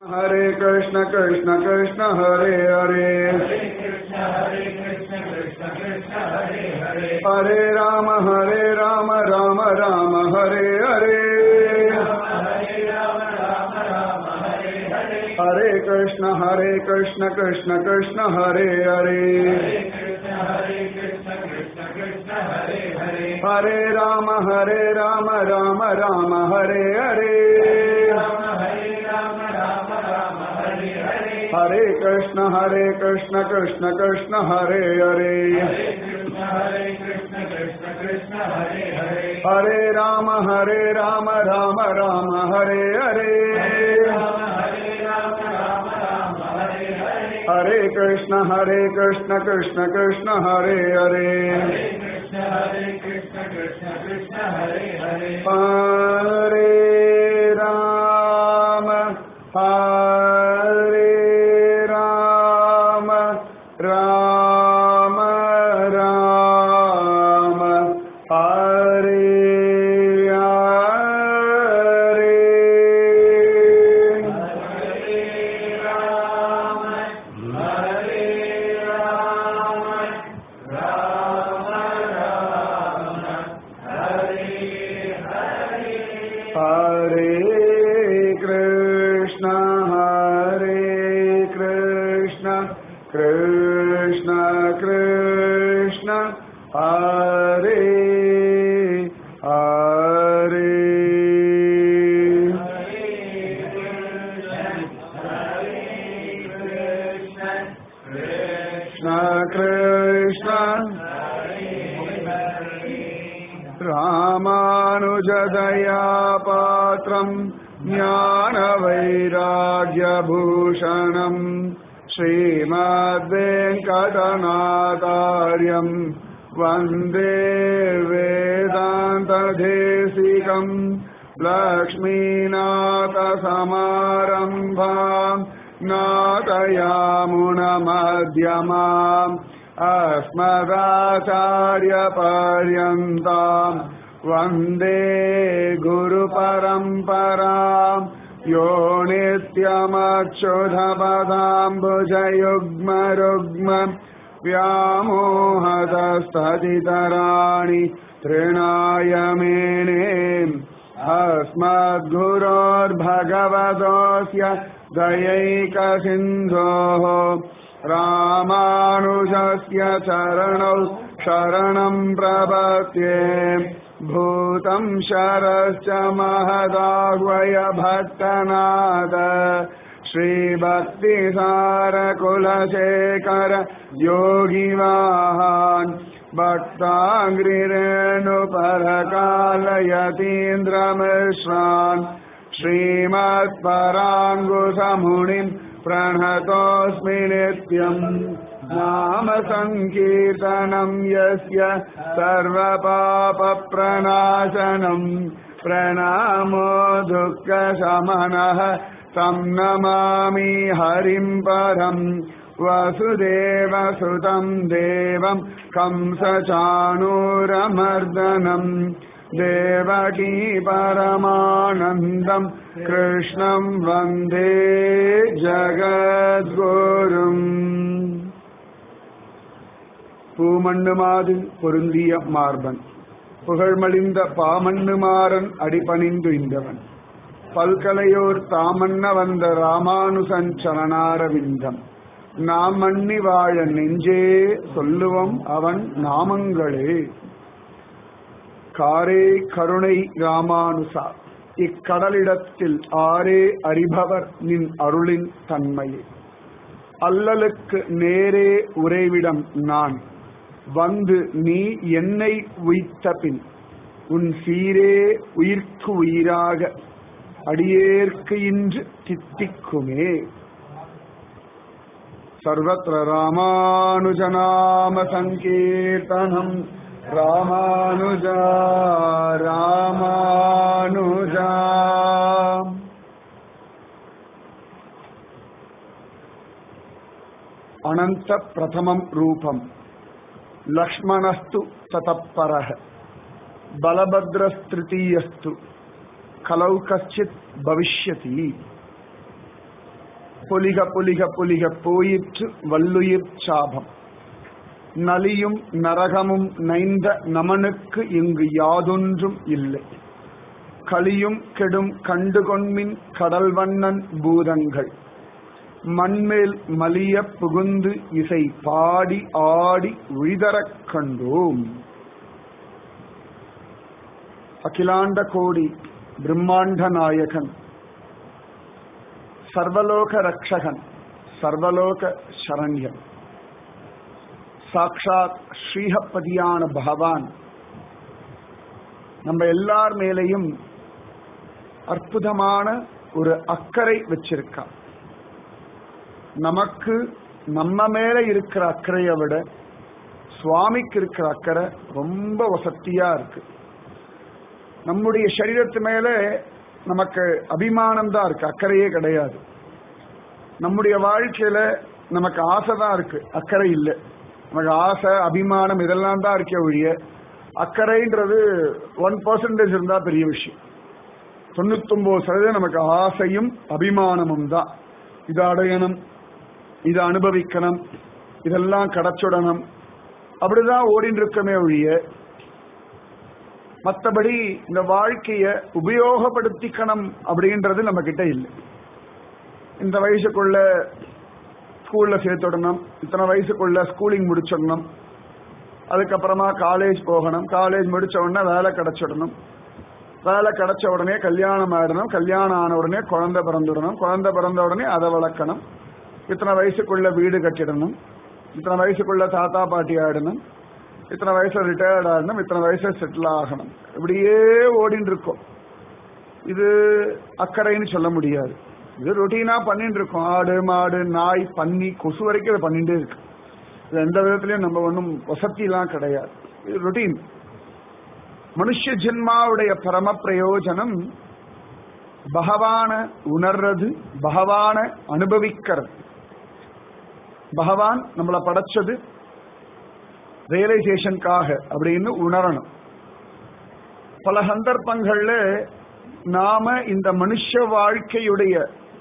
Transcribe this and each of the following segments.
हरे कृष्ण कृष्ण कृष्ण हरे हरे हरे राम हरे राम राम राम हरे हरे हरे कृष्ण हरे कृष्ण कृष्ण कृष्ण हरे हरे हरे राम हरे राम राम राम हरे हरे हरे कृष्ण हरे कृष्ण कृष्ण कृष्ण हरे हरे हरे राम हरे राम राम राम हरे हरे हरे कृष्ण हरे कृष्ण कृष्ण कृष्ण हरे हरे हरे राम हरे राम राम राम हरे हरे हरे कृष्ण हरे कृष्ण कृष्ण कृष्ण हरे हरे कृष्ण कृष्ण रामानुजदया पात्रम् ज्ञानवैराग्यभूषणम् श्रीमद्वेङ्कटनाथार्यम् वन्दे वेदान्तदेशिकम् लक्ष्मीनाथसमारम्भाम् नाथयामुनमध्यमाम् अस्मदाचार्यपर्यन्ताम् वन्दे गुरुपरम्पराम् यो नित्यमक्षुधपदाम्बुजयुग्मरुग्म व्यामोहतस्तदितराणि तृणाय मेने अस्मद्गुरोर्भगवतोऽस्य दयैकसिन्धोः रामानुजस्य चरणौ शरणम् प्रपद्ये भूतम् शरश्च महदाह्वय भट्टनाद श्रीभक्तिसारकुलशेखर योगिवाहान् भक्ताङ्घ्रिरेणुपरकालयतीन्द्रमिश्रान् श्रीमत्पराङ्गुसमुनिम् प्रणतोऽस्मि नित्यम् नाम सङ्कीर्तनम् यस्य सर्वपापप्रणाशनम् प्रणामो दुःखशमनः तम् नमामि हरिम् परम् वसुदेवसुतम् देवम् कंसचाणूरमर्दनम् देवकी परमानन्दम् कृष्णम् वन्दे ஜகத்குரும் பூமண்ணுமாது பொருந்திய மார்பன் புகழ்மலிந்த பாமண்ணுமாறன் அடிபணிந்து இந்தவன் பல்கலையோர் தாமன்ன வந்த ராமானுசன் சரணாரவிந்தம் நாம் மண்ணி வாழ நெஞ்சே சொல்லுவோம் அவன் நாமங்களே காரே கருணை ராமானுசா இக்கடலிடத்தில் ஆரே அறிபவர் நின் அருளின் தன்மையே அல்லலுக்கு நேரே உறைவிடம் நான் வந்து நீ என்னை உய்த்த பின் உன் சீரே உயிர்க்கு உயிராக அடியேற்கு இன்று தித்திக்குமே சர்வத்திர ராமானுஜநாம சங்கீர்த்தனம் ராமானுஜா ராமானுஜா அனந்த பிரதமம் ரூபம் லக்ஷ்மணஸ்து ததப்பரः பலபத்ரஸ்திருத்தீயஸ்து கலௌ கச்சித் பவிஷ்யதி பொலிக பொலிக பொலிக போயிற்று வல்லுயிர் சாபம் நலியும் நரகமும் நைந்த நமனுக்கு இங்கு யாதொன்றும் இல்லை களியும் கெடும் கண்டுகொண்மின் கடல்வண்ணன் பூதங்கள் மண்மேல் மலிய புகுந்து இசை பாடி ஆடி உழிதரக் கண்டோம் அகிலாண்ட கோடி பிரம்மாண்ட நாயகன் சர்வலோக ரக்ஷகன் சர்வலோக சரண்யன் சாக்ஷாத் ஸ்ரீஹப்பதியான பகவான் நம்ம எல்லார் மேலையும் அற்புதமான ஒரு அக்கறை வச்சிருக்கான் நமக்கு நம்ம மேல இருக்கிற அக்கறையை விட சுவாமிக்கு இருக்கிற அக்கறை ரொம்ப வசத்தியா இருக்கு நம்முடைய சரீரத்து மேல நமக்கு அபிமானம் தான் இருக்கு அக்கறையே கிடையாது நம்முடைய வாழ்க்கையில நமக்கு ஆசை தான் இருக்கு அக்கறை இல்லை நமக்கு ஆசை அபிமானம் இதெல்லாம் தான் இருக்கே ஒழிய அக்கறைன்றது ஒன் பர்சன்டேஜ் இருந்தா பெரிய விஷயம் தொண்ணூத்தொன்பது சதவீதம் நமக்கு ஆசையும் அபிமானமும் தான் இதை அடையணும் இதை அனுபவிக்கணும் இதெல்லாம் கிடைச்சுடணும் அப்படிதான் ஓடிட்டு இருக்கமே ஒழிய மற்றபடி இந்த வாழ்க்கைய உபயோகப்படுத்திக்கணும் அப்படின்றது நம்ம கிட்ட இல்லை இந்த வயசுக்குள்ள ஸ்கூல்ல சேர்த்துடணும் இத்தனை வயசுக்குள்ள ஸ்கூலிங் முடிச்சிடணும் அதுக்கப்புறமா காலேஜ் போகணும் காலேஜ் முடிச்ச உடனே வேலை கிடைச்சிடணும் வேலை கிடைச்ச உடனே கல்யாணம் ஆயிடணும் கல்யாணம் ஆன உடனே குழந்தை பிறந்துடணும் குழந்தை பிறந்த உடனே அதை வளர்க்கணும் இத்தனை வயசுக்குள்ள வீடு கட்டிடணும் இத்தனை வயசுக்குள்ள தாத்தா பாட்டி ஆயிடணும் இத்தனை வயசுல ரிட்டையர்ட் ஆகணும் இத்தனை வயசுல செட்டில் ஆகணும் இப்படியே ஓடின்னு இருக்கோம் இது அக்கறைன்னு சொல்ல முடியாது இது ரொட்டீனா பண்ணிட்டு இருக்கோம் ஆடு மாடு நாய் பன்னி கொசு வரைக்கும் இதை பண்ணிட்டே இருக்கு இது எந்த விதத்திலயும் நம்ம ஒன்றும் வசதிலாம் கிடையாது இது ரொட்டீன் மனுஷ ஜென்மாவுடைய பரம பிரயோஜனம் பகவான உணர்றது பகவான அனுபவிக்கிறது பகவான் நம்மளை படைச்சது ரியலைசேஷனுக்காக அப்படின்னு உணரணும் பல சந்தர்ப்பங்கள்ல நாம இந்த மனுஷ வாழ்க்கையுடைய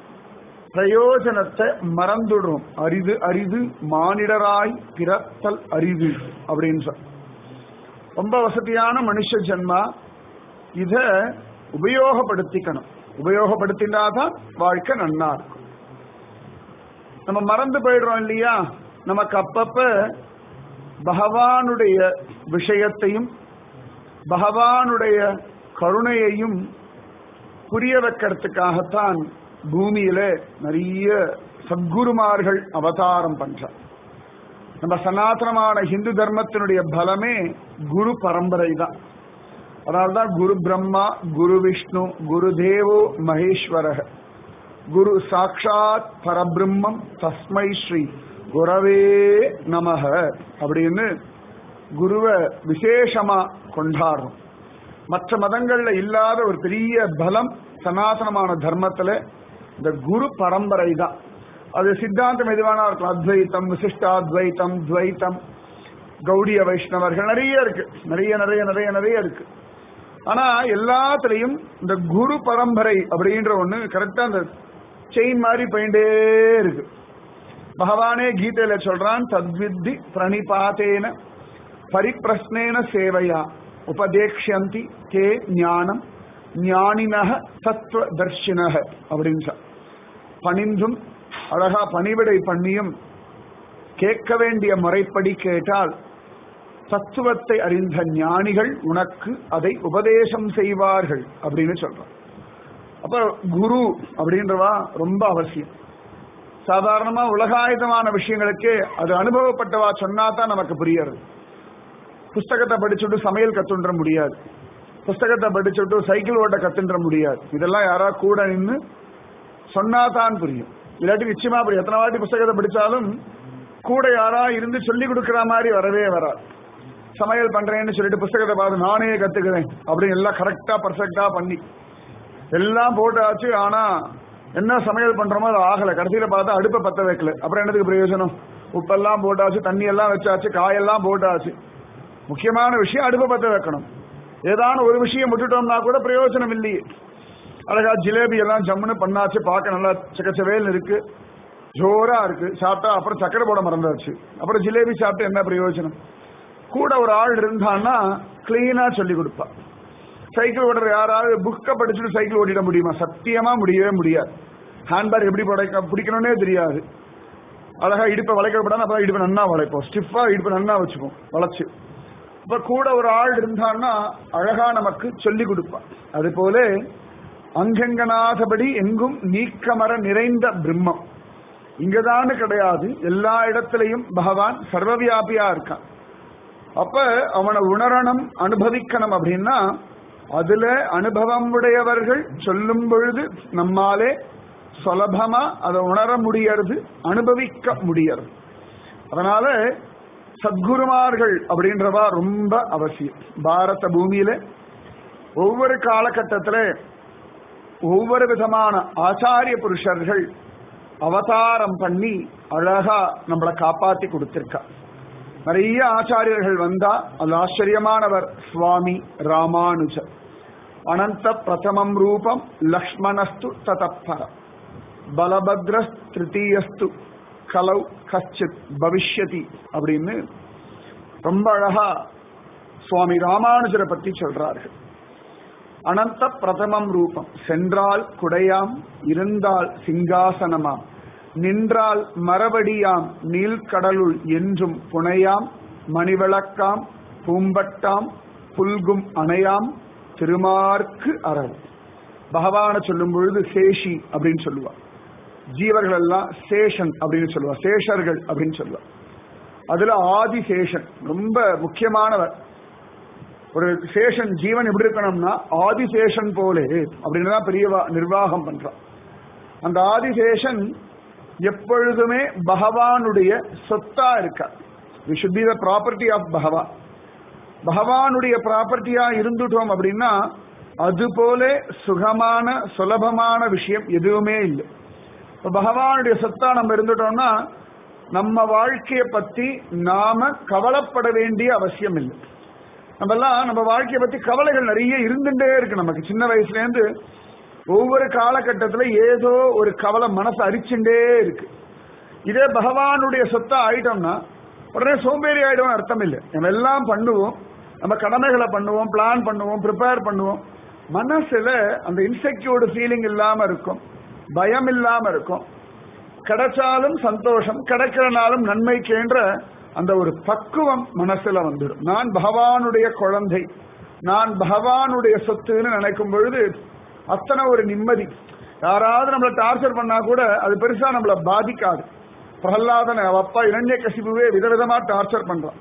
பிரயோஜனத்தை மறந்துடுறோம் அரிது அரிது மானிடராய் பிறத்தல் அரிது அப்படின்னு சொல்ல ரொம்ப வசதியான மனுஷ ஜென்மா இத உபயோகப்படுத்திக்கணும் உபயோகப்படுத்தினாதான் வாழ்க்கை நன்னா இருக்கும் நம்ம மறந்து போயிடுறோம் இல்லையா நமக்கு அப்பப்ப பகவானுடைய விஷயத்தையும் பகவானுடைய கருணையையும் புரிய வைக்கிறதுக்காகத்தான் பூமியில நிறைய சத்குருமார்கள் அவதாரம் பண்றார் நம்ம சனாதனமான ஹிந்து தர்மத்தினுடைய பலமே குரு பரம்பரை தான் அதனால்தான் குரு பிரம்மா குரு விஷ்ணு குரு தேவோ மகேஸ்வரக குரு சாட்சாத் பரபிரம்மம் தஸ்மை ஸ்ரீ குரவே நமக அப்படின்னு குருவை விசேஷமா கொண்டாடுறோம் மற்ற மதங்கள்ல இல்லாத ஒரு பெரிய பலம் சனாதனமான தர்மத்துல இந்த குரு பரம்பரை தான் அது சித்தாந்தம் எதுவானா இருக்கலாம் அத்வைத்தம் விசிஷ்டாத்வைத்தம் துவைத்தம் கௌடிய வைஷ்ணவர்கள் நிறைய இருக்கு நிறைய நிறைய நிறைய நிறைய இருக்கு ஆனா எல்லாத்துலயும் இந்த குரு பரம்பரை அப்படின்ற ஒண்ணு கரெக்டா அந்த செயின் மாதிரி போயிட்டே இருக்கு பகவானே கீதையில சொல்றான் தத்வித்தி பிரணிபாத்தேன பரிப்பிரஸ்னேன சேவையா உபதேக்ஷந்தி கே ஞானம் ஞானினக தத்துவ தர்ஷினக அப்படின்னு சொல். பணிந்தும் அழகா பணிவிடை பண்ணியும் கேட்க வேண்டிய முறைப்படி கேட்டால் தத்துவத்தை அறிந்த ஞானிகள் உனக்கு அதை உபதேசம் செய்வார்கள் அப்படின்னு சொல்றான் அப்ப குரு அப்படின்றவா ரொம்ப அவசியம் சாதாரணமா உலகாயுதமான விஷயங்களுக்கு அது அனுபவப்பட்டவா சொன்னா தான் நமக்கு புரியறது புஸ்தகத்தை படிச்சுட்டு சமையல் கத்துன்ற முடியாது புஸ்தகத்தை படிச்சுட்டு சைக்கிள் ஓட்ட கத்துன்ற முடியாது இதெல்லாம் யாரா கூட நின்று சொன்னா தான் புரியும் இல்லாட்டி நிச்சயமா புரியும் எத்தனை வாட்டி புஸ்தகத்தை படிச்சாலும் கூட யாரா இருந்து சொல்லி கொடுக்கிற மாதிரி வரவே வராது சமையல் பண்றேன்னு சொல்லிட்டு புஸ்தகத்தை பார்த்து நானே கத்துக்கிறேன் அப்படின்னு எல்லாம் கரெக்டா பர்ஃபெக்டா பண்ணி எல்லாம் போட்டாச்சு ஆனா என்ன சமையல் பண்றோமோ அது ஆகல கடைசியில பார்த்தா அடுப்பை பத்த வைக்கல அப்புறம் என்னதுக்கு பிரயோஜனம் உப்பெல்லாம் போட்டாச்சு தண்ணி எல்லாம் வச்சாச்சு காயெல்லாம் போட்டாச்சு முக்கியமான விஷயம் அடுப்பை பத்த வைக்கணும் ஏதான ஒரு விஷயம் விட்டுட்டோம்னா கூட பிரயோஜனம் இல்லையே அழகா ஜிலேபி எல்லாம் ஜம்முன்னு பண்ணாச்சு பார்க்க நல்லா சிக்கச்சவேல் இருக்கு ஜோரா இருக்கு சாப்பிட்டா அப்புறம் சக்கரை போட மறந்தாச்சு அப்புறம் ஜிலேபி சாப்பிட்டு என்ன பிரயோஜனம் கூட ஒரு ஆள் இருந்தான்னா கிளீனா சொல்லி கொடுப்பா சைக்கிள் ஓடுற யாராவது புக்கை படிச்சுட்டு சைக்கிள் ஓட்டிட முடியுமா சத்தியமா முடியவே முடியாது ஹேண்ட்பேக் எப்படி படைக்க பிடிக்கணும்னே தெரியாது அழகா இடுப்பை வளைக்கப்படாம அப்பதான் இடுப்பை நன்னா வளைப்போம் ஸ்டிஃபா இடுப்பை நன்னா வச்சுப்போம் வளைச்சு இப்ப கூட ஒரு ஆள் இருந்தான்னா அழகா நமக்கு சொல்லி கொடுப்பான் அது போல அங்கங்கனாதபடி எங்கும் நீக்கமர நிறைந்த பிரம்மம் இங்கதான்னு கிடையாது எல்லா இடத்திலையும் பகவான் சர்வவியாபியா இருக்கான் அப்ப அவனை உணரணும் அனுபவிக்கணும் அப்படின்னா அதுல அனுபவம் உடையவர்கள் சொல்லும் பொழுது நம்மாலே சுலபமா அதை உணர முடியறது அனுபவிக்க முடியறது அதனால சத்குருமார்கள் அப்படின்றவா ரொம்ப அவசியம் பாரத பூமியில ஒவ்வொரு காலகட்டத்துல ஒவ்வொரு விதமான ஆச்சாரிய புருஷர்கள் அவதாரம் பண்ணி அழகா நம்மளை காப்பாத்தி கொடுத்திருக்கா நிறைய ஆச்சாரியர்கள் வந்தா அது ஆச்சரியமானவர் சுவாமி ராமானுஜர் அனந்த பிரதமம் ரூபம் லக்ஷ்மணஸ்து ததப்பரம் பலபத்ரஸ் திருத்தீயஸ்து கலவ் கச்சித் பவிஷ்யதி அப்படின்னு ரொம்ப அழகா சுவாமி ராமானுஜரை பத்தி சொல்றார்கள் அனந்த பிரதமம் ரூபம் சென்றால் குடையாம் இருந்தால் சிங்காசனமாம் நின்றால் மரபடியாம் நீல்கடலுள் என்றும் புனையாம் மணிவிளக்காம் பூம்பட்டாம் புல்கும் அணையாம் திருமார்க்கு அறவு பகவான சொல்லும் பொழுது சேஷி அப்படின்னு சொல்லுவா ஜீவர்கள் எல்லாம் சேஷன் அப்படின்னு சொல்லுவா சேஷர்கள் அப்படின்னு சொல்லுவா அதுல ஆதிசேஷன் ரொம்ப முக்கியமானவர் ஒரு சேஷன் ஜீவன் எப்படி இருக்கணும்னா ஆதிசேஷன் போலே அப்படின்னு தான் பெரியவா நிர்வாகம் பண்றான் அந்த ஆதிசேஷன் எப்பொழுதுமே பகவானுடைய சொத்தா இருக்க we should be the property of Bhagavan பகவானுடைய ப்ராப்பர்ட்டியா இருந்துட்டோம் அப்படின்னா அது போல சுகமான சுலபமான விஷயம் எதுவுமே இல்லை இப்ப பகவானுடைய சொத்தா நம்ம இருந்துட்டோம்னா நம்ம வாழ்க்கையை பத்தி நாம கவலைப்பட வேண்டிய அவசியம் இல்லை நம்ம எல்லாம் நம்ம வாழ்க்கையை பத்தி கவலைகள் நிறைய இருந்துட்டே இருக்கு நமக்கு சின்ன வயசுல இருந்து ஒவ்வொரு காலகட்டத்துல ஏதோ ஒரு கவலை மனசு அரிச்சுட்டே இருக்கு இதே பகவானுடைய சொத்தா ஆயிட்டோம்னா உடனே சோம்பேறி ஆயிடும் அர்த்தம் இல்லை நம்ம எல்லாம் பண்ணுவோம் நம்ம கடமைகளை பண்ணுவோம் பிளான் பண்ணுவோம் ப்ரிப்பேர் பண்ணுவோம் மனசுல அந்த இன்செக்யூர்டு ஃபீலிங் இல்லாம இருக்கும் பயம் இல்லாம இருக்கும் கிடைச்சாலும் சந்தோஷம் கிடைக்கிறனாலும் நன்மைக்கேன்ற அந்த ஒரு பக்குவம் மனசுல வந்துடும் நான் பகவானுடைய குழந்தை நான் பகவானுடைய சொத்துன்னு நினைக்கும் பொழுது அத்தனை ஒரு நிம்மதி யாராவது நம்மளை டார்ச்சர் பண்ணா கூட அது பெருசா நம்மள பாதிக்காது பிரகலாதன அவ அப்பா இளைஞ கசிபுவே விதவிதமா டார்ச்சர் பண்றான்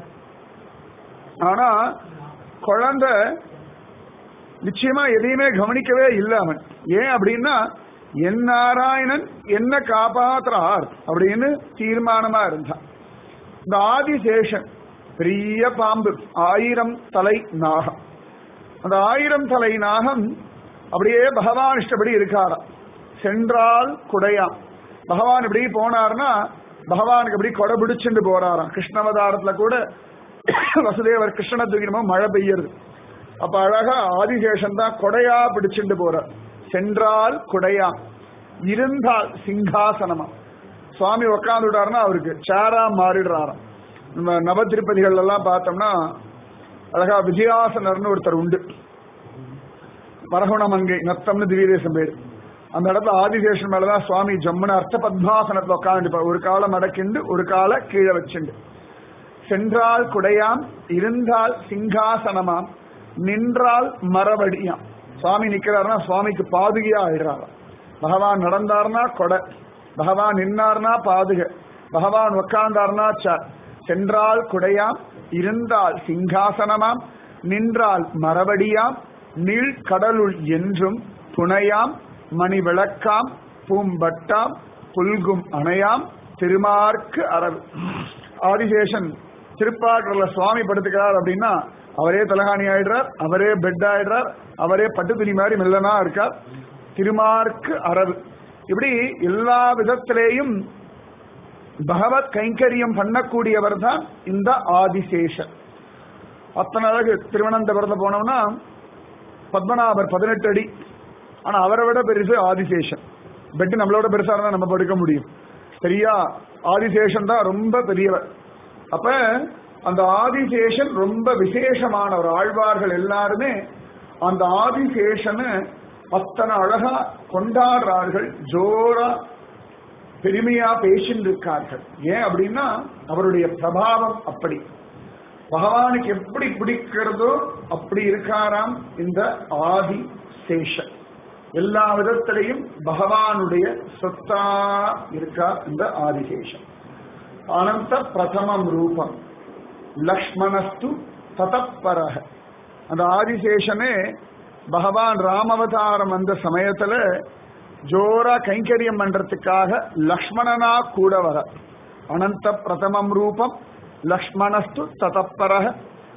ஆனா குழந்தை நிச்சயமா எதையுமே கவனிக்கவே இல்லை அவன் ஏன் அப்படின்னா என் நாராயணன் என்ன காப்பாத்துறார் அப்படின்னு தீர்மானமா இருந்தான் இந்த ஆதிசேஷன் பெரிய பாம்பு ஆயிரம் தலை நாகம் அந்த ஆயிரம் தலை நாகம் அப்படியே பகவான் இஷ்டப்படி இருக்காராம் சென்றால் குடையாம் பகவான் இப்படி போனார்னா பகவானுக்கு இப்படி கொடை பிடிச்சுட்டு போறாராம் கிருஷ்ணவதாரத்துல கூட வசுதேவர் கிருஷ்ணனை தூக்கினமோ மழை பெய்யறது அப்ப அழகா ஆதிசேஷன் தான் கொடையா பிடிச்சுட்டு போறார் சென்றால் குடையாம் இருந்தால் சிங்காசனமா சுவாமி உக்காந்துட்டாருன்னா அவருக்கு சேரா மாறிடுறாராம் நம்ம நவ திருப்பதிகள் எல்லாம் பார்த்தோம்னா அழகா விஜயாசனர்னு ஒருத்தர் உண்டு வரகுணமங்கை நத்தம்னு திவ்யதேசம் பேரு அந்த இடத்துல ஆதிசேஷன் மேலதான் சுவாமி ஜம்முன அர்த்த பத்மாசனத்துல உட்காந்து ஒரு காலை மடக்கிண்டு ஒரு காலை கீழே வச்சுண்டு சென்றால் குடையாம் இருந்தால் சிங்காசனமாம் நின்றால் மரவடியாம் சுவாமி நிக்கிறாருன்னா சுவாமிக்கு பாதுகையா ஆயிடுறாராம் பகவான் நடந்தார்னா கொடை பகவான் நின்னார்னா பாதுக பகவான் உட்கார்ந்தார்னா ச சென்றால் குடையாம் இருந்தால் சிங்காசனமாம் நின்றால் மரபடியாம் நீள் கடலுள் என்றும் துணையாம் மணி விளக்காம் பூம்பட்டாம் புல்கும் அணையாம் திருமார்க்கு அரவு ஆதிசேஷன் திருப்பாற்றல சுவாமி படுத்துக்கிறார் அப்படின்னா அவரே தலகாணி ஆயிடுறார் அவரே பெட் ஆயிடுறார் அவரே பட்டு துணி மாதிரி மெல்லனா இருக்கார் திருமார்க்கு அரவு இப்படி எல்லா விதத்திலேயும் பகவத் கைங்கரியம் பண்ணக்கூடியவர் தான் இந்த ஆதிசேஷன் அத்தனை அழகு திருவனந்தபுரத்துல போனோம்னா பத்மநாபர் பதினெட்டு அடி ஆனா அவரை விட பெருசு ஆதிசேஷன் பெட் நம்மளோட பெருசா இருந்தா நம்ம படுக்க முடியும் பெரிய ஆதிசேஷன் தான் ரொம்ப பெரியவர் அப்ப அந்த ஆதிசேஷன் ரொம்ப விசேஷமானவர் ஆழ்வார்கள் எல்லாருமே அந்த ஆதிசேஷனை அத்தனை அழகா கொண்டாடுறார்கள் ஜோரா பெருமையா பேசிட்டு இருக்கார்கள் ஏன் அப்படின்னா அவருடைய பிரபாவம் அப்படி பகவானுக்கு எப்படி பிடிக்கிறதோ அப்படி இருக்காராம் இந்த ஆதி சேஷன் எல்லா விதத்திலையும் பகவானுடைய சொத்தா இருக்கார் இந்த ஆதிசேஷன் அனந்த பிரதமம் ரூபம் லக்ஷ்மணஸ்து ததப்பரக அந்த ஆதிசேஷனே பகவான் ராமவதாரம் வந்த சமயத்துல ஜோரா கைங்கரியம் பண்றதுக்காக லக்ஷ்மணனா கூட வர அனந்த பிரதமம் ரூபம் லக்ஷ்மணஸ்து ததப்பரக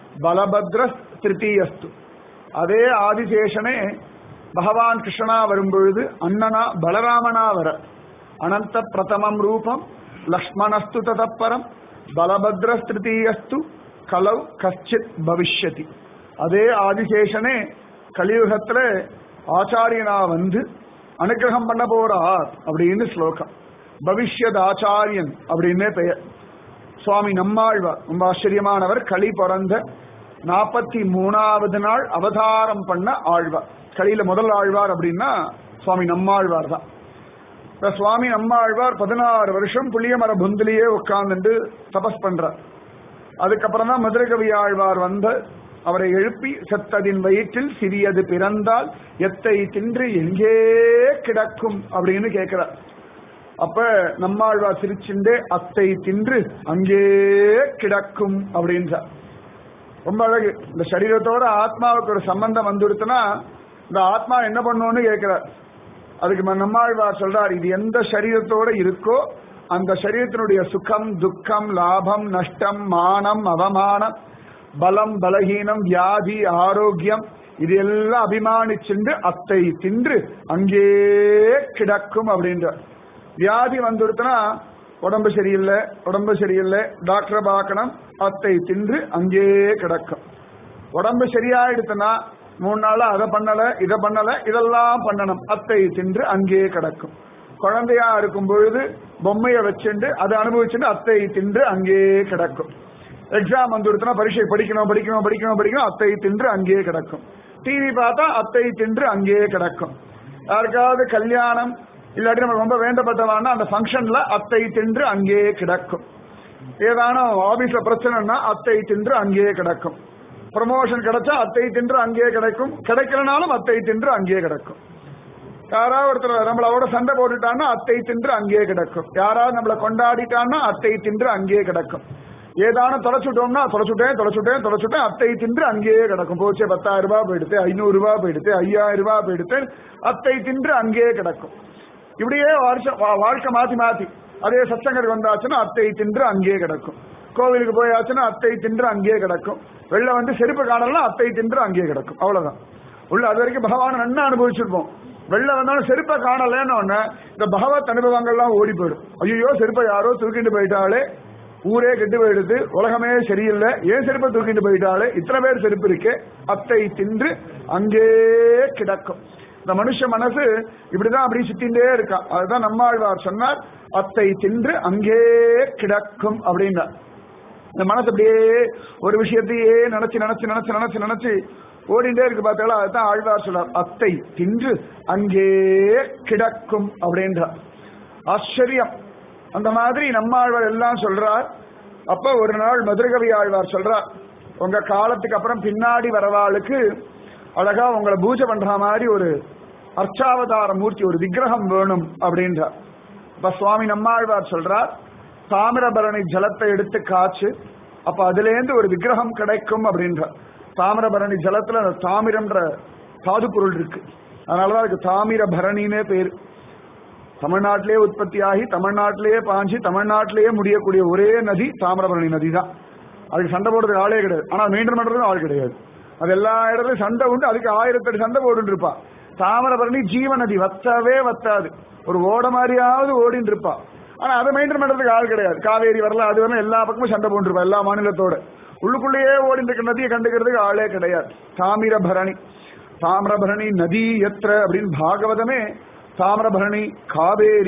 பலபத்ர திருத்தீயஸ்து அதே ஆதிசேஷனே பகவான் கிருஷ்ணனா வரும்பொழுது அண்ணனா பலராமனா வர அனந்த பிரதமம் ரூபம் லக்ஷ்மணஸ்து ததப்பரம் பலபத்ர திருத்தீயஸ்து கலவ் கஷ்டித் பவிஷ்யதி அதே ஆதிசேஷனே கலியுகத்துல ஆச்சாரியனா வந்து அனுகிரகம் பண்ண போறார் அப்படின்னு ஸ்லோகம் பவிஷ்யத் ஆச்சாரியன் அப்படின்னே பெயர் சுவாமி நம்மாழ்வார் ரொம்ப ஆச்சரியமானவர் களி பிறந்த நாற்பத்தி மூணாவது நாள் அவதாரம் பண்ண ஆழ்வார் களியில முதல் ஆழ்வார் அப்படின்னா சுவாமி நம்மாழ்வார் தான் இப்ப சுவாமி நம்மாழ்வார் பதினாறு வருஷம் புளியமர புந்திலேயே உட்கார்ந்துட்டு தபஸ் பண்றார் அதுக்கப்புறம் தான் மதுரகவி ஆழ்வார் வந்த அவரை எழுப்பி செத்ததின் வயிற்றில் சிறியது பிறந்தால் எத்தை தின்று எங்கே கிடக்கும் அப்படின்னு கேட்கிறார் அப்ப நம்மாழ்வார் சிரிச்சுண்டே அத்தை தின்று அங்கே கிடக்கும் அப்படின்றார் ரொம்ப அழகு இந்த சரீரத்தோட ஆத்மாவுக்கு ஒரு சம்பந்தம் வந்துடுத்துனா இந்த ஆத்மா என்ன பண்ணும்னு கேட்கிறார் அதுக்கு ம- நம்மாழ்வார் சொல்றார் இது எந்த சரீரத்தோட இருக்கோ அந்த சரீரத்தினுடைய சுகம் துக்கம் லாபம் நஷ்டம் மானம் அவமானம் பலம் பலகீனம் வியாதி ஆரோக்கியம் இது எல்லாம் அபிமானிச்சுண்டு அத்தை தின்று அங்கே கிடக்கும் அப்படின்ற வியாதி வந்துடுத்துனா உடம்பு சரியில்லை உடம்பு சரியில்லை டாக்டரை பார்க்கணும் அத்தை தின்று அங்கே கிடக்கும் உடம்பு சரியாயிடுத்துனா மூணு நாளா அதை பண்ணல இதை பண்ணல இதெல்லாம் பண்ணணும் அத்தை தின்று அங்கே கிடக்கும் குழந்தையா இருக்கும் பொழுது பொம்மையை வச்சுண்டு அதை அனுபவிச்சுட்டு அத்தை தின்று அங்கே கிடக்கும் எக்ஸாம் வந்துடுத்துனா பரீட்சை படிக்கணும் படிக்கணும் படிக்கணும் படிக்கணும் அத்தை தின்று அங்கே கிடக்கும் டிவி பார்த்தா அத்தை தின்று அங்கே கிடக்கும் யாருக்காவது கல்யாணம் இல்லாட்டி நம்ம ரொம்ப வேண்டப்பட்டவான்னா அந்த ஃபங்க்ஷன்ல அத்தை தின்று அங்கே கிடக்கும் ஏதானும் ஆபீஸ்ல பிரச்சனைனா அத்தை தின்று அங்கே கிடக்கும் ப்ரமோஷன் கிடைச்சா அத்தை தின்று அங்கே கிடைக்கும் கிடைக்கலனாலும் அத்தை தின்று அங்கே கிடக்கும் யாராவது ஒருத்தர் நம்மளோட சண்டை போட்டுட்டான்னா அத்தை தின்று அங்கே கிடக்கும் யாராவது நம்மளை கொண்டாடிட்டான்னா அத்தை தின்று அங்கே கிடக்கும் ஏதானும் தொலைச்சுட்டோம்னா தொலைச்சுட்டேன் தொலைச்சுட்டேன் தொலைச்சுட்டேன் அத்தை தின்று அங்கேயே கிடக்கும் போச்சே பத்தாயிரம் ரூபாய் போயிடுத்து ஐநூறு ரூபாய் போயிடுத்து ஐயாயிரம் ரூபாய் போயிடுத்து அத்தை தின்று அங்கேயே கிடக்கும் இப்படியே வருஷம் வா- வாழ்க்கை மாத்தி மாத்தி அதே சத்சங்கருக்கு வந்தாச்சுன்னா அத்தை தின்று அங்கேயே கிடக்கும் கோவிலுக்கு போயாச்சுன்னா அத்தை தின்று அங்கேயே கிடக்கும் வெளில வந்து செருப்பு காணலாம் அத்தை தின்று அங்கேயே கிடக்கும் அவ்வளவுதான் உள்ள அது வரைக்கும் பகவான் நன்னா அனுபவிச்சிருப்போம் வெளில வந்தாலும் செருப்பை காணலன்னு உடனே இந்த பகவத் அனுபவங்கள்லாம் ஓடி போயிடும் ஐயோ செருப்பை யாரோ தூக்கிட்டு போயிட்டாலே ஊரே கெட்டு போயிடுது உலகமே சரியில்லை ஏன் செருப்பை தூக்கிட்டு போயிட்டாலே இத்தனை பேர் செருப்பு இருக்கு அத்தை தின்று அங்கே கிடக்கும் இந்த மனுஷ மனசு இப்படிதான் அப்படி சுத்தின்றே இருக்கான் அதுதான் நம்மாழ்வார் சொன்னார் அத்தை தின்று அங்கே கிடக்கும் அப்படின்னார் இந்த மனசு அப்படியே ஒரு விஷயத்தையே நினைச்சு நினைச்சு நினைச்சு நினைச்சு நினைச்சு ஓடிண்டே இருக்கு பார்த்தாலும் அதுதான் ஆழ்வார் சொல்றார் அத்தை தின்று அங்கே கிடக்கும் அப்படின்றார் ஆச்சரியம் அந்த மாதிரி நம்மாழ்வார் எல்லாம் சொல்றார் அப்ப ஒரு நாள் மதுரகவி ஆழ்வார் சொல்றார் உங்க காலத்துக்கு அப்புறம் பின்னாடி வரவாளுக்கு அழகா உங்களை பூஜை பண்ற மாதிரி ஒரு அர்ச்சாவதார மூர்த்தி ஒரு விக்கிரகம் வேணும் அப்படின்றார் இப்ப சுவாமி நம்மாழ்வார் சொல்றார் தாமிரபரணி ஜலத்தை எடுத்து காய்ச்சு அப்ப அதுல இருந்து ஒரு விக்கிரகம் கிடைக்கும் அப்படின்றார் தாமிரபரணி ஜலத்துல அந்த தாமிரம்ன்ற தாது பொருள் இருக்கு அதனாலதான் அதுக்கு தாமிரபரணினே பேரு தமிழ்நாட்டிலேயே உற்பத்தி ஆகி தமிழ்நாட்டிலேயே பாஞ்சு தமிழ்நாட்டிலேயே முடியக்கூடிய ஒரே நதி தாமிரபரணி நதி தான் அதுக்கு சண்டை போடுறதுக்கு ஆளே கிடையாது ஆனா மெயின்டைன் பண்றதுக்கு ஆள் கிடையாது அது எல்லா இடத்துலயும் சண்டை உண்டு அதுக்கு ஆயிரத்தெட்டு சண்டை போட்டு இருப்பா தாமிரபரணி ஜீவ நதி வத்தவே வத்தாது ஒரு ஓட மாதிரியாவது ஓடின்னு இருப்பா ஆனா அதை மெயின்டைன் பண்றதுக்கு ஆள் கிடையாது காவேரி வரல அது வரல எல்லா பக்கமும் சண்டை போட்டுருப்பா எல்லா மாநிலத்தோட உள்ளுக்குள்ளேயே ஓடிட்டு இருக்க நதியை கண்டுக்கிறதுக்கு ஆளே கிடையாது தாமிரபரணி தாமிரபரணி நதி எத்திர அப்படின்னு பாகவதமே தாமிரபரணி காவேரி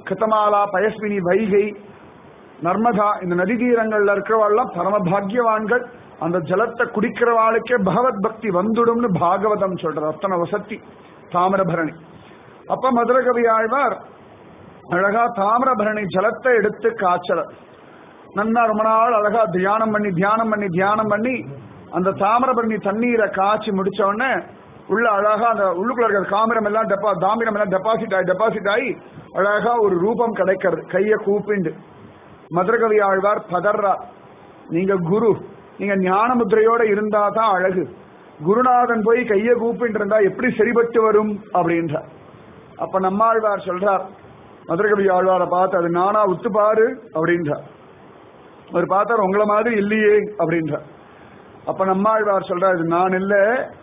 கிருத்தமாலா பயஸ்வினி வைகை நர்மதா இந்த நதி தீரங்கள்ல இருக்கிறவாள்லாம் பரம பாக்யவான்கள் அந்த ஜலத்தை குடிக்கிறவாளுக்கே பகவத் பக்தி வந்துடும்னு பாகவதம் சொல்ற அத்தனை வசத்தி தாமிரபரணி அப்ப மதுரகவி ஆழ்வார் அழகா தாமிரபரணி ஜலத்தை எடுத்து காய்ச்சல நன்னா ரொம்ப நாள் அழகா தியானம் பண்ணி தியானம் பண்ணி தியானம் பண்ணி அந்த தாமிரபரணி தண்ணீரை காய்ச்சி முடிச்ச உடனே உள்ள அழகா அந்த உள்ளுக்குள்ள இருக்கிற காமிரம் எல்லாம் டெபா தாமிரம் எல்லாம் டெபாசிட் ஆகி டெபாசிட் ஆகி அழகா ஒரு ரூபம் கிடைக்கிறது கைய கூப்பிண்டு மதுரகவி ஆழ்வார் பதர்றா நீங்க குரு நீங்க ஞான முத்திரையோட இருந்தா தான் அழகு குருநாதன் போய் கைய கூப்பிட்டு இருந்தா எப்படி சரிபட்டு வரும் அப்படின்றார் அப்ப நம்மாழ்வார் சொல்றார் மதுரகவி ஆழ்வாரை பார்த்து அது நானா உத்து பாரு அப்படின்றார் அவர் பார்த்தார் உங்களை மாதிரி இல்லையே அப்படின்றார் அப்ப நம்மாழ்வார் சொல்றார் இது நான் இல்ல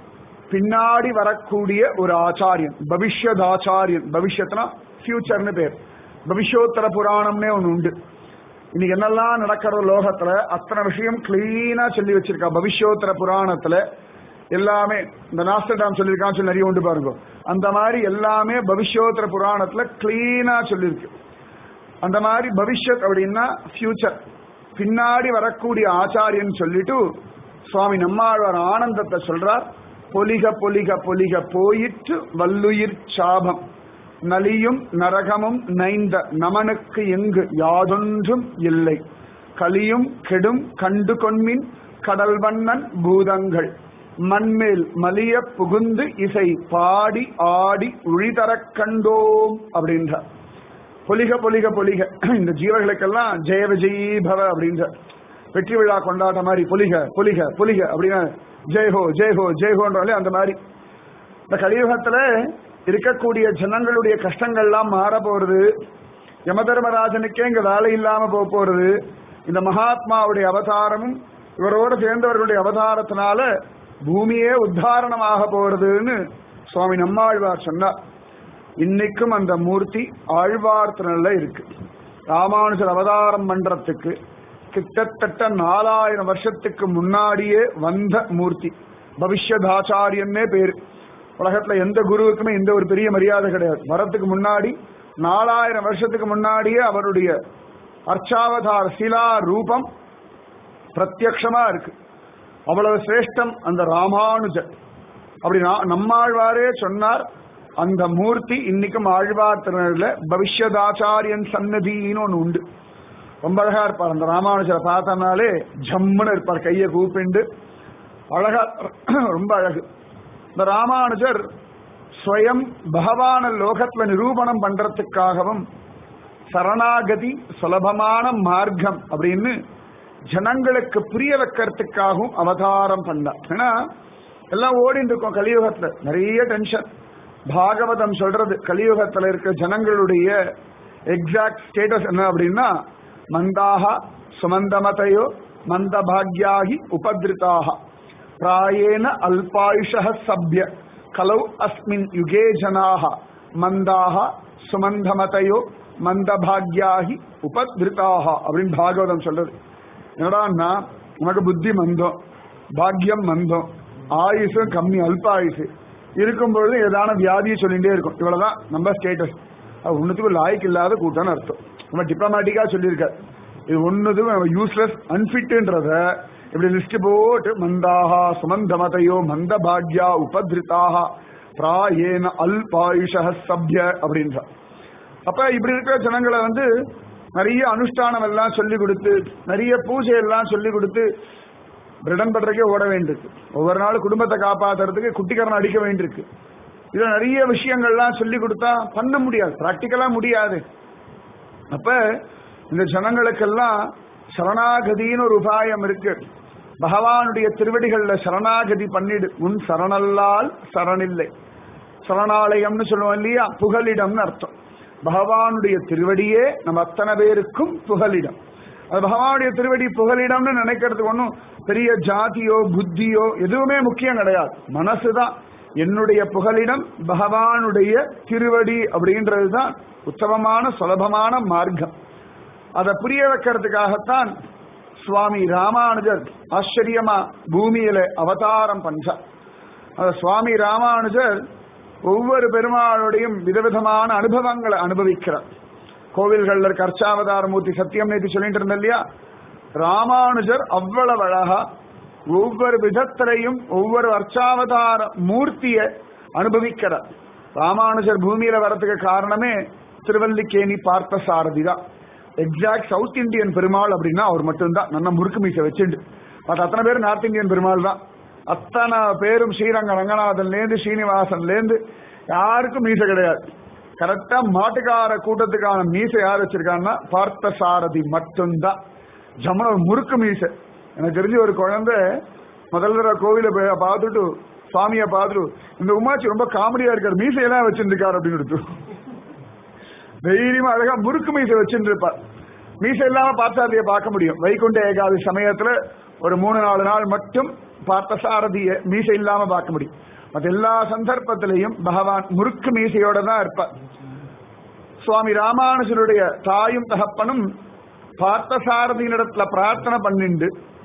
பின்னாடி வரக்கூடிய ஒரு ஆச்சாரியன் பவிஷ்யத் ஆச்சாரியன் பவிஷ்யத்னா ஃபியூச்சர்னு பேர் பவிஷ்யோத்தர புராணம்னே ஒன்று உண்டு இன்னைக்கு என்னெல்லாம் நடக்கிற லோகத்துல அத்தனை விஷயம் கிளீனா சொல்லி வச்சிருக்கா பவிஷ்யோத்தர புராணத்துல எல்லாமே இந்த நாஸ்டர்டாம் சொல்லியிருக்கான்னு சொல்லி நிறைய உண்டு பாருங்க அந்த மாதிரி எல்லாமே பவிஷ்யோத்தர புராணத்துல கிளீனா சொல்லியிருக்கு அந்த மாதிரி பவிஷ்யத் அப்படின்னா ஃபியூச்சர் பின்னாடி வரக்கூடிய ஆச்சாரியன் சொல்லிட்டு சுவாமி நம்மாழ்வார் ஆனந்தத்தை சொல்றார் பொலிக பொலிக பொலிக போயிற்று வல்லுயிர் சாபம் நலியும் நரகமும் நைந்த நமனுக்கு எங்கு யாதொன்றும் இல்லை கலியும் கெடும் கண்டு கொன்மின் கடல் வண்ணன் பூதங்கள் மண்மேல் மலிய புகுந்து இசை பாடி ஆடி உழிதரக் கண்டோம் அப்படின்றார் பொலிக பொலிக பொலிக இந்த ஜீவர்களுக்கெல்லாம் ஜெய விஜயீ பவ அப்படின்ற வெற்றி விழா கொண்டாட்ட மாதிரி பொலிக பொலிக பொலிக அப்படின்னா ஜெய்ஹோ ஜெய்ஹோ ஜெய்ஹோன்றாலே அந்த மாதிரி இந்த கலியுகத்துல இருக்கக்கூடிய ஜனங்களுடைய கஷ்டங்கள்லாம் மாற போறது யமதர்மராஜனுக்கே இங்க வேலை இல்லாம போக போறது இந்த மகாத்மாவுடைய அவதாரமும் இவரோட சேர்ந்தவர்களுடைய அவதாரத்தினால பூமியே உத்தாரணமாக போறதுன்னு சுவாமி நம்மாழ்வார் சொன்னார் இன்னைக்கும் அந்த மூர்த்தி ஆழ்வார் திருநல்ல இருக்கு ராமானுஜர் அவதாரம் பண்றதுக்கு கிட்டத்தட்ட நாலாயிரம் வருஷத்துக்கு முன்னாடியே வந்த மூர்த்தி பவிஷ்யதாச்சாரியன்னே பேரு உலகத்துல எந்த குருவுக்குமே எந்த ஒரு பெரிய மரியாதை கிடையாது வரத்துக்கு முன்னாடி நாலாயிரம் வருஷத்துக்கு முன்னாடியே அவருடைய அர்ச்சாவதார சிலா ரூபம் பிரத்யக்ஷமா இருக்கு அவ்வளவு சிரேஷ்டம் அந்த ராமானுஜர் அப்படி நா- நம்மாழ்வாரே சொன்னார் அந்த மூர்த்தி இன்னைக்கும் ஆழ்வார் திருநெல்ல பவிஷ்யதாச்சாரியன் சன்னதின்னு ஒன்று உண்டு ரொம்ப அழகா இருப்பார் அந்த ராமானுஜரை பார்த்தனாலே ஜம்முன்னு இருப்பார் கையை கூப்பிண்டு அழகா ரொம்ப அழகு இந்த ராமானுஜர் ஸ்வயம் பகவான லோகத்துல நிரூபணம் பண்றதுக்காகவும் சரணாகதி சுலபமான மார்க்கம் அப்படின்னு ஜனங்களுக்கு புரிய வைக்கிறதுக்காகவும் அவதாரம் பண்ணார் ஏன்னா எல்லாம் ஓடிட்டு இருக்கோம் கலியுகத்துல நிறைய டென்ஷன் பாகவதம் சொல்றது கலியுகத்துல இருக்க ஜனங்களுடைய எக்ஸாக்ட் ஸ்டேட்டஸ் என்ன அப்படின்னா மந்தாக சுமந்தமதையோ மந்தபாக்யாகி உபதிருதாக பிராயேன அல்பாயுஷ சப்ய கலௌ அஸ்மின் யுகே ஜனாக மந்தாக சுமந்தமதையோ மந்தபாக்யாகி உபதிருதாக அப்படின்னு பாகவதம் சொல்றது என்னடான்னா உனக்கு புத்தி மந்தம் பாக்யம் மந்தம் ஆயுசு கம்மி அல்ப ஆயுசு இருக்கும் பொழுது ஏதான வியாதியை சொல்லிட்டே இருக்கும் இவ்வளவுதான் நம்ம ஸ்டேட்டஸ் அது ஒன்றுத்துக்கும் லாய்க்கு இல்லாத கூட்டம்னு அர்த்தம் நம்ம டிப்ளமேட்டிக்கா சொல்லியிருக்காரு இது ஒன்றுத்துக்கும் நம்ம யூஸ்லெஸ் அன்ஃபிட்ன்றத இப்படி லிஸ்ட் போட்டு மந்தாகா சுமந்தமதையோ மந்த பாக்யா உபதிருத்தாக பிராயேன அல்பாயுஷ சப்ய அப்படின்ற அப்ப இப்படி இருக்கிற ஜனங்களை வந்து நிறைய அனுஷ்டானம் எல்லாம் சொல்லி கொடுத்து நிறைய பூஜை எல்லாம் சொல்லி கொடுத்து பிரிடன் பண்றதுக்கே ஓட வேண்டியிருக்கு ஒவ்வொரு நாள் குடும்பத்தை காப்பாத்துறதுக்கு குட்டிக்காரன் அடிக்க வேண்டியிருக்கு இதுல நிறைய விஷயங்கள்லாம் சொல்லி கொடுத்தா பண்ண முடியாது பிராக்டிக்கலா முடியாது அப்ப இந்த ஜனங்களுக்கெல்லாம் சரணாகதின்னு ஒரு உபாயம் இருக்கு பகவானுடைய திருவடிகள்ல சரணாகதி பண்ணிடு உன் சரணல்லால் சரணில்லை சரணாலயம்னு சொல்லுவோம் இல்லையா புகலிடம்னு அர்த்தம் பகவானுடைய திருவடியே நம்ம அத்தனை பேருக்கும் புகலிடம் அது பகவானுடைய திருவடி புகலிடம்னு நினைக்கிறதுக்கு ஒன்றும் பெரிய ஜாதியோ புத்தியோ எதுவுமே முக்கியம் கிடையாது மனசுதான் என்னுடைய புகலிடம் பகவானுடைய திருவடி அப்படின்றது தான் உத்தமமான சுலபமான மார்க்கம் அதை புரிய வைக்கிறதுக்காகத்தான் சுவாமி ராமானுஜர் ஆச்சரியமா பூமியில அவதாரம் பண்றார் அந்த சுவாமி ராமானுஜர் ஒவ்வொரு பெருமாளுடையும் விதவிதமான அனுபவங்களை அனுபவிக்கிறார் கோவில்கள்ல இருக்க அர்ச்சாவதார மூர்த்தி சத்தியம் நேற்று சொல்லிட்டு இருந்தேன் இல்லையா ராமானுஜர் அவ்வளவு அழகா ஒவ்வொரு விதத்திலையும் ஒவ்வொரு அர்ச்சாவதார மூர்த்தியை அனுபவிக்கிறார் ராமானுஜர் பூமியில வரதுக்கு காரணமே திருவல்லிக்கேணி பார்த்த சாரதி தான் எக்ஸாக்ட் சவுத் இந்தியன் பெருமாள் அப்படின்னா அவர் மட்டும்தான் நல்ல முறுக்கு மீசை வச்சுண்டு பட் அத்தனை பேர் நார்த் இந்தியன் பெருமாள் தான் அத்தனை பேரும் ஸ்ரீரங்க ரங்கநாதன்லேருந்து ஸ்ரீனிவாசன்லேருந்து யாருக்கும் மீசை கிடையாது கரெக்டா மாட்டுக்கார கூட்டத்துக்கான மீசை யார் வச்சிருக்காங்கன்னா பார்த்த சாரதி மட்டும்தான் ஜமுன ஒரு முறுக்கு மீசை எனக்கு தெரிஞ்ச ஒரு குழந்தை முதல் தடவை கோவில போய் பார்த்துட்டு சுவாமியை பார்த்துட்டு இந்த உமாச்சி ரொம்ப காமெடியா இருக்காரு மீசையெல்லாம் வச்சிருக்காரு அப்படின்னு கொடுத்து தைரியமா அழகா முறுக்கு மீசை வச்சுட்டு இருப்பார் மீசை இல்லாம பார்த்தாதிய பார்க்க முடியும் வைகுண்ட ஏகாதி சமயத்துல ஒரு மூணு நாலு நாள் மட்டும் பார்த்த சாரதிய மீசை இல்லாம பார்க்க முடியும் மற்ற எல்லா சந்தர்ப்பத்திலையும் பகவான் முறுக்கு மீசையோட தான் இருப்பார் சுவாமி ராமானுஜருடைய தாயும் தகப்பனும் பார்த்த சாரதியினிடத்துல பிரார்த்தனை பண்ணிண்டு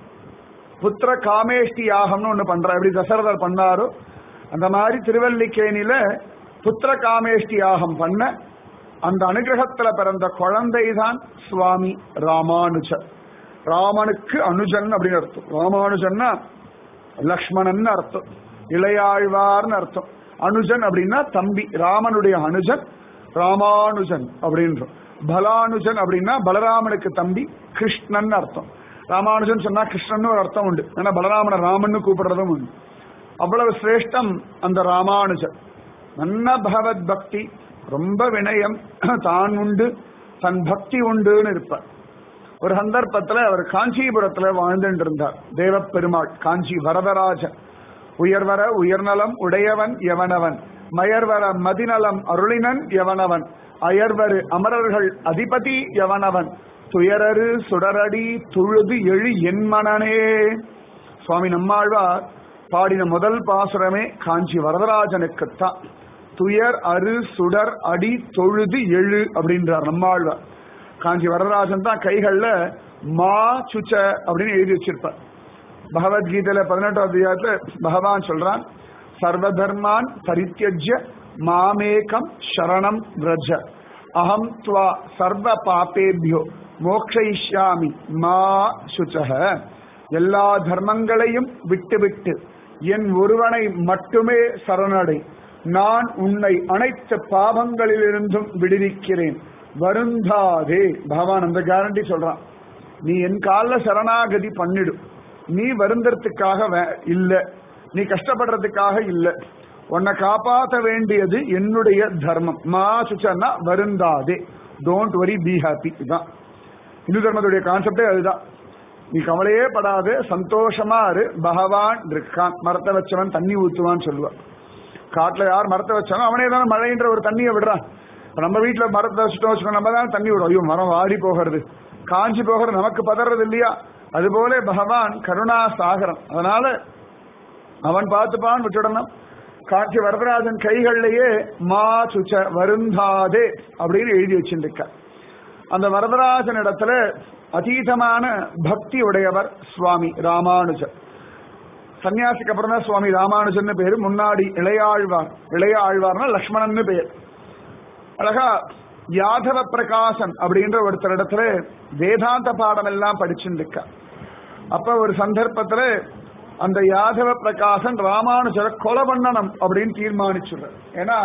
புத்திர காமேஷ்டி யாகம்னு ஒண்ணு பண்ற எப்படி தசரதர் பண்ணாரோ அந்த மாதிரி திருவல்லிக்கேணியில புத்திர காமேஷ்டி யாகம் பண்ண அந்த அனுகிரகத்துல பிறந்த குழந்தை தான் சுவாமி ராமானுஜர் ராமனுக்கு அனுஜன் அப்படின்னு அர்த்தம் ராமானுஜன்னா லக்ஷ்மணன் அர்த்தம் இளையாழ்வார்னு அர்த்தம் அனுஜன் அப்படின்னா தம்பி ராமனுடைய அனுஜன் ராமானுஜன் அப்படின்றோம் பலானுஜன் அப்படின்னா பலராமனுக்கு தம்பி கிருஷ்ணன் அர்த்தம் ராமானுஜன் சொன்னா கிருஷ்ணன் ஒரு அர்த்தம் உண்டு ஏன்னா பலராமனை ராமன்னு கூப்பிடுறதும் உண்டு அவ்வளவு சிரேஷ்டம் அந்த ராமானுஜன் நல்ல பகவத் பக்தி ரொம்ப வினயம் தான் உண்டு தன் பக்தி உண்டுன்னு இருப்பார் ஒரு சந்தர்ப்பத்துல அவர் காஞ்சிபுரத்துல வாழ்ந்துட்டு இருந்தார் தேவ பெருமாள் காஞ்சி வரதராஜன் உயர்வர உயர்நலம் உடையவன் எவனவன் மயர்வர மதிநலம் அருளினன் எவனவன் அயர்வரு அமரர்கள் அதிபதி எவனவன் துயரரு சுடரடி துழுது எழு என் மனனே சுவாமி நம்மாழ்வார் பாடின முதல் பாசுரமே காஞ்சி வரதராஜனுக்குத்தான் துயர் அரு சுடர் அடி தொழுது எழு அப்படின்றார் நம்மாழ்வார் காஞ்சி வரதராஜன் தான் கைகள்ல மா சுச்ச அப்படின்னு எழுதி வச்சிருப்பார் பகவத்கீதையில பதினெட்டாம் அத்தியாயத்துல பகவான் சொல்றான் சர்வ தர்மான் பரித்தியஜ்ய மாமேகம் சரணம் விரஜ அகம் துவா சர்வ பாப்பேபியோ மோக்ஷயிஷ்யாமி மா சுச்சக எல்லா தர்மங்களையும் விட்டுவிட்டு என் ஒருவனை மட்டுமே சரணடை நான் உன்னை அனைத்து பாவங்களிலிருந்தும் விடுவிக்கிறேன் வருந்தாதே பகவான் அந்த கேரண்டி சொல்றான் நீ என் கால சரணாகதி பண்ணிடு நீ வருந்தறதுக்காக இல்ல நீ கஷ்டப்படுறதுக்காக இல்ல உன்னை காப்பாற்ற வேண்டியது என்னுடைய தர்மம் மா சுச்சன்னா வருந்தாதே டோன்ட் வரி பி ஹாப்பி இதுதான் இந்து தர்மத்துடைய கான்செப்டே அதுதான் நீ கவலையே படாது சந்தோஷமா இரு பகவான் இருக்கான் மரத்தை வச்சவன் தண்ணி ஊத்துவான்னு சொல்லுவான் காட்டுல யார் மரத்தை வச்சானோ அவனே தானே மழைன்ற ஒரு தண்ணியை விடுறான் இப்ப நம்ம வீட்டுல மரத்தை வச்சுட்டோம் வச்சுக்கோ நம்ம தான் தண்ணி விடும் ஐயோ மரம் வாடி போகிறது காஞ்சி போகிறது நமக்கு பதறது இல்லையா அதுபோல பகவான் கருணா சாகரம் அதனால அவன் பார்த்துப்பான் விட்டுடணும் காட்சி வரதராஜன் கைகள்லயே மா சுச்ச வருந்தாதே அப்படின்னு எழுதி வச்சிருக்க அந்த வரதராஜன் இடத்துல அதீதமான பக்தி உடையவர் சுவாமி ராமானுஜர் சன்னியாசிக்கு அப்புறம் தான் சுவாமி ராமானுஜன் பேரு முன்னாடி இளையாழ்வார் இளையாழ்வார்னா லக்ஷ்மணன் பேர் அழகா யாதவ பிரகாசன் அப்படின்ற ஒருத்தர் இடத்துல வேதாந்த பாடம் எல்லாம் படிச்சுருக்க அப்ப ஒரு சந்தர்ப்பத்துல அந்த யாதவ பிரகாசன் ராமானுஜரை கொலை பண்ணணும் அப்படின்னு தீர்மானிச்சுடுறார் ஏன்னா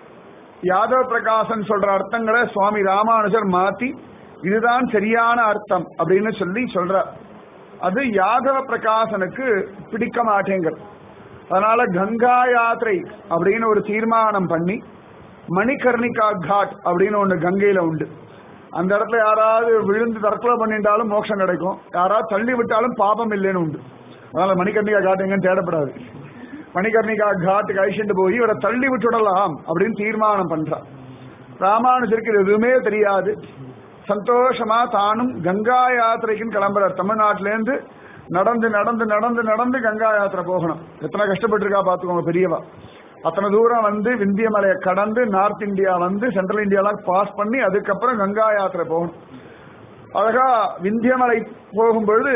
யாதவ பிரகாசன் சொல்ற அர்த்தங்களை சுவாமி ராமானுஜர் மாத்தி இதுதான் சரியான அர்த்தம் அப்படின்னு சொல்லி சொல்றார் அது யாதவ பிரகாசனுக்கு பிடிக்க மாட்டேங்கிறது அதனால கங்கா யாத்திரை அப்படின்னு ஒரு தீர்மானம் பண்ணி மணிகர்ணிகா காட் அப்படின்னு ஒண்ணு கங்கையில உண்டு அந்த இடத்துல யாராவது விழுந்து தற்கொலை பண்ணிட்டாலும் மோட்சம் கிடைக்கும் யாராவது தள்ளி விட்டாலும் பாபம் இல்லைன்னு உண்டு அதனால மணிகர்ணிகா காட் எங்கன்னு தேடப்படாது மணிகர்ணிகா காட்டுக்கு அழிச்சுட்டு போய் இவரை தள்ளி விட்டுடலாம் அப்படின்னு தீர்மானம் பண்றார் ராமானுஜருக்கு இது எதுவுமே தெரியாது சந்தோஷமா தானும் கங்கா யாத்திரைக்குன்னு கிளம்புறார் தமிழ்நாட்டில இருந்து நடந்து நடந்து நடந்து நடந்து கங்கா யாத்திரை போகணும் எத்தனை கஷ்டப்பட்டு இருக்கா பாத்துக்கோங்க பெரியவா அத்தனை தூரம் வந்து விந்திய மலையை கடந்து நார்த் இந்தியா வந்து சென்ட்ரல் இந்தியாலாம் பாஸ் பண்ணி அதுக்கப்புறம் கங்கா யாத்திரை போகணும் அழகா விந்தியமலை போகும்பொழுது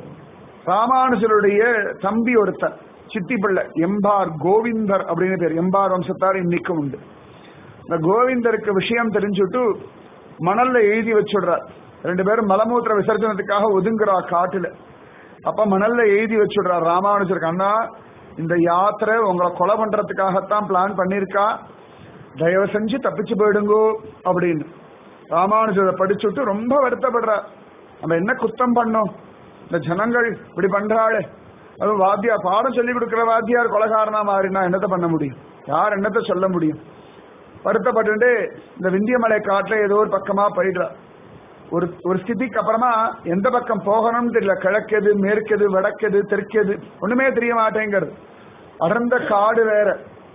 ராமானுஜருடைய தம்பி ஒருத்தர் சித்தி பிள்ளை எம்பார் கோவிந்தர் அப்படின்னு பேர் எம்பார் வம்சத்தார் இன்னைக்கும் உண்டு இந்த கோவிந்தருக்கு விஷயம் தெரிஞ்சுட்டு மணல்ல எழுதி வச்சுடுறார் ரெண்டு பேரும் மலமூத்திர விசர்ஜனத்துக்காக ஒதுங்குறா காட்டுல அப்ப மணல்ல எழுதி வச்சுடுறார் ராமானுஜர் அண்ணா இந்த யாத்திரை உங்களை கொலை பண்றதுக்காகத்தான் பிளான் பண்ணிருக்கா தயவு செஞ்சு தப்பிச்சு போயிடுங்கோ அப்படின்னு ராமானுஜரை படிச்சுட்டு ரொம்ப வருத்தப்படுறார் நம்ம என்ன குத்தம் பண்ணோம் இந்த ஜனங்கள் இப்படி பண்றாளே அதுவும் வாத்தியார் பாடம் சொல்லி கொடுக்கிற வாத்தியார் கொலகாரனா மாறினா என்னத்த பண்ண முடியும் யார் என்னத்த சொல்ல முடியும் வருத்தப்பட்டு இந்த விந்தியமலை காட்டுல ஏதோ ஒரு பக்கமா போயிடுறா ஒரு ஒரு ஸ்திதிக்கு அப்புறமா எந்த பக்கம் போகணும்னு தெரியல கிழக்கெது மேற்கெது வடக்கெது தெற்கெது ஒண்ணுமே தெரிய மாட்டேங்கிறது அடர்ந்த காடு வேற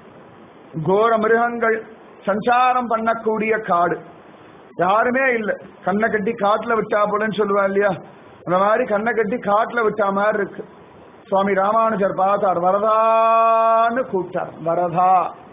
கோர மிருகங்கள் சஞ்சாரம் பண்ணக்கூடிய காடு யாருமே இல்ல கண்ணை கட்டி காட்டுல விட்டா போலன்னு சொல்லுவா இல்லையா அந்த மாதிரி கண்ணை கட்டி காட்டுல விட்டா மாதிரி இருக்கு சுவாமி ராமானுஜர் பார்த்தார் வரதான்னு கூப்பிட்டார் வரதா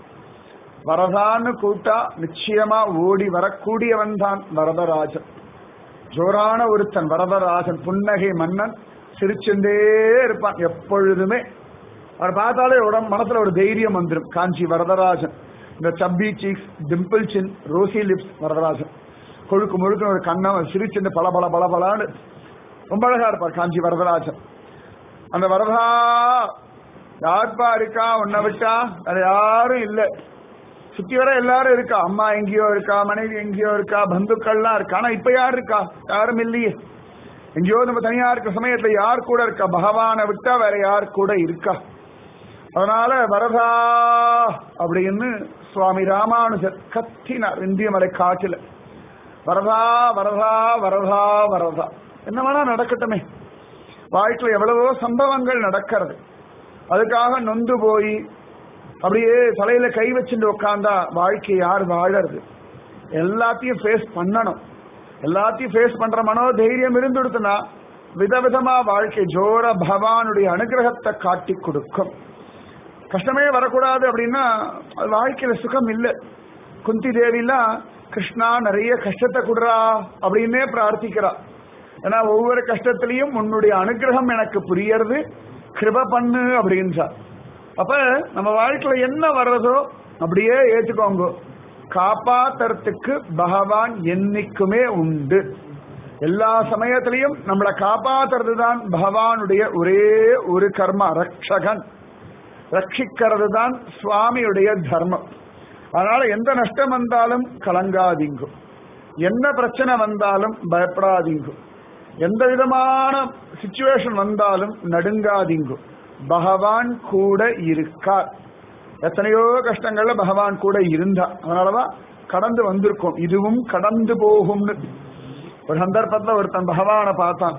வரதான்னு கூப்பிட்டா நிச்சயமா ஓடி வரக்கூடியவன் தான் வரதராஜன் ஜோரான ஒருத்தன் வரதராஜன் புன்னகை மன்னன் சிரிச்சுண்டே இருப்பான் எப்பொழுதுமே அவர் பார்த்தாலே உடம்பு மனசுல ஒரு தைரியம் வந்துடும் காஞ்சி வரதராஜன் இந்த chubby cheeks dimple chin rosy lips Varadarajan கொழுக்கு முழுக்க ஒரு கண்ணம் சிரிச்சுண்டு பல பல பல பலான்னு ரொம்ப அழகா இருப்பார் காஞ்சி வரதராஜன் அந்த வரதா யார்ப்பா இருக்கா உன்னை விட்டா வேற யாரும் இல்ல சுத்தி வர எல்லாரும் இருக்கா அம்மா எங்கேயோ இருக்கா மனைவி எங்கேயோ இருக்கா பந்துக்கள்லாம் இருக்கா ஆனா இப்ப யார் இருக்கா யாரும் இல்லையே எங்கேயோ நம்ம தனியா இருக்க சமயத்துல யார் கூட இருக்கா பகவானை விட்டா வேற யார் கூட இருக்கா அதனால வரதா அப்படின்னு சுவாமி ராமானுஜர் கத்தினார் இந்திய மலை காட்டில வரதா வரதா வரதா வரதா என்ன வேணா நடக்கட்டுமே வாழ்க்கையில எவ்வளவோ சம்பவங்கள் நடக்கிறது அதுக்காக நொந்து போய் அப்படியே தலையில கை வச்சுட்டு உட்காந்தா வாழ்க்கை யார் வாழறது எல்லாத்தையும் ஃபேஸ் பண்ணணும் எல்லாத்தையும் ஃபேஸ் பண்ற மனோ தைரியம் இருந்துடுத்துனா விதவிதமா வாழ்க்கை ஜோர பகவானுடைய அனுகிரகத்தை காட்டி கொடுக்கும் கஷ்டமே வரக்கூடாது அப்படின்னா அது வாழ்க்கையில சுகம் இல்லை குந்தி தேவிலாம் கிருஷ்ணா நிறைய கஷ்டத்தை கொடுறா அப்படின்னே பிரார்த்திக்கிறா ஏன்னா ஒவ்வொரு கஷ்டத்திலையும் உன்னுடைய அனுகிரகம் எனக்கு புரியறது கிருப பண்ணு அப்படின்றா அப்ப நம்ம வாழ்க்கையில என்ன வர்றதோ அப்படியே ஏத்துக்கோங்க காப்பாத்துறதுக்கு பகவான் என்னைக்குமே உண்டு எல்லா சமயத்திலையும் நம்மளை காப்பாத்துறது தான் பகவானுடைய ஒரே ஒரு கர்மா ரக்ஷகன் ரட்சிக்கிறது தான் சுவாமியுடைய தர்மம் அதனால எந்த நஷ்டம் வந்தாலும் கலங்காதீங்க என்ன பிரச்சனை வந்தாலும் பயப்படாதீங்க எந்த விதமான சுச்சுவேஷன் வந்தாலும் நடுங்காதீங்க பகவான் கூட இருக்கார் எத்தனையோ கஷ்டங்கள்ல பகவான் கூட இருந்தா அதனாலதான் கடந்து வந்திருக்கோம் இதுவும் கடந்து போகும்னு ஒரு சந்தர்ப்பத்துல ஒருத்தன் பகவானை பார்த்தான்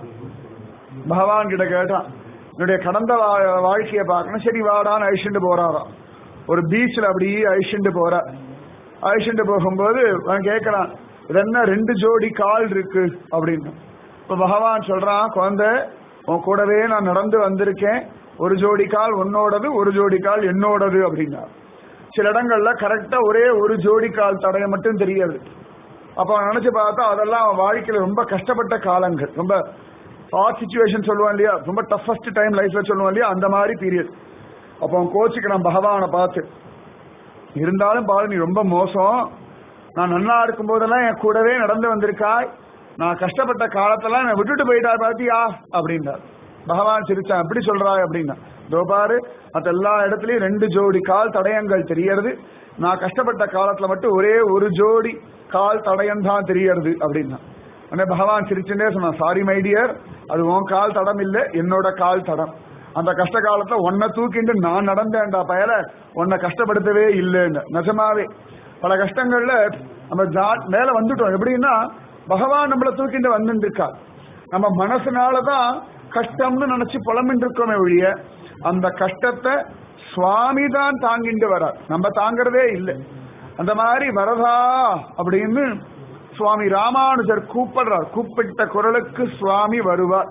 பகவான் கிட்ட கேட்டான் என்னுடைய கடந்த வா- வாழ்க்கையை பார்க்கணும் சரி வாடான்னு அழிச்சுட்டு போறாராம் ஒரு பீச்ல அப்படியே அழிச்சுட்டு போற அழிச்சுட்டு போகும்போது அவன் கேட்கறான் இது என்ன ரெண்டு ஜோடி கால் இருக்கு அப்படின்னு இப்ப பகவான் சொல்றான் குழந்தை உன் கூடவே நான் நடந்து வந்திருக்கேன் ஒரு ஜோடி கால் உன்னோடது ஒரு ஜோடி கால் என்னோடது அப்படின்னா சில இடங்கள்ல கரெக்டா ஒரே ஒரு ஜோடி கால் தடயம் மட்டும் தெரியாது அப்ப அவன் நினைச்சு பார்த்தா அதெல்லாம் அவன் வாழ்க்கையில ரொம்ப கஷ்டப்பட்ட காலங்கள் ரொம்ப ஹார்ட் சுச்சுவேஷன் சொல்லுவான் இல்லையா ரொம்ப டஃபஸ்ட் டைம் லைஃப்ல சொல்லுவான் இல்லையா அந்த மாதிரி பீரியட் அப்போ அவன் கோச்சிக்கிறான் பகவானை பார்த்து இருந்தாலும் பாரு நீ ரொம்ப மோசம் நான் நல்லா இருக்கும் போதெல்லாம் என் கூடவே நடந்து வந்திருக்காய் நான் கஷ்டப்பட்ட காலத்தெல்லாம் என்னை விட்டுட்டு போயிட்டா பாத்தியா அப்படின்னார் பகவான் சிரிச்சான் எப்படி சொல்றாய் அப்படின்னா இதோ பாரு மத்த எல்லா இடத்துலயும் ரெண்டு ஜோடி கால் தடயங்கள் தெரியறது நான் கஷ்டப்பட்ட காலத்துல மட்டும் ஒரே ஒரு ஜோடி கால் தடயம் தான் தெரியறது அப்படின்னா உடனே பகவான் சிரிச்சுட்டே சொன்னான் சாரி மை டியர் அது உன் கால் தடம் இல்ல என்னோட கால் தடம் அந்த கஷ்ட காலத்துல உன்னை தூக்கிட்டு நான் நடந்தேன்டா பயல உன்னை கஷ்டப்படுத்தவே இல்லைன்னு நிஜமாவே பல கஷ்டங்கள்ல நம்ம ஜா- மேல வந்துட்டோம் எப்படின்னா பகவான் நம்மள தூக்கிட்டு வந்துட்டு இருக்கா நம்ம மனசுனாலதான் கஷ்டம்னு நினைச்சு புலம்பிட்டு இருக்கோமே ஒழிய அந்த கஷ்டத்தை சுவாமி தான் தாங்கிட்டு வரார் நம்ம தாங்கறதே இல்லை அந்த மாதிரி வரதா அப்படின்னு சுவாமி ராமானுஜர் கூப்பிடுறார் கூப்பிட்ட குரலுக்கு சுவாமி வருவார்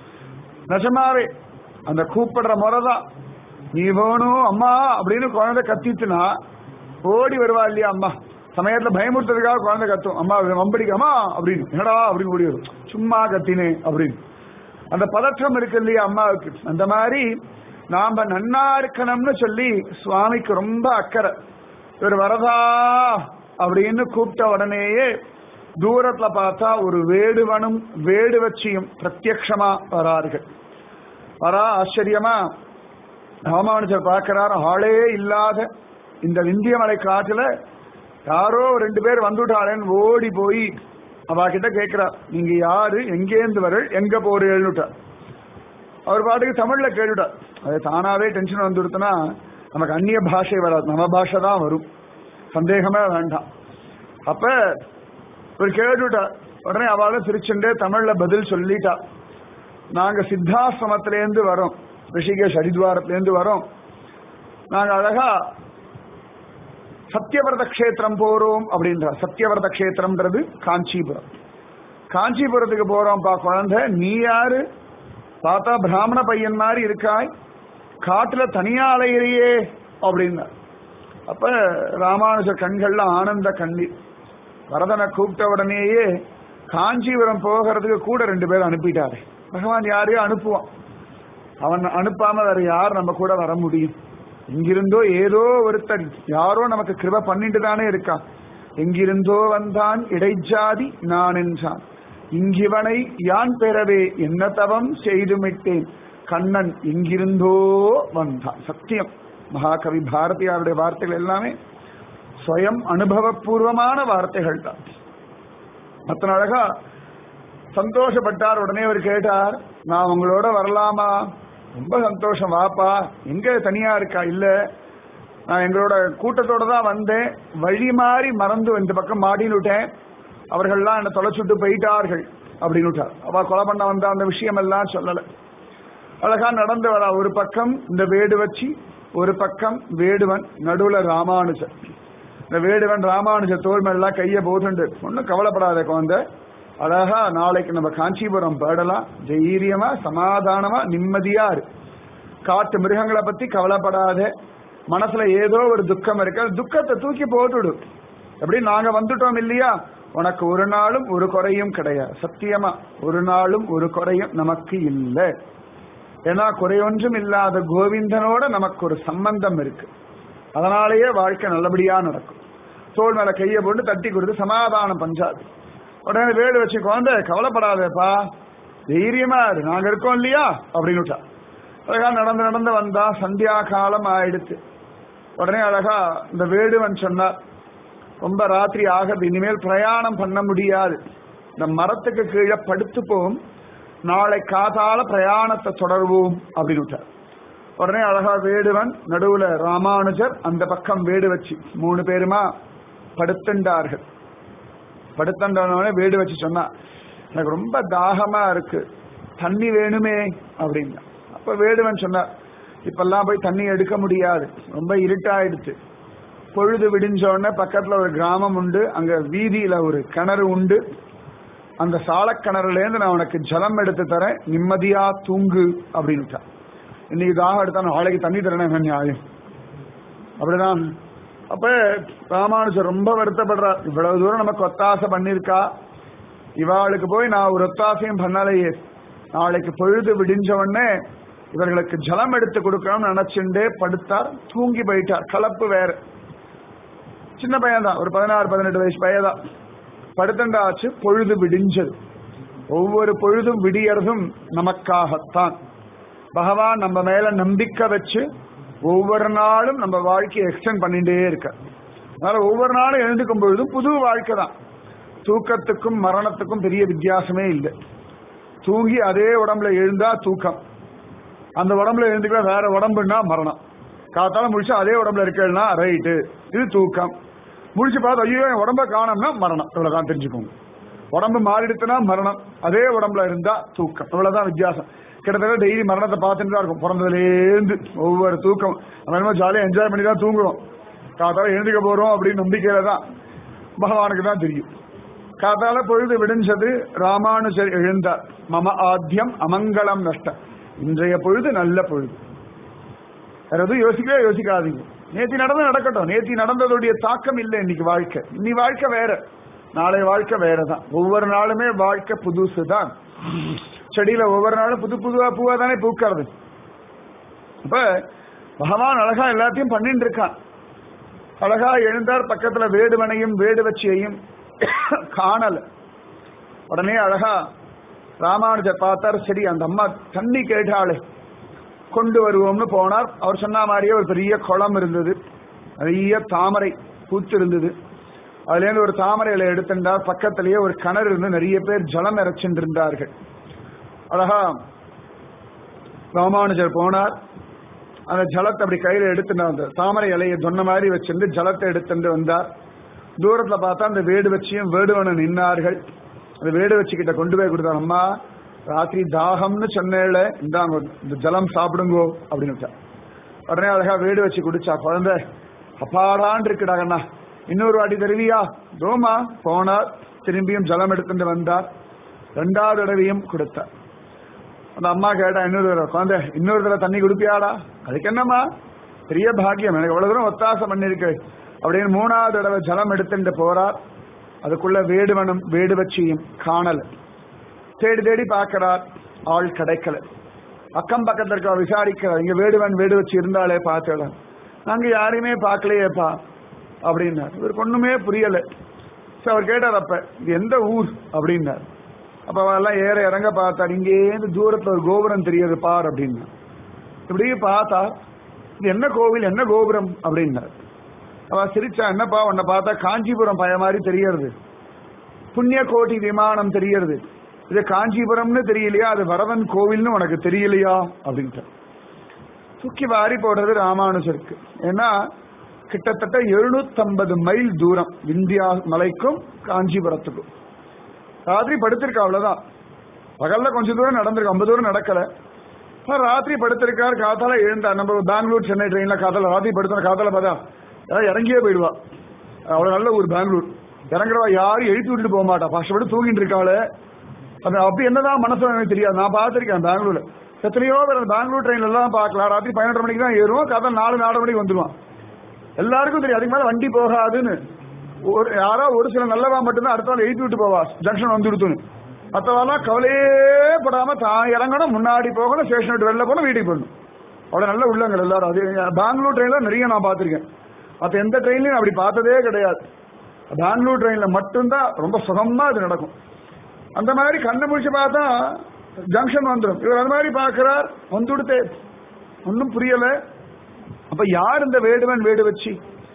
நிஜமாவே அந்த கூப்பிடுற முறைதான் நீ வேணும் அம்மா அப்படின்னு குழந்தை கத்திச்சுனா ஓடி வருவா இல்லையா அம்மா சமயத்துல பயமுறுத்துறதுக்காக குழந்தை கத்தும் அம்மா வம்படிக்காமா அப்படின்னு என்னடா அப்படின்னு ஓடி வரும் சும்மா கத்தினே அப்படின்னு அந்த பதற்றம் இருக்கு இல்லையா அம்மாவுக்கு அந்த மாதிரி நாம நன்னா இருக்கணும்னு சொல்லி சுவாமிக்கு ரொம்ப அக்கறை இவர் வரதா அப்படின்னு கூப்பிட்ட உடனேயே தூரத்துல பார்த்தா ஒரு வேடுவனும் வேடுவச்சியும் பிரத்யக்ஷமா வரார்கள் வரா ஆச்சரியமா ராமானுஜர் பார்க்கிறார் ஆளே இல்லாத இந்த விந்தியமலை காட்டுல யாரோ ரெண்டு பேர் வந்துட்டாளேன்னு ஓடி போய் அவ கிட்ட கேட்கிறார் நீங்க யாரு எங்கேருந்து வரல் எங்க போறேன்னுட்டார் அவர் பாட்டுக்கு தமிழ்ல கேட்டுட்டார் அது தானாவே டென்ஷன் வந்துடுத்துனா நமக்கு அந்நிய பாஷை வராது நம்ம பாஷை தான் வரும் சந்தேகமே வேண்டாம் அப்ப இவர் கேட்டுட்டார் உடனே அவளை சிரிச்சுண்டே தமிழ்ல பதில் சொல்லிட்டா நாங்க சித்தாசிரமத்திலேருந்து வரோம் ரிஷிகேஷ் ஹரித்வாரத்திலேருந்து வரோம் நாங்க அழகா சத்தியவிரத கஷேத்திரம் போறோம் அப்படின்றார் சத்தியவிரத கஷேத்திரம்ன்றது காஞ்சிபுரம் காஞ்சிபுரத்துக்கு போறோம்ப்பா குழந்தை நீ யாரு பார்த்தா பிராமண பையன் மாதிரி இருக்காய் காட்டுல தனியா அலையிறியே அப்படின்னா அப்ப ராமானுஜ கண்கள்ல ஆனந்த கண்ணீர் வரதனை கூப்பிட்ட உடனேயே காஞ்சிபுரம் போகிறதுக்கு கூட ரெண்டு பேரும் அனுப்பிட்டாரு பகவான் யாரையோ அனுப்புவான் அவன் அனுப்பாம வேற யார் நம்ம கூட வர முடியும் எங்கிருந்தோ ஏதோ ஒருத்தன் யாரோ நமக்கு கிருப பண்ணிட்டு தானே இருக்கான் எங்கிருந்தோ வந்தான் இடைஜாதி நான் என்றான் இங்கிவனை யான் பெறவே என்ன தவம் செய்துமிட்டேன் கண்ணன் எங்கிருந்தோ வந்தான் சத்தியம் மகாகவி பாரதியாருடைய வார்த்தைகள் எல்லாமே ஸ்வயம் அனுபவபூர்வமான வார்த்தைகள் தான் அத்தனை அழகா சந்தோஷப்பட்டார் உடனே அவர் கேட்டார் நான் உங்களோட வரலாமா ரொம்ப சந்தோஷம் வாப்பா எங்க தனியா இருக்கா இல்ல நான் எங்களோட கூட்டத்தோட தான் வந்தேன் வழி மாறி மறந்து இந்த பக்கம் மாடின்னு விட்டேன் அவர்கள்லாம் என்னை தொலைச்சுட்டு போயிட்டார்கள் அப்படின்னு விட்டார் அவ கொலை பண்ண வந்த அந்த விஷயம் எல்லாம் சொல்லல அழகா நடந்து வரா ஒரு பக்கம் இந்த வேடு வச்சு ஒரு பக்கம் வேடுவன் நடுவுல ராமானுஜர் இந்த வேடுவன் ராமானுஜர் தோல் மேலாம் கைய போதுண்டு ஒன்னும் கவலைப்படாத குழந்தை அழகா நாளைக்கு நம்ம காஞ்சிபுரம் பாடலாம் தைரியமா சமாதானமா நிம்மதியா இரு காட்டு மிருகங்களை பத்தி கவலைப்படாத மனசுல ஏதோ ஒரு துக்கம் இருக்கு அந்த துக்கத்தை தூக்கி போட்டுடு எப்படி நாங்க வந்துட்டோம் இல்லையா உனக்கு ஒரு நாளும் ஒரு குறையும் கிடையாது சத்தியமா ஒரு நாளும் ஒரு குறையும் நமக்கு இல்லை ஏன்னா குறையொன்றும் இல்லாத கோவிந்தனோட நமக்கு ஒரு சம்பந்தம் இருக்கு அதனாலேயே வாழ்க்கை நல்லபடியா நடக்கும் தோல் மேல கையை போட்டு தட்டி கொடுத்து சமாதானம் பஞ்சாது உடனே வேடு வச்சு குழந்தை கவலைப்படாதேப்பா தைரியமா இரு நாங்க இருக்கோம் இல்லையா அப்படின்னு விட்டா அழகா நடந்து நடந்து வந்தா சந்தியா காலம் ஆயிடுச்சு உடனே அழகா இந்த வேடுவன் சொன்னார் ரொம்ப ராத்திரி ஆகுது இனிமேல் பிரயாணம் பண்ண முடியாது இந்த மரத்துக்கு கீழே படுத்துப்போம் நாளை காதால பிரயாணத்தை தொடர்வோம் அப்படின்னு விட்டார் உடனே அழகா வேடுவன் நடுவுல ராமானுஜர் அந்த பக்கம் வேடு வச்சு மூணு பேருமா படுத்துண்டார்கள் படுத்தண்டவனே வேடு வச்சு சொன்னா எனக்கு ரொம்ப தாகமா இருக்கு தண்ணி வேணுமே அப்படின்னா அப்ப வேடுவன் சொன்னார் இப்பெல்லாம் போய் தண்ணி எடுக்க முடியாது ரொம்ப இருட்டாயிடுச்சு பொழுது விடிஞ்ச உடனே பக்கத்துல ஒரு கிராமம் உண்டு அங்க வீதியில ஒரு கிணறு உண்டு அந்த சாலக்கிணறுல இருந்து நான் உனக்கு ஜலம் எடுத்து தரேன் நிம்மதியா தூங்கு அப்படின்னு இன்னைக்கு தாகம் எடுத்தா நாளைக்கு தண்ணி தரேன் என்ன நியாயம் அப்படிதான் அப்ப ராமானுஜர் ரொம்ப வருத்தப்படுறார் இவ்வளவு தூரம் நமக்கு ஒத்தாசை பண்ணிருக்கா இவாளுக்கு போய் நான் ஒரு ஒத்தாசையும் பண்ணலையே நாளைக்கு பொழுது விடிஞ்ச உடனே இவர்களுக்கு ஜலம் எடுத்து கொடுக்கணும்னு நினைச்சுட்டே படுத்தார் தூங்கி போயிட்டார் கலப்பு வேற சின்ன பையன் தான் ஒரு பதினாறு பதினெட்டு வயசு பையன் தான் படுத்தண்டாச்சு பொழுது விடிஞ்சது ஒவ்வொரு பொழுதும் விடியறதும் நமக்காகத்தான் பகவான் நம்ம மேல நம்பிக்கை வச்சு ஒவ்வொரு நாளும் நம்ம வாழ்க்கையை எக்ஸ்டெண்ட் பண்ணிட்டே இருக்க அதனால ஒவ்வொரு நாளும் எழுந்துக்கும் பொழுதும் புது வாழ்க்கை தான் தூக்கத்துக்கும் மரணத்துக்கும் பெரிய வித்தியாசமே இல்லை தூங்கி அதே உடம்புல எழுந்தா தூக்கம் அந்த உடம்புல எழுந்துக்கிற வேற உடம்புன்னா மரணம் காத்தால முடிச்சா அதே உடம்புல இருக்கா ரைட்டு இது தூக்கம் முடிச்சு பார்த்து ஐயோ என் உடம்ப காணோம்னா மரணம் இவ்வளவுதான் தெரிஞ்சுக்கோங்க உடம்பு மாறிடுத்துனா மரணம் அதே உடம்புல இருந்தா தூக்கம் இவ்வளவுதான் வித்தியாசம் கிட்டத்தட்ட டெய்லி மரணத்தை பார்த்துட்டு தான் இருக்கும் பிறந்ததுலேருந்து ஒவ்வொரு தூக்கம் நம்ம என்னமோ ஜாலியாக என்ஜாய் பண்ணி தான் தூங்குறோம் காத்தால எழுந்துக்க போறோம் அப்படின்னு நம்பிக்கையில தான் பகவானுக்கு தான் தெரியும் காத்தால பொழுது விடிஞ்சது ராமானுஜர் எழுந்தார் மம ஆத்தியம் அமங்கலம் நஷ்டம் இன்றைய பொழுது நல்ல பொழுது வேற எதுவும் யோசிக்கவே யோசிக்காதீங்க நேத்தி நடந்து நடக்கட்டும் நேத்தி நடந்ததுடைய தாக்கம் இல்லை இன்னைக்கு வாழ்க்கை இன்னி வாழ்க்கை வேற நாளை வாழ்க்கை வேறதான் ஒவ்வொரு நாளுமே வாழ்க்கை புதுசு தான் செடியில ஒவ்வொரு நாளும் புது புதுவா பூவா தானே பூக்கிறது அப்ப பகவான் அழகா எல்லாத்தையும் பண்ணிட்டு இருக்கான் அழகா எழுந்தார் பக்கத்துல வேடுவனையும் வேடுவச்சியையும் காணல உடனே அழகா ராமானுஜர் பார்த்தார் சரி அந்த அம்மா தண்ணி கேட்டாளே கொண்டு வருவோம்னு போனார் அவர் சொன்ன மாதிரியே ஒரு பெரிய குளம் இருந்தது நிறைய தாமரை பூத்து இருந்தது அதுலேருந்து ஒரு தாமரை இலை எடுத்திருந்தார் பக்கத்திலேயே ஒரு கிணறு இருந்து நிறைய பேர் ஜலம் இறைச்சிட்டு இருந்தார்கள் அழகா ராமானுஜர் போனார் அந்த ஜலத்தை அப்படி கையில எடுத்துட்டு அந்த தாமரை இலையை சொன்ன மாதிரி வச்சிருந்து ஜலத்தை எடுத்துட்டு வந்தார் தூரத்துல பார்த்தா அந்த வேடு வச்சியும் வேடுவனும் நின்னார்கள் அந்த வேடு வச்சுக்கிட்ட கொண்டு போய் கொடுத்தார் அம்மா ராத்திரி தாகம்னு சொன்னேல இந்தாங்க இந்த ஜலம் சாப்பிடுங்கோ அப்படின்னு வச்சார் உடனே அழகா வேடு வச்சு குடிச்சா குழந்தை அப்பாடான் இருக்குடாங்கண்ணா இன்னொரு வாட்டி தருவியா தோமா போனார் திரும்பியும் ஜலம் எடுத்துட்டு வந்தார் ரெண்டாவது தடவையும் கொடுத்தார் அந்த அம்மா கேட்டா இன்னொரு தடவை குழந்தை இன்னொரு தடவை தண்ணி குடிப்பியாடா அதுக்கு என்னம்மா பெரிய பாக்கியம் எனக்கு எவ்வளவு தூரம் ஒத்தாசம் பண்ணிருக்கு அப்படின்னு மூணாவது தடவை ஜலம் எடுத்துட்டு போறார் அதுக்குள்ள வேடுவனும் வேடு வச்சியும் காணல தேடி தேடி பார்க்கிறார் ஆள் கிடைக்கல அக்கம் பக்கத்துல இருக்க விசாரிக்கிறார் இங்க வேடுவன் வேடு வச்சு இருந்தாலே பார்த்துடலாம் நாங்க யாரையுமே பார்க்கலையேப்பா அப்படின்னார் இவருக்கு ஒண்ணுமே புரியல சரி அவர் கேட்டார் அப்ப இது எந்த ஊர் அப்படின்னார் அப்ப அவெல்லாம் ஏற இறங்க பார்த்தார் இங்கேருந்து தூரத்துல ஒரு கோபுரம் தெரியுது பார் அப்படின்னா இப்படி பார்த்தா இது என்ன கோவில் என்ன கோபுரம் அப்படின்னார் அவ சிரிச்சா என்னப்பா உன்னை பார்த்தா காஞ்சிபுரம் பய மாதிரி தெரியறது புண்ணிய கோட்டி விமானம் தெரியறது இது காஞ்சிபுரம்னு தெரியலையா அது வரவன் கோவில்னு உனக்கு தெரியலையா அப்படின்ட்டு தூக்கி வாரி போடுறது ராமானுஜருக்கு ஏன்னா கிட்டத்தட்ட எழுநூத்தம்பது மைல் தூரம் விந்தியா மலைக்கும் காஞ்சிபுரத்துக்கும் ராத்திரி படுத்திருக்கா அவ்வளவுதான் பகல்ல கொஞ்சம் தூரம் நடந்திருக்கு ஐம்பது தூரம் நடக்கல ஆனா ராத்திரி படுத்திருக்கார் காத்தால எழுந்தார் நம்ம பெங்களூர் சென்னை ட்ரெயின்ல காத்தால ராத்திரி படுத்த காத்தால பார்த்தா யாராவது இறங்கியே போயிடுவா அவ்வளவு நல்ல ஊர் பெங்களூர் இறங்குறவா யாரும் எழுப்பி விட்டுட்டு போக மாட்டா கஷ்டப்பட்டு தூங்கிட்டு இருக்காளே அது அப்படி என்னதான் மனசு எனக்கு தெரியாது நான் பார்த்திருக்கேன் பெங்களூர்ல எத்தனையோ பேர் அந்த பெங்களூர் ட்ரெயின்ல எல்லாம் பார்க்கலாம் ராத்திரி பதினொன்றரை மணிக்கு தான் ஏறுவோம் காத்தால நாலு நாலு மணிக்கு வந்துருவான் எல்லாருக்கும் தெரியும் அதுக்கு மேல வண்டி போகாதுன்னு ஒரு யாரோ ஒரு சில நல்லவா மட்டும்தான் அடுத்த நாள் எழுப்பி விட்டு போவா ஜங்ஷன் வந்து விடுத்துன்னு மற்றவாலாம் கவலையே படாம தான் இறங்கணும் முன்னாடி போகணும் ஸ்டேஷன் விட்டு வெளில போகணும் வீட்டுக்கு போகணும் அவ்வளவு நல்ல உள்ளங்கள் எல்லாரும் அது பெங்களூர் ட்ரெயின்ல நிறைய நான் பார்த்திருக்கேன் மற்ற எந்த ட்ரெயின்லையும் அப்படி பார்த்ததே கிடையாது பெங்களூர் ட்ரெயின்ல மட்டும்தான் ரொம்ப சுகமா அது நடக்கும் அந்த மாதிரி கண்ணை முடிச்சு பார்த்தா ஜங்ஷன் வந்துடும் இவர் அந்த மாதிரி பார்க்கிறார் வந்துடுத்தே ஒன்றும் புரியல அப்ப யார் இந்த வேடுவன் வேடு வச்சு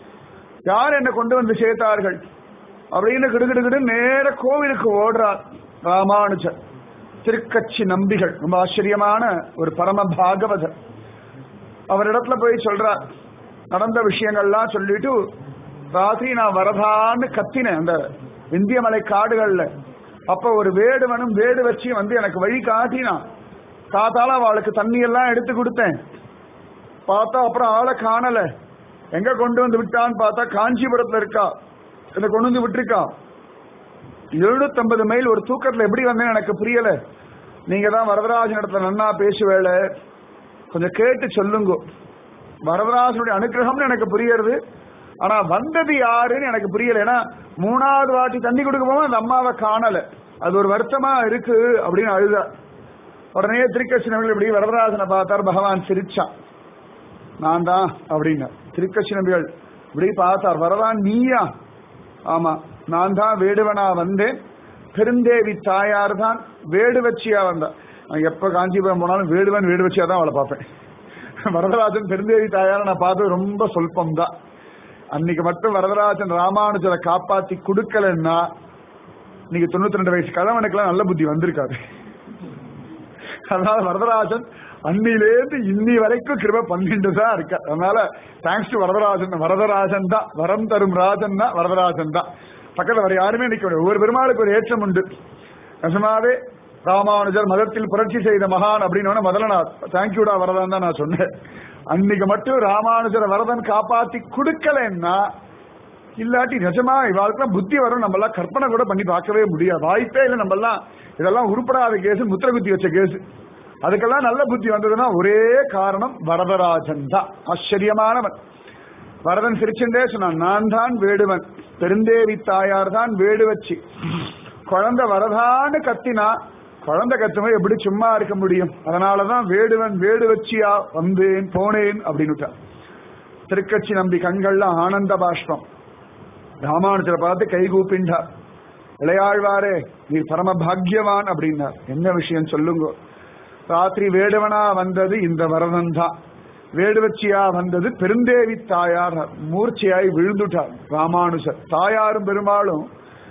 யார் என்ன கொண்டு வந்து சேர்த்தார்கள் அப்படின்னு கிடுகிடுகிடு நேர கோவிலுக்கு ஓடுறார் ராமானுஜர் திருக்கட்சி நம்பிகள் ரொம்ப ஆச்சரியமான ஒரு பரம பாகவதர் அவரிடத்துல போய் சொல்றார் நடந்த விஷயங்கள்லாம் சொல்லிட்டு ராத்திரி நான் வரதான்னு கத்தினேன் அந்த இந்தியமலை காடுகள்ல அப்ப ஒரு வேடுவனும் வேடு வச்சு வந்து எனக்கு வழி காட்டினான் தாத்தால அவளுக்கு தண்ணி எல்லாம் எடுத்து கொடுத்தேன் பார்த்தா அப்புறம் ஆளை காணல எங்க கொண்டு வந்து விட்டான்னு பார்த்தா காஞ்சிபுரத்துல இருக்கா இதை கொண்டு வந்து விட்டுருக்கா எழுநூத்தம்பது மைல் ஒரு தூக்கத்துல எப்படி வந்தேன்னு எனக்கு புரியல நீங்க தான் வரதராஜன் இடத்துல நன்னா பேசுவேல கொஞ்சம் கேட்டு சொல்லுங்க வரதராஜனுடைய அனுகிரகம்னு எனக்கு புரியறது ஆனா வந்தது யாருன்னு எனக்கு புரியல ஏன்னா மூணாவது வாட்டி தண்ணி கொடுக்க போது அந்த அம்மாவை காணல அது ஒரு வருத்தமா இருக்கு அப்படின்னு அழுதா உடனே திருக்கட்சிணர்கள் இப்படி வரதராஜனை பார்த்தார் பகவான் சிரிச்சான் நான் தான் அப்படின்னா திருக்கட்சி நம்பிகள் இப்படி பார்த்தார் வரதான் நீயா ஆமா நான் தான் வேடுவனா வந்தேன் பெருந்தேவி தாயார் தான் வேடு வச்சியா வந்தா நான் எப்ப காஞ்சிபுரம் போனாலும் வேடுவன் வேடு வச்சியா தான் அவளை பார்ப்பேன் வரதராஜன் பெருந்தேவி தாயார நான் பார்த்தது ரொம்ப சொல்பம் தான் அன்னைக்கு மட்டும் வரதராஜன் ராமானுஜரை காப்பாத்தி கொடுக்கலன்னா இன்னைக்கு தொண்ணூத்தி ரெண்டு வயசு கலவனுக்கெல்லாம் நல்ல புத்தி வந்திருக்காரு அதனால வரதராஜன் அன்னிலேருந்து இன்னி வரைக்கும் கிருப பண்ணிட்டு தான் இருக்க அதனால தேங்க்ஸ் டு வரதராஜன் வரதராஜன் தான் வரம் தரும் ராஜன் தான் வரதராஜன் தான் பக்கத்துல வர யாருமே நிக்க முடியாது ஒவ்வொரு பெருமாளுக்கு ஒரு ஏற்றம் உண்டு நிஜமாவே ராமானுஜர் மதத்தில் புரட்சி செய்த மகான் அப்படின்னு முதல்ல நான் தேங்க்யூடா வரதான் தான் நான் சொன்னேன் அன்னைக்கு மட்டும் ராமானுஜரை வரதன் காப்பாத்தி கொடுக்கலன்னா இல்லாட்டி நிஜமா இவாளுக்குலாம் புத்தி வரும் நம்ம எல்லாம் கற்பனை கூட பண்ணி பார்க்கவே முடியாது வாய்ப்பே இல்லை நம்ம எல்லாம் இதெல்லாம் உருப்படாத கேஸ் முத்திர குத்தி வச்ச கேஸ் அதுக்கெல்லாம் நல்ல புத்தி வந்ததுன்னா ஒரே காரணம் வரதராஜன் தான் ஆச்சரியமானவன் வரதன் சிரிச்சுட்டே சொன்னான் நான் தான் வேடுவன் பெருந்தேவி தாயார் தான் வேடு வச்சு குழந்தை வரதான்னு கத்தினா குழந்தை கத்துமே எப்படி சும்மா இருக்க முடியும் அதனாலதான் வேடுவன் வேடு வச்சியா வந்தேன் போனேன் அப்படின்னு திருக்கட்சி நம்பி கண்கள்ல ஆனந்த பாஷ்பம் ராமானுஜரை பார்த்து கை கூப்பிண்டார் இளையாழ்வாரே நீ பரம பாக்யவான் அப்படின்னார் என்ன விஷயம் சொல்லுங்க ராத்திரி வேடுவனா வந்தது இந்த வரதன் தான் வேடுவச்சியா வந்தது பெருந்தேவி தாயார் மூர்ச்சையாய் விழுந்துட்டார் ராமானுஜர் தாயாரும் பெருமாளும்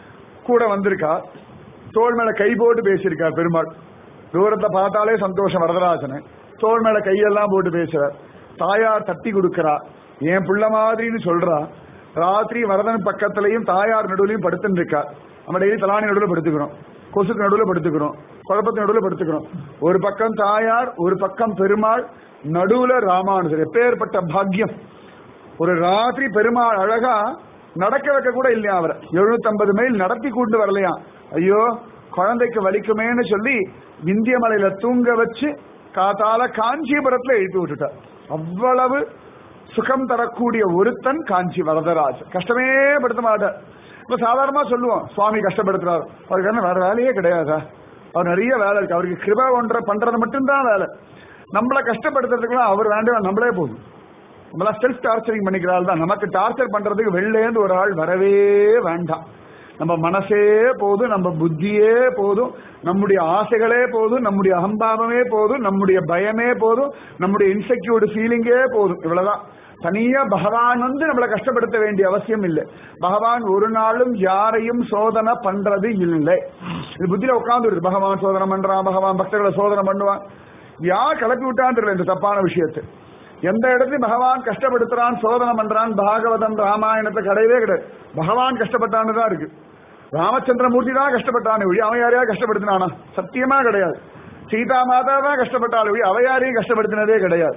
கூட வந்திருக்கா தோள் மேல கை போட்டு பேசியிருக்கார் பெருமாள் தூரத்தை பார்த்தாலே சந்தோஷம் வரதராஜனை தோள் மேல கையெல்லாம் போட்டு பேசுறார் தாயார் தட்டி கொடுக்கறா என் புள்ள மாதிரின்னு சொல்றா ராத்திரி வரதன் பக்கத்திலையும் தாயார் நடுவுலையும் படுத்துன்னு இருக்கா நம்ம டெய்லி தலானி நடுவில் படுத்துக்கிறோம் கொசுக்கு நடுவில் படுத்துக்கிறோம் குழப்பத்து நடுவில் படுத்துக்கிறோம் ஒரு பக்கம் தாயார் ஒரு பக்கம் பெருமாள் நடுவுல ராமானுஜர் எப்பேற்பட்ட பாக்கியம் ஒரு ராத்திரி பெருமாள் அழகா நடக்க வைக்க கூட இல்லையா அவரை எழுநூத்தம்பது மைல் நடத்தி கூட்டு வரலையா ஐயோ குழந்தைக்கு வலிக்குமேன்னு சொல்லி விந்திய மலையில தூங்க வச்சு காத்தால காஞ்சிபுரத்துல எழுப்பி விட்டுட்டார் அவ்வளவு சுகம் தரக்கூடிய ஒருத்தன் காஞ்சி வரதராஜ் கஷ்டமே படுத்த மாட்டார் இப்ப சாதாரணமா சொல்லுவோம் சுவாமி கஷ்டப்படுத்துறாரு அவருக்கு என்ன வேற வேலையே கிடையாதா அவர் நிறைய வேலை இருக்கு அவருக்கு கிருபா ஒன்றை பண்றது மட்டும்தான் வேலை நம்மளை கஷ்டப்படுத்துறதுக்குலாம் அவர் வேண்டாம் நம்மளே போதும் நம்மளா செல்ஃப் டார்ச்சரிங் பண்ணிக்கிறாள் தான் நமக்கு டார்ச்சர் பண்றதுக்கு வெளிலேந்து ஒரு ஆள் வரவே வேண்டாம் நம்ம மனசே போதும் நம்ம புத்தியே போதும் நம்முடைய ஆசைகளே போதும் நம்முடைய அகம்பாவமே போதும் நம்முடைய பயமே போதும் நம்முடைய இன்செக்யூர்டு ஃபீலிங்கே போதும் இவ்வளவுதான் தனியா பகவான் வந்து நம்மளை கஷ்டப்படுத்த வேண்டிய அவசியம் இல்லை பகவான் ஒரு நாளும் யாரையும் சோதனை பண்றது இல்லை இது புத்தியில உட்கார்ந்து பகவான் சோதனை பண்றான் பகவான் பக்தர்களை சோதனை பண்ணுவான் யார் கிளப்பி விட்டான்னு தெரியல இந்த தப்பான விஷயத்தை எந்த இடத்துலயும் பகவான் கஷ்டப்படுத்துறான் சோதனை பண்றான் பாகவதம் ராமாயணத்தை கிடையவே கிடையாது பகவான் கஷ்டப்பட்டான்னு தான் இருக்கு ராமச்சந்திரமூர்த்தி தான் கஷ்டப்பட்டான் ஒழி அவன் யாரையா கஷ்டப்படுத்தினானா சத்தியமா கிடையாது சீதா மாதா தான் கஷ்டப்பட்டாள் ஒழி அவ யாரையும் கஷ்டப்படுத்தினதே கிடையாது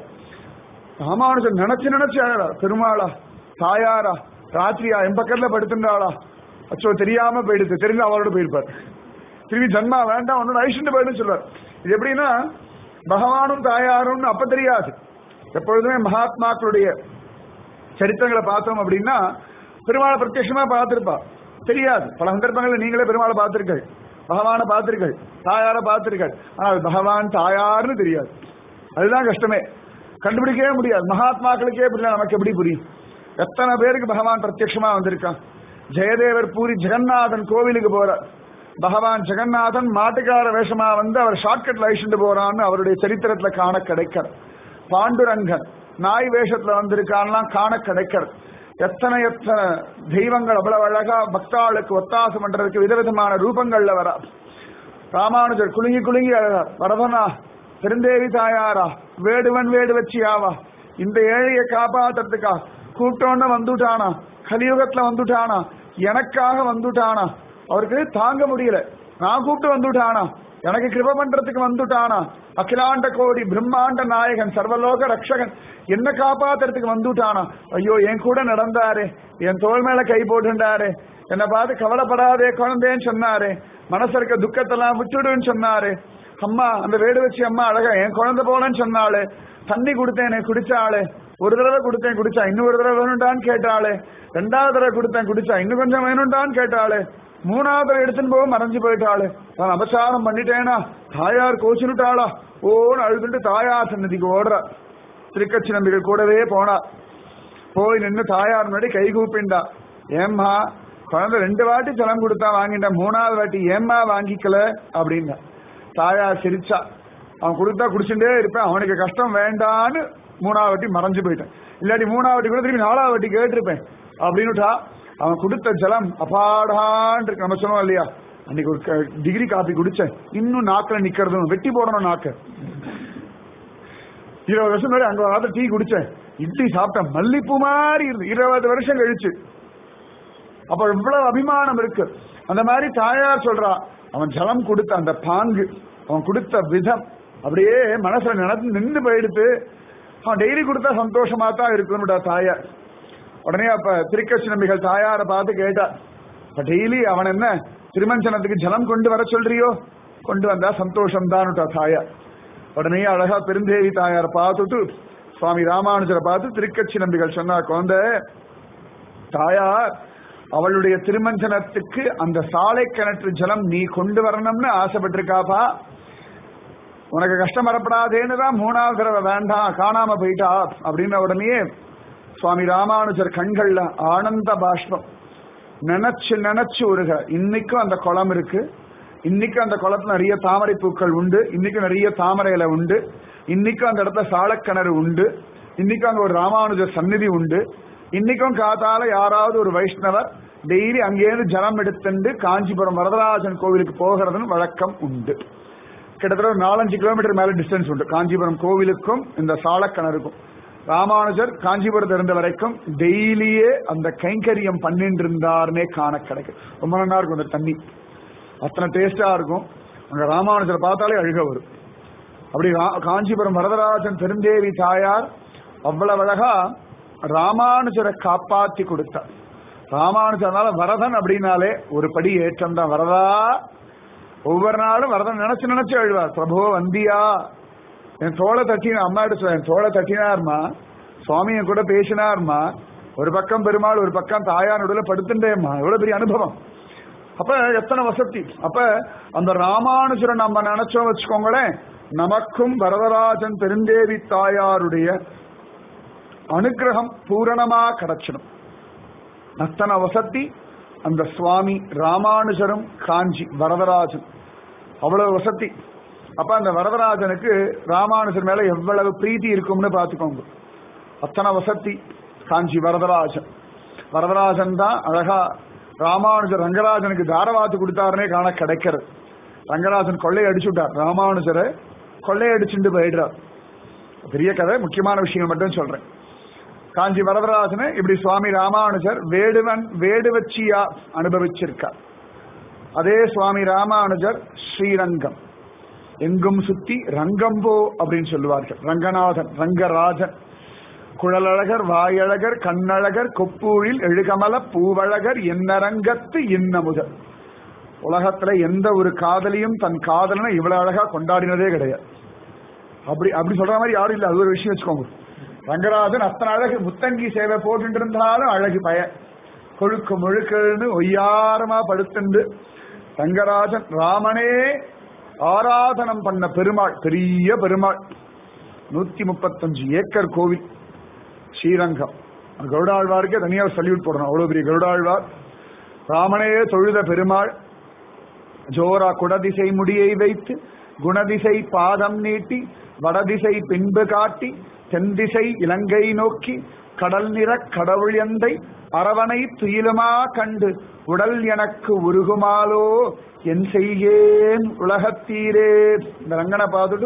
ராமானுஜன் நினைச்சு நினைச்சு அழகா பெருமாளா தாயாரா ராத்திரியா என் பக்கத்துல படுத்துட்டாளா அச்சோ தெரியாம போயிடுது தெரிஞ்சு அவரோட போயிருப்பார் திரும்பி ஜன்மா வேண்டாம் ஒன்னு ஐஷன் போயிடுன்னு சொல்றார் இது எப்படின்னா பகவானும் தாயாரும் அப்ப தெரியாது எப்பொழுதுமே மகாத்மாக்களுடைய சரித்திரங்களை பார்த்தோம் அப்படின்னா பெருமாளை பிரத்யட்சமா பார்த்திருப்பா தெரியாது பல சந்தர்ப்பங்களில் நீங்களே பெருமாளை பார்த்திருக்கள் பகவானை பார்த்திருக்கள் தாயார பார்த்திருக்கள் ஆனால் பகவான் தாயார்னு தெரியாது அதுதான் கஷ்டமே கண்டுபிடிக்கவே முடியாது மகாத்மாக்களுக்கே புரியல நமக்கு எப்படி புரியும் எத்தனை பேருக்கு பகவான் பிரத்யட்சமா வந்திருக்கான் ஜெயதேவர் பூரி ஜெகநாதன் கோவிலுக்கு போறார் பகவான் ஜெகநாதன் மாட்டுக்கார வேஷமா வந்து அவர் ஷார்ட்கட்ல அழிச்சுட்டு போறான்னு அவருடைய சரித்திரத்துல காண கிடைக்கிற பாண்டுரங்கன் நாய் வேஷத்துல வந்திருக்கான்லாம் காண கிடைக்கிற எத்தனை எத்தனை தெய்வங்கள் அவ்வளவு அழகா பக்தாளுக்கு ஒத்தாசம் பண்றதுக்கு விதவிதமான ரூபங்கள்ல வரா ராமானுஜர் குலுங்கி குலுங்கி அழகார் வரதனா பெருந்தேவி தாயாரா வேடுவன் வேடு வச்சியாவா இந்த ஏழையை காப்பாத்துறதுக்கா கூட்டோன்னு வந்துட்டானா கலியுகத்துல வந்துட்டானா எனக்காக வந்துட்டானா அவருக்கு தாங்க முடியல நான் கூப்பிட்டு வந்துட்டானா எனக்கு கிருப பண்றதுக்கு வந்துட்டானா அகிலாண்ட கோடி பிரம்மாண்ட நாயகன் சர்வலோக ரக்ஷகன் என்ன காப்பாத்துறதுக்கு வந்துட்டானா ஐயோ என் கூட நடந்தாரு என் தோல் மேல கை போட்டுண்டாரு என்னை பார்த்து கவலைப்படாதே குழந்தைன்னு சொன்னாரு மனசு இருக்க துக்கத்தெல்லாம் விட்டுடுன்னு சொன்னாரு அம்மா அந்த வேடு வச்சு அம்மா அழகா என் குழந்தை போலன்னு சொன்னாளு தண்ணி கொடுத்தேனே குடிச்சாளு ஒரு தடவை கொடுத்தேன் குடிச்சா இன்னொரு தடவை வேணும்டான்னு கேட்டாளு ரெண்டாவது தடவை கொடுத்தேன் குடிச்சா இன்னும் கொஞ்சம் வேணும்டான்னு கேட்டாளு மூணாவது தடவை எடுத்துன்னு போக மறைஞ்சு போயிட்டாளு நான் அபசாரம் பண்ணிட்டேனா தாயார் கோச்சுட்டாளா ஓன்னு அழுதுட்டு தாயார் சன்னதிக்கு ஓடுறா திருக்கட்சி நம்பிகள் கூடவே போனா போய் நின்று தாயார் முன்னாடி கை கூப்பிண்டா ஏம்மா குழந்தை ரெண்டு வாட்டி ஜலம் கொடுத்தா வாங்கிட்டேன் மூணாவது வாட்டி ஏம்மா வாங்கிக்கல அப்படின்னா தாயார் சிரிச்சா அவன் கொடுத்தா குடிச்சுட்டே இருப்பேன் அவனுக்கு கஷ்டம் வேண்டான்னு மூணாவது வாட்டி மறைஞ்சு போயிட்டேன் இல்லாட்டி மூணாவது வாட்டி கூட திரும்பி நாலாவது வாட்டி கேட்டிருப்பேன் அப்படின்னுட்டா அவன் கொடுத்த ஜலம் அப்பாடான் இருக்கு நம்ம சொன்னோம் இல்லையா அன்னைக்கு ஒரு க- டிகிரி காப்பி குடிச்சேன் இன்னும் நாக்கில் நிக்கிறதும் வெட்டி போடணும் நாக்க இருபது வருஷம் முன்னாடி அங்க ஒரு டீ குடிச்சேன் இட்லி சாப்பிட்டேன் மல்லிப்பூ மாதிரி இருந்து இருபது வருஷம் கழிச்சு அப்ப இவ்வளவு அபிமானம் இருக்கு அந்த மாதிரி தாயார் சொல்றா அவன் ஜலம் கொடுத்த அந்த பாங்கு அவன் கொடுத்த விதம் அப்படியே மனசுல நினைச்சு நின்று போயிடுத்து அவன் டெய்லி கொடுத்தா சந்தோஷமா தான் இருக்குன்னு தாயார் உடனே அப்ப திருக்கட்சி நம்பிகள் தாயாரை பார்த்து கேட்டா இப்ப டெய்லி அவன் என்ன திருமஞ்சனத்துக்கு ஜலம் கொண்டு வர சொல்றியோ கொண்டு வந்தா சந்தோஷம் தானுட்டா தாயார் உடனே அழகா பெருந்தேவி தாயாரை பார்த்துட்டு சுவாமி ராமானுஜரை பார்த்து திருக்கட்சி நம்பிகள் சொன்னா குழந்தை தாயார் அவளுடைய திருமஞ்சனத்துக்கு அந்த சாலை கிணற்று ஜலம் நீ கொண்டு வரணும்னு ஆசைப்பட்டிருக்காப்பா உனக்கு கஷ்டம் வரப்படாதேன்னு தான் மூணாவது தடவை வேண்டாம் காணாம போயிட்டா அப்படின்ன உடனே சுவாமி ராமானுஜர் கண்கள்ல ஆனந்த பாஷ்பம் நினைச்சு நினைச்சு உருக இன்னைக்கும் அந்த குளம் இருக்கு இன்னைக்கும் அந்த குளத்துல நிறைய தாமரை பூக்கள் உண்டு இன்னைக்கும் நிறைய தாமரை இலை உண்டு இன்னைக்கும் அந்த இடத்துல சாலக்கிணறு உண்டு இன்னைக்கும் அங்க ஒரு ராமானுஜர் சந்நிதி உண்டு இன்னைக்கும் காத்தால யாராவது ஒரு வைஷ்ணவர் டெய்லி அங்கேயிருந்து ஜலம் எடுத்துண்டு காஞ்சிபுரம் வரதராஜன் கோவிலுக்கு போகிறதுன்னு வழக்கம் உண்டு கிட்டத்தட்ட ஒரு நாலஞ்சு கிலோமீட்டர் மேல டிஸ்டன்ஸ் உண்டு காஞ்சிபுரம் கோவிலுக்கும் இந்த சாலக்கிணறுக்கும் ராமானுஜர் காஞ்சிபுரத்தில் இருந்த வரைக்கும் டெய்லியே அந்த கைங்கரியம் பண்ணிட்டு இருந்தாருன்னே காண கிடைக்கும் ரொம்ப நல்லா இருக்கும் அந்த தண்ணி அத்தனை டேஸ்டா இருக்கும் அங்க ராமானுஜரை பார்த்தாலே அழுக வரும் அப்படி ரா- காஞ்சிபுரம் வரதராஜன் பெருந்தேவி தாயார் அவ்வளவு அழகா ராமானுஜரை காப்பாத்தி கொடுத்தார் ராமானுஜர்னால வரதன் அப்படின்னாலே ஒரு படி ஏற்றம் தான் வரதா ஒவ்வொரு நாளும் வரதன் நினைச்சு நினைச்சு அழுவார் பிரபு வந்தியா என் தோலை தட்டின அம்மாட்ட சொல்ல என் தோலை தட்டினார்மா சுவாமியை கூட பேசினார்மா ஒரு பக்கம் பெருமாள் ஒரு பக்கம் தாயார் நடுவில் படுத்துட்டேம்மா எவ்வளவு பெரிய அனுபவம் அப்ப எத்தனை வசதி அப்ப அந்த ராமானுஜரை நம்ம நினைச்சோம் வச்சுக்கோங்களேன் நமக்கும் வரதராஜன் பெருந்தேவி தாயாருடைய அனுகிரகம் பூரணமா கிடைச்சிடும் அத்தனை வசதி அந்த சுவாமி ராமானுஜரும் காஞ்சி வரதராஜன் அவ்வளவு வசதி அப்ப அந்த வரதராஜனுக்கு ராமானுஜர் மேல எவ்வளவு பிரீத்தி இருக்கும்னு பாத்துக்கோங்க அத்தனை வசதி காஞ்சி வரதராஜன் வரதராஜன் தான் அழகா ராமானுஜர் ரங்கராஜனுக்கு தாரவாத்து கொடுத்தாருனே காண கிடைக்கிறது ரங்கராஜன் கொள்ளை அடிச்சு விட்டார் ராமானுஜரை கொள்ளை அடிச்சுட்டு போயிடுறார் பெரிய கதை முக்கியமான விஷயம் மட்டும் சொல்றேன் காஞ்சி வரதராஜனை இப்படி சுவாமி ராமானுஜர் வேடுவன் வேடுவச்சியா அனுபவிச்சிருக்கார் அதே சுவாமி ராமானுஜர் ஸ்ரீரங்கம் எங்கும் சுத்தி ரங்கம்போ அப்படின்னு சொல்லுவார்கள் ரங்கநாதன் ரங்கராஜன் குழலழகர் வாயழகர் கண்ணழகர் கொப்பூழில் எழுகமல பூவழகர் என்னரங்கத்து இன்னமுதல் உலகத்துல எந்த ஒரு காதலியும் தன் காதலனை இவ்வளவு அழகா கொண்டாடினதே கிடையாது அப்படி அப்படி சொல்ற மாதிரி யாரும் இல்ல அது ஒரு விஷயம் வச்சுக்கோங்க ரங்கராஜன் அத்தனை அழகு முத்தங்கி சேவை போட்டு இருந்தாலும் அழகு பய கொழுக்கு முழுக்குன்னு ஒய்யாரமா படுத்துண்டு ரங்கராஜன் ராமனே ஆராதனம் பண்ண பெருமாள் பெரிய பெருமாள் நூத்தி முப்பத்தஞ்சு ஏக்கர் கோவில் ஸ்ரீரங்கம் கருடாழ்வாருக்கே தனியா சல்யூட் போடணும் அவ்வளவு பெரிய கருடாழ்வார் ராமனையே தொழுத பெருமாள் ஜோரா குடதிசை முடியை வைத்து குணதிசை பாதம் நீட்டி வடதிசை பின்பு காட்டி தென்திசை இலங்கை நோக்கி கடல் நிற கடவுள் எந்தை அரவணை துயிலுமா கண்டு உடல் எனக்கு உருகுமாலோ என் செய்கேன் உலகத்தீரே இந்த ரங்கனை பார்த்துட்டு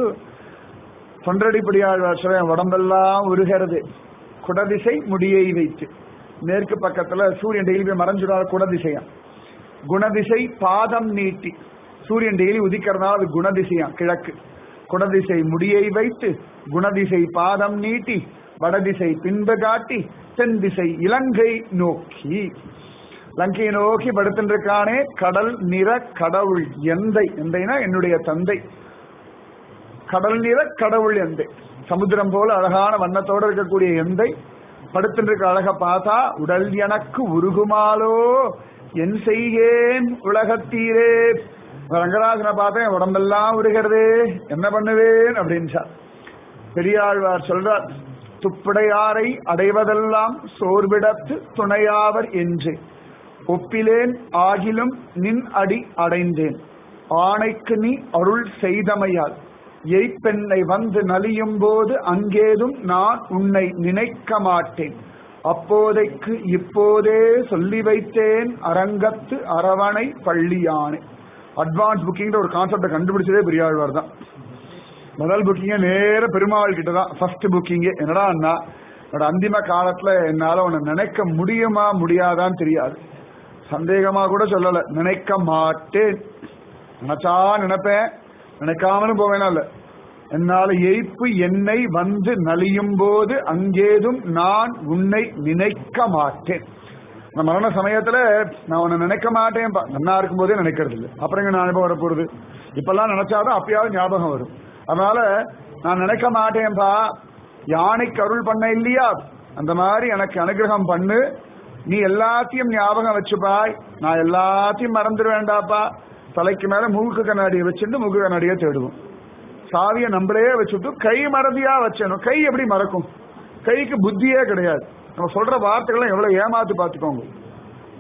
தொண்டடிப்படியாழ்வார் சொல்ல என் உடம்பெல்லாம் உருகிறது குடதிசை முடியை வைத்து மேற்கு பக்கத்துல சூரியன் டெய்லி போய் மறைஞ்சுடாத குடதிசையா குணதிசை பாதம் நீட்டி சூரியன் டெய்லி உதிக்கிறதுனால அது குணதிசையா கிழக்கு குணதிசை முடியை வைத்து குணதிசை பாதம் நீட்டி வடதிசை பின்பு காட்டி தென் திசை இலங்கை நோக்கி லங்கையை நோக்கி படுத்திருக்கானே கடல் நிற கடவுள் எந்தை எந்தைனா என்னுடைய தந்தை கடல் நிற கடவுள் எந்தை சமுத்திரம் போல அழகான வண்ணத்தோட இருக்கக்கூடிய எந்தை படுத்திருக்க அழக பார்த்தா உடல் எனக்கு உருகுமாலோ என் செய்கேன் உலகத்தீரே ரங்கராஜனை பார்த்தேன் உடம்பெல்லாம் உருகிறது என்ன பண்ணுவேன் அப்படின்னு பெரியாழ்வார் சொல்றார் துப்புடையாரை அடைவதெல்லாம் சோர்விடத்து துணையாவர் என்று ஒப்பிலேன் ஆகிலும் நின் அடி அடைந்தேன் ஆணைக்கு நீ அருள் செய்தமையால் எய்ப்பெண்ணை வந்து நலியும் போது அங்கேதும் நான் உன்னை நினைக்க மாட்டேன் அப்போதைக்கு இப்போதே சொல்லி வைத்தேன் அரங்கத்து அரவணை பள்ளியானே அட்வான்ஸ் புக்கிங் ஒரு கான்செப்டை கண்டுபிடிச்சதே பெரியாழ்வார் தான் முதல் புக்கிங்க நேர பெருமாள் கிட்ட தான் ஃபர்ஸ்ட் புக்கிங்கே என்னடா அண்ணா என்னோட அந்திம காலத்துல என்னால உன்னை நினைக்க முடியுமா முடியாதான்னு தெரியாது சந்தேகமா கூட சொல்லல நினைக்க மாட்டேன் நினைச்சா நினைப்பேன் நினைக்காமலும் போவேனா இல்ல என்னால எய்ப்பு என்னை வந்து நலியும் போது அங்கேதும் நான் உன்னை நினைக்க மாட்டேன் இந்த மரண சமயத்துல நான் உன்னை நினைக்க மாட்டேன் நன்னா இருக்கும் போதே நினைக்கிறது இல்லை அப்புறம் எங்க ஞாபகம் வரப்போறது இப்பெல்லாம் நினைச்சாதான் அப்பயாவது ஞாபகம் வரும் அதனால நான் நினைக்க மாட்டேன்பா யானைக்கு அருள் பண்ண இல்லையா அந்த மாதிரி எனக்கு அனுகிரகம் பண்ணு நீ எல்லாத்தையும் ஞாபகம் வச்சுப்பாய் நான் எல்லாத்தையும் மறந்துட வேண்டாப்பா தலைக்கு மேல மூக்கு கண்ணாடியை வச்சுட்டு மூக்கு கண்ணாடியை தேடுவோம் சாவியை நம்மளே வச்சுட்டு கை மறதியா வச்சணும் கை எப்படி மறக்கும் கைக்கு புத்தியே கிடையாது நம்ம சொல்ற வார்த்தைகளை எவ்வளவு ஏமாத்து பார்த்துக்கோங்க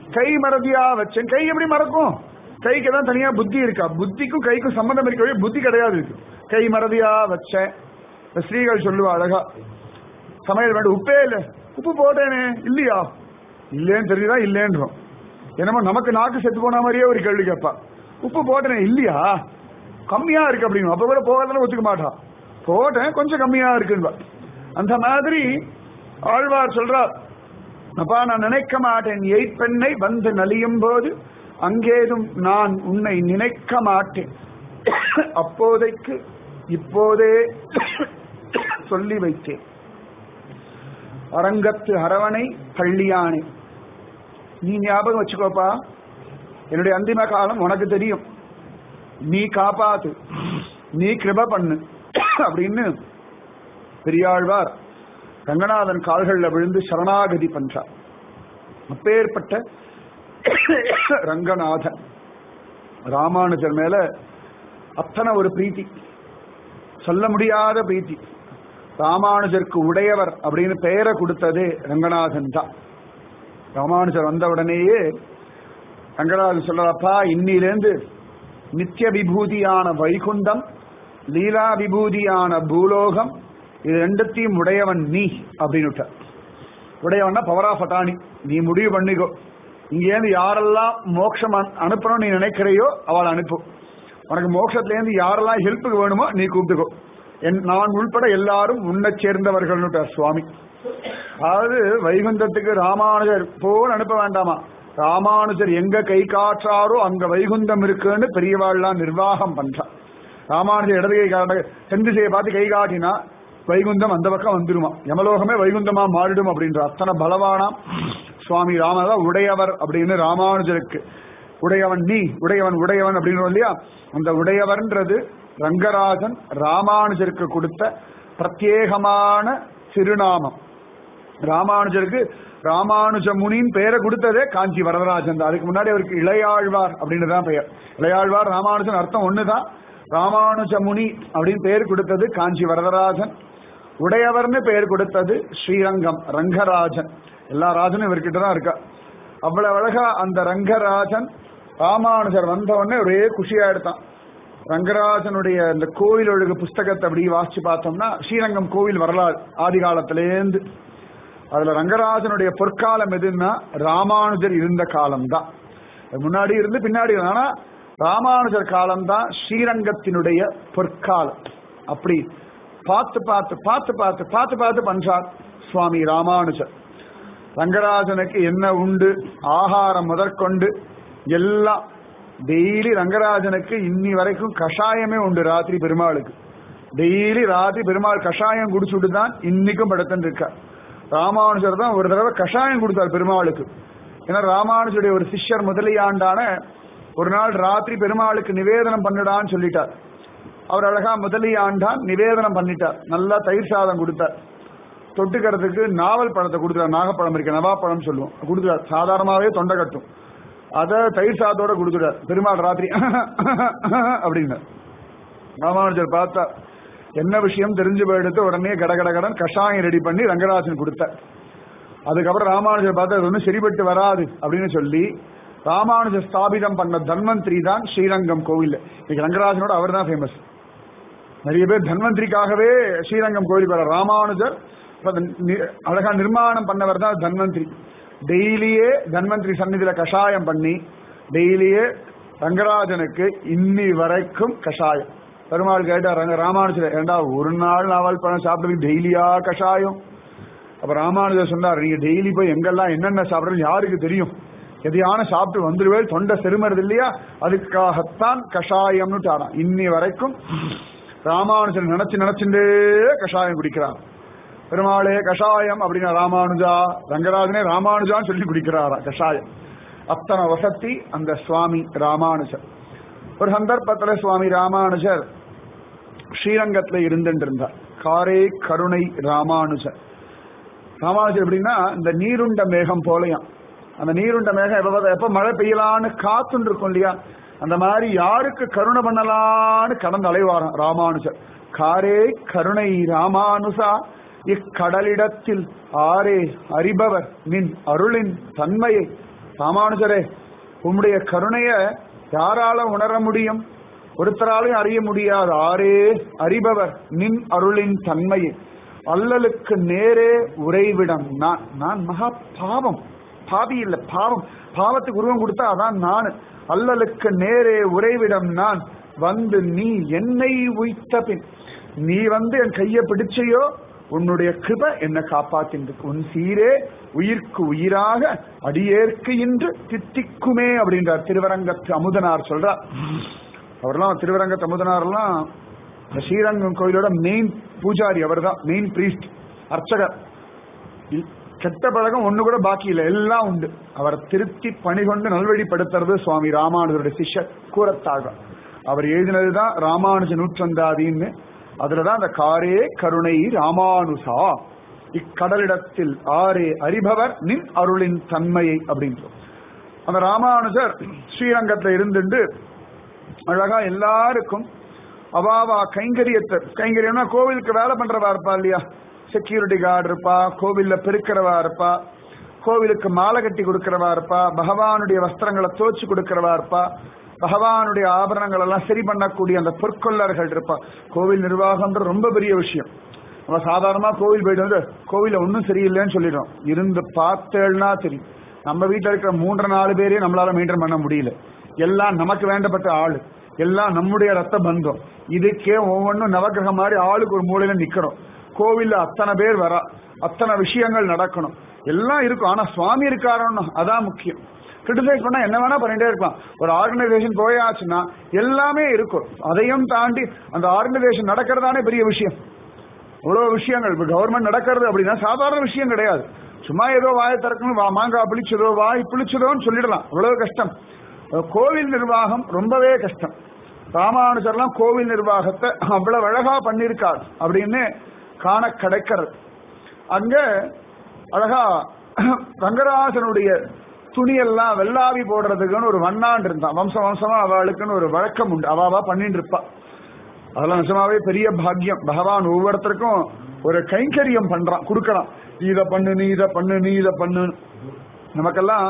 கை மறதியா வச்சேன் கை எப்படி மறக்கும் கைக்கு தான் தனியா புத்தி இருக்கா புத்திக்கும் கைக்கும் சம்பந்தம் இருக்க வழி புத்தி கிடையாது இருக்கு கை மறதியா வச்சேன் இந்த ஸ்ரீகள் சொல்லுவா அழகா சமையல் வேண்டாம் உப்பே இல்ல உப்பு போட்டேனே இல்லையா இல்லேன்னு தெரியுதா இல்லேன்றோம் என்னமோ நமக்கு நாக்கு செத்து போன மாதிரியே ஒரு கேள்வி கேட்பா உப்பு போட்டேனே இல்லையா கம்மியா இருக்கு அப்படின்னு அப்ப கூட போகாதான ஒத்துக்க மாட்டா போட்டேன் கொஞ்சம் கம்மியா இருக்குன்பா அந்த மாதிரி ஆழ்வார் சொல்றார் அப்பா நான் நினைக்க மாட்டேன் எய்ப்பெண்ணை வந்து நலியும் போது அங்கேதும் நான் உன்னை நினைக்க மாட்டேன் அப்போதைக்கு இப்போதே சொல்லி வைத்தேன் அரங்கத்து அரவணை பள்ளியானே நீ ஞாபகம் வச்சுக்கோப்பா என்னுடைய அந்திம காலம் உனக்கு தெரியும் நீ காப்பாத்து நீ கிருப பண்ணு அப்படின்னு பெரியாழ்வார் ரங்கநாதன் கால்கள்ல விழுந்து சரணாகதி பண்றார் அப்பேற்பட்ட ரங்கநாதன் ராமானுஜர் மேல அத்தனை ஒரு பிரீத்தி சொல்ல முடியாத பிரீத்தி ராமானுஜருக்கு உடையவர் அப்படின்னு பெயரை கொடுத்ததே ரங்கநாதன் தான் ராமானுஜர் வந்த உடனேயே ரங்கநாதன் சொல்றப்பா இன்னிலேந்து நித்திய விபூதியான வைகுண்டம் லீலா விபூதியான பூலோகம் இது ரெண்டத்தையும் உடையவன் நீ அப்படின்னு உடையவன்னா பவர் ஆஃப் அட்டானி நீ முடிவு பண்ணிக்கோ இங்கேருந்து யாரெல்லாம் மோட்சம் அனு- அனுப்பணும்னு நீ நினைக்கிறையோ அவளை அனுப்பு உனக்கு மோட்சத்திலேருந்து யாரெல்லாம் ஹெல்ப்புக்கு வேணுமோ நீ கூப்பிட்டுக்கோ என் நான் உள்பட எல்லாரும் உன்னை சேர்ந்தவர்கள்னுட்ட சுவாமி அதாவது வைகுந்தத்துக்கு ராமானுஜர் போல் அனுப்ப வேண்டாமா ராமானுஜர் எங்க கை காற்றாரோ அங்க வைகுந்தம் இருக்குன்னு பெரியவாள்லாம் நிர்வாகம் பண்றா ராமானுஜர் இடது கை காட்ட தென் திசையை பார்த்து கை காட்டினா வைகுந்தம் அந்த பக்கம் வந்துருமா யமலோகமே வைகுந்தமா மாறிடும் அப்படின்ற அத்தனை பலவானாம் சுவாமி ராமதான் உடையவர் அப்படின்னு ராமானுஜருக்கு உடையவன் நீ உடையவன் உடையவன் அப்படின்னு இல்லையா அந்த உடையவர்ன்றது ரங்கராஜன் ராமானுஜருக்கு கொடுத்த பிரத்யேகமான திருநாமம் ராமானுஜருக்கு ராமானுஜ முனின் பெயரை கொடுத்ததே காஞ்சி வரதராஜன் தான் அதுக்கு முன்னாடி அவருக்கு இளையாழ்வார் அப்படின்னு தான் பெயர் இளையாழ்வார் ராமானுஜன் அர்த்தம் ஒண்ணுதான் ராமானுஜ முனி அப்படின்னு பெயர் கொடுத்தது காஞ்சி வரதராஜன் உடையவர்னு பெயர் கொடுத்தது ஸ்ரீரங்கம் ரங்கராஜன் எல்லா ராஜனும் இவர்கிட்ட தான் இருக்கா அவ்வளவு அழகா அந்த ரங்கராஜன் ராமானுஜர் வந்த உடனே ஒரே குஷியா எடுத்தான் ரங்கராஜனுடைய இந்த கோவில் ஒழுகு புஸ்தகத்தை அப்படி வாசிச்சு பார்த்தோம்னா ஸ்ரீரங்கம் கோவில் வரலாறு ஆதி காலத்திலேருந்து அதுல ரங்கராஜனுடைய பொற்காலம் எதுன்னா ராமானுஜர் இருந்த காலம் தான் முன்னாடி இருந்து பின்னாடி இருந்து. ஆனா ராமானுஜர் காலம் தான் ஸ்ரீரங்கத்தினுடைய பொற்காலம் அப்படி பார்த்து பார்த்து பார்த்து பார்த்து பார்த்து பார்த்து பண்றார் சுவாமி ராமானுஜர் ரங்கராஜனுக்கு என்ன உண்டு ஆகாரம் முதற்கொண்டு எல்லாம் டெய்லி ரங்கராஜனுக்கு இன்னி வரைக்கும் கஷாயமே உண்டு ராத்திரி பெருமாளுக்கு டெய்லி ராத்திரி பெருமாள் கஷாயம் குடிச்சுட்டு தான் இன்னைக்கும் படுத்துட்டு இருக்கார் ராமானுஜர் தான் ஒரு தடவை கஷாயம் கொடுத்தார் பெருமாளுக்கு ஏன்னா ராமானுஜருடைய ஒரு சிஷ்யர் முதலியாண்டான ஒரு நாள் ராத்திரி பெருமாளுக்கு நிவேதனம் பண்ணிடான்னு சொல்லிட்டார் அவர் அழகா முதலியாண்டான் நிவேதனம் பண்ணிட்டார் நல்லா தயிர் சாதம் கொடுத்தார் தொட்டுக்கிறதுக்கு நாவல் பழத்தை கொடுத்தார் நாகப்பழம் இருக்கு நவாப்பழம் சொல்லுவோம் கொடுத்தார் சாதாரணமாவே தொண்டை கட்டும் அதை தயிர் சாதத்தோட கொடுத்துட்டார் பெருமாள் ராத்திரி அப்படின்னார் ராமானுஜர் பார்த்தா என்ன விஷயம் தெரிஞ்சு போயிடுத்து உடனே கட கட கடன் கஷாயம் ரெடி பண்ணி ரங்கராஜன் கொடுத்தார் அதுக்கப்புறம் ராமானுஜர் பார்த்தா இது ஒன்றும் சரிபட்டு வராது அப்படின்னு சொல்லி ராமானுஜர் ஸ்தாபிதம் பண்ண தன்வந்திரி தான் ஸ்ரீரங்கம் கோவில் இன்னைக்கு ரங்கராஜனோட அவர் தான் ஃபேமஸ் நிறைய பேர் தன்வந்திரிக்காகவே ஸ்ரீரங்கம் கோயிலுக்கு வர ராமானுஜர் இப்ப அந்த நி- அழகா நிர்மாணம் பண்ணவர் தான் தன்வந்திரி டெய்லியே தன்வந்திரி சந்நிதியில கஷாயம் பண்ணி டெய்லியே ரங்கராஜனுக்கு இன்னி வரைக்கும் கஷாயம் பெருமாள் கேட்டார் ரங்க ராமானுஜர் ஏண்டா ஒரு நாள் நாவல் பழம் சாப்பிடுறது டெய்லியா கஷாயம் அப்ப ராமானுஜர் சொன்னார் நீங்க டெய்லி போய் எங்கெல்லாம் என்னென்ன சாப்பிடுறது யாருக்கு தெரியும் எதையான சாப்பிட்டு வந்துருவே தொண்டை செருமறது இல்லையா அதுக்காகத்தான் கஷாயம்னு தாராம் இன்னி வரைக்கும் ராமானுஜன் நினைச்சு நினைச்சுட்டே கஷாயம் குடிக்கிறார் பெருமாளே கஷாயம் அப்படின்னா ராமானுஜா ரங்கராஜனே ராமானுஜான்னு சொல்லி குடிக்கிறாரா கஷாயம் அத்தனை வசத்தி அந்த சுவாமி ராமானுஜர் ஒரு சந்தர்ப்பத்துல சுவாமி ராமானுஜர் ஸ்ரீரங்கத்துல இருந்துட்டு இருந்தார் காரே கருணை ராமானுஜர் ராமானுஜர் எப்படின்னா இந்த நீருண்ட மேகம் போலையாம் அந்த நீருண்ட மேகம் எப்ப பார்த்தா- எப்ப மழை பெய்யலான்னு காத்துன்னு இருக்கும் இல்லையா அந்த மாதிரி யாருக்கு கருணை பண்ணலான்னு கடந்து அலைவாராம் ராமானுஜர் காரே கருணை ராமானுசா இக்கடலிடத்தில் ஆரே அறிபவர் நின் அருளின் தன்மையை ராமானுஜரே உம்முடைய கருணைய யாரால உணர முடியும் ஒருத்தராலையும் அறிய முடியாது ஆரே அறிபவர் நின் அருளின் தன்மையை அல்லலுக்கு நேரே உறைவிடம் நான் நான் மகா பாவம் பாவி இல்ல பாவம் பாவத்துக்கு உருவம் கொடுத்தா அதான் நான் அல்லலுக்கு நேரே உறைவிடம் நான் வந்து நீ என்னை உய்த்த பின் நீ வந்து என் கையை பிடிச்சையோ உன்னுடைய கிருப என்னை காப்பாத்தின்றது உன் சீரே உயிர்க்கு உயிராக அடியேற்கு இன்று தித்திக்குமே அப்படின்றார் திருவரங்கத்து அமுதனார் சொல்றார் அவர்லாம் திருவரங்கத்து அமுதனார்லாம் இந்த ஸ்ரீரங்கம் கோயிலோட மெயின் பூஜாரி அவர் தான் மெயின் பிரீஸ்ட் அர்ச்சகர் இ- கெட்ட பழக்கம் ஒண்ணு கூட பாக்கி இல்லை எல்லாம் உண்டு அவரை திருத்தி பணிகொண்டு நல்வழிப்படுத்துறது சுவாமி ராமானுஜருடைய சிஷ்யர் கூறத்தாழ்வார் அவர் எழுதினதுதான் ராமானுஜ நூற்றந்தாதின்னு அதுலதான் அந்த காரே கருணை ராமானுசா இக்கடலிடத்தில் ஆரே அறிபவர் நின் அருளின் தன்மையை அப்படின்றோம் அந்த ராமானுஜர் ஸ்ரீரங்கத்துல இருந்துட்டு அழகா எல்லாருக்கும் அவாவா கைங்கரியத்தை கைங்கரியம்னா கோவிலுக்கு வேலை பண்றவா இருப்பா இல்லையா செக்யூரிட்டி கார்டு இருப்பா கோவில்ல பெருக்கிறவா இருப்பா கோவிலுக்கு மாலை கட்டி கொடுக்கிறவா இருப்பா பகவானுடைய வஸ்திரங்களை தோச்சு கொடுக்கிறவா இருப்பா பகவானுடைய ஆபரணங்கள் எல்லாம் சரி பண்ணக்கூடிய அந்த பொற்கொள்ளர்கள் இருப்பா கோவில் நிர்வாகம்ன்ற ரொம்ப பெரிய விஷயம் நம்ம சாதாரணமா கோவில் போயிட்டு வந்து கோவில ஒன்றும் சரியில்லைன்னு சொல்லிடுறோம் இருந்து பார்த்தேன்னா தெரியும் நம்ம வீட்டில் இருக்கிற மூன்று நாலு பேரையும் நம்மளால மெயின்டைன் பண்ண முடியல எல்லாம் நமக்கு வேண்டப்பட்ட ஆளு எல்லாம் நம்முடைய ரத்த பந்தம் இதுக்கே ஒவ்வொன்றும் நவக்கிரகம் மாதிரி ஆளுக்கு ஒரு மூலையில நிக்கணும் கோவில்ல அத்தனை பேர் வரா அத்தனை விஷயங்கள் நடக்கணும் எல்லாம் இருக்கும் ஆனா சுவாமி இருக்காருன்னு அதான் முக்கியம் கிரிட்டிசைஸ் பண்ணா என்ன வேணா பண்ணிட்டே இருக்கலாம் ஒரு ஆர்கனைசேஷன் போயாச்சுன்னா எல்லாமே இருக்கும் அதையும் தாண்டி அந்த ஆர்கனைசேஷன் நடக்கிறதானே பெரிய விஷயம் இவ்வளவு விஷயங்கள் இப்ப கவர்மெண்ட் நடக்கிறது அப்படின்னா சாதாரண விஷயம் கிடையாது சும்மா ஏதோ வாயை திறக்கணும் வா மாங்காய் புளிச்சதோ வாய் புளிச்சதோன்னு சொல்லிடலாம் இவ்வளவு கஷ்டம் அஹ் கோவில் நிர்வாகம் ரொம்பவே கஷ்டம் ராமானுஜர்லாம் கோவில் நிர்வாகத்தை அவ்வளவு அழகா பண்ணியிருக்கார் அப்படின்னு காண கிடைக்கிறது அங்க அழகா ரங்கராசனுடைய துணியெல்லாம் வெள்ளாவி போடுறதுக்குன்னு ஒரு வண்ணாண்டு இருந்தான் வம்ச வம்சமா அவளுக்குன்னு ஒரு வழக்கம் உண்டு அவாவா பண்ணிட்டு இருப்பா அதெல்லாம் நிஜமாவே பெரிய பாக்கியம் பகவான் ஒவ்வொருத்தருக்கும் ஒரு கைங்கரியம் பண்றான் கொடுக்கறான் நீ இதை பண்ணு நீ இதை பண்ணு நீ இதை பண்ணு நமக்கெல்லாம்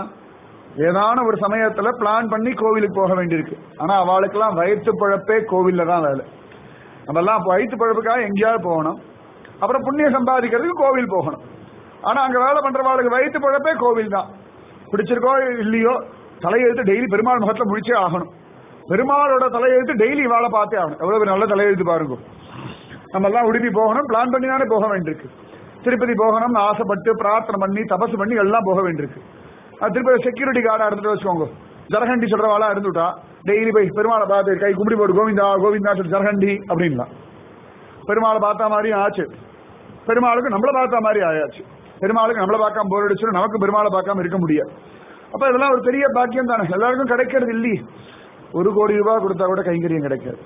ஏதான ஒரு சமயத்துல பிளான் பண்ணி கோவிலுக்கு போக வேண்டியிருக்கு ஆனா அவளுக்கெல்லாம் வயிற்று பழப்பே கோவில்ல தான் வேலை நம்ம எல்லாம் வயிற்று பழப்புக்காக எங்கேயாவது போகணும் அப்புறம் புண்ணியம் சம்பாதிக்கிறதுக்கு கோவில் போகணும் ஆனா அங்க வேலை பண்றவாளுக்கு வயிற்று பழப்பே கோவில் தான் பிடிச்சிருக்கோ இல்லையோ தலையெழுத்து டெய்லி பெருமாள் முகத்துல முடிச்சே ஆகணும் பெருமாளோட தலையெழுத்து டெய்லி வாழை பார்த்தே ஆகணும் எவ்வளவு பெரிய நல்ல தலையெழுத்து பாருங்க நம்ம எல்லாம் உடுப்பி போகணும் பிளான் பண்ணி தானே போக வேண்டியிருக்கு திருப்பதி போகணும்னு ஆசைப்பட்டு பிரார்த்தனை பண்ணி தபசு பண்ணி எல்லாம் போக வேண்டியிருக்கு அது திருப்பதி செக்யூரிட்டி கார்டா எடுத்துட்டு வச்சுக்கோங்க ஜரகண்டி சொல்றவாளா இருந்துட்டா டெய்லி போய் பெருமாளை பார்த்து கை கும்பிடி போட்டு கோவிந்தா கோவிந்தா சொல்லி ஜரகண்டி அப்படின்லாம் பெருமாளை பார்த்த மாதிரியும் ஆச்சு பெருமாளுக்கு நம்மள பார்த்த மாதிரி ஆயாச்சு பெருமாளுக்கு நம்மள பார்க்காம போர் அடிச்சு நமக்கு பெருமாளை பார்க்காம இருக்க முடியாது அப்ப இதெல்லாம் ஒரு பெரிய பாக்கியம் தானே எல்லாருக்கும் கிடைக்கிறது இல்லையே ஒரு கோடி ரூபாய் கொடுத்தா கூட கைங்கரியம் கிடைக்காது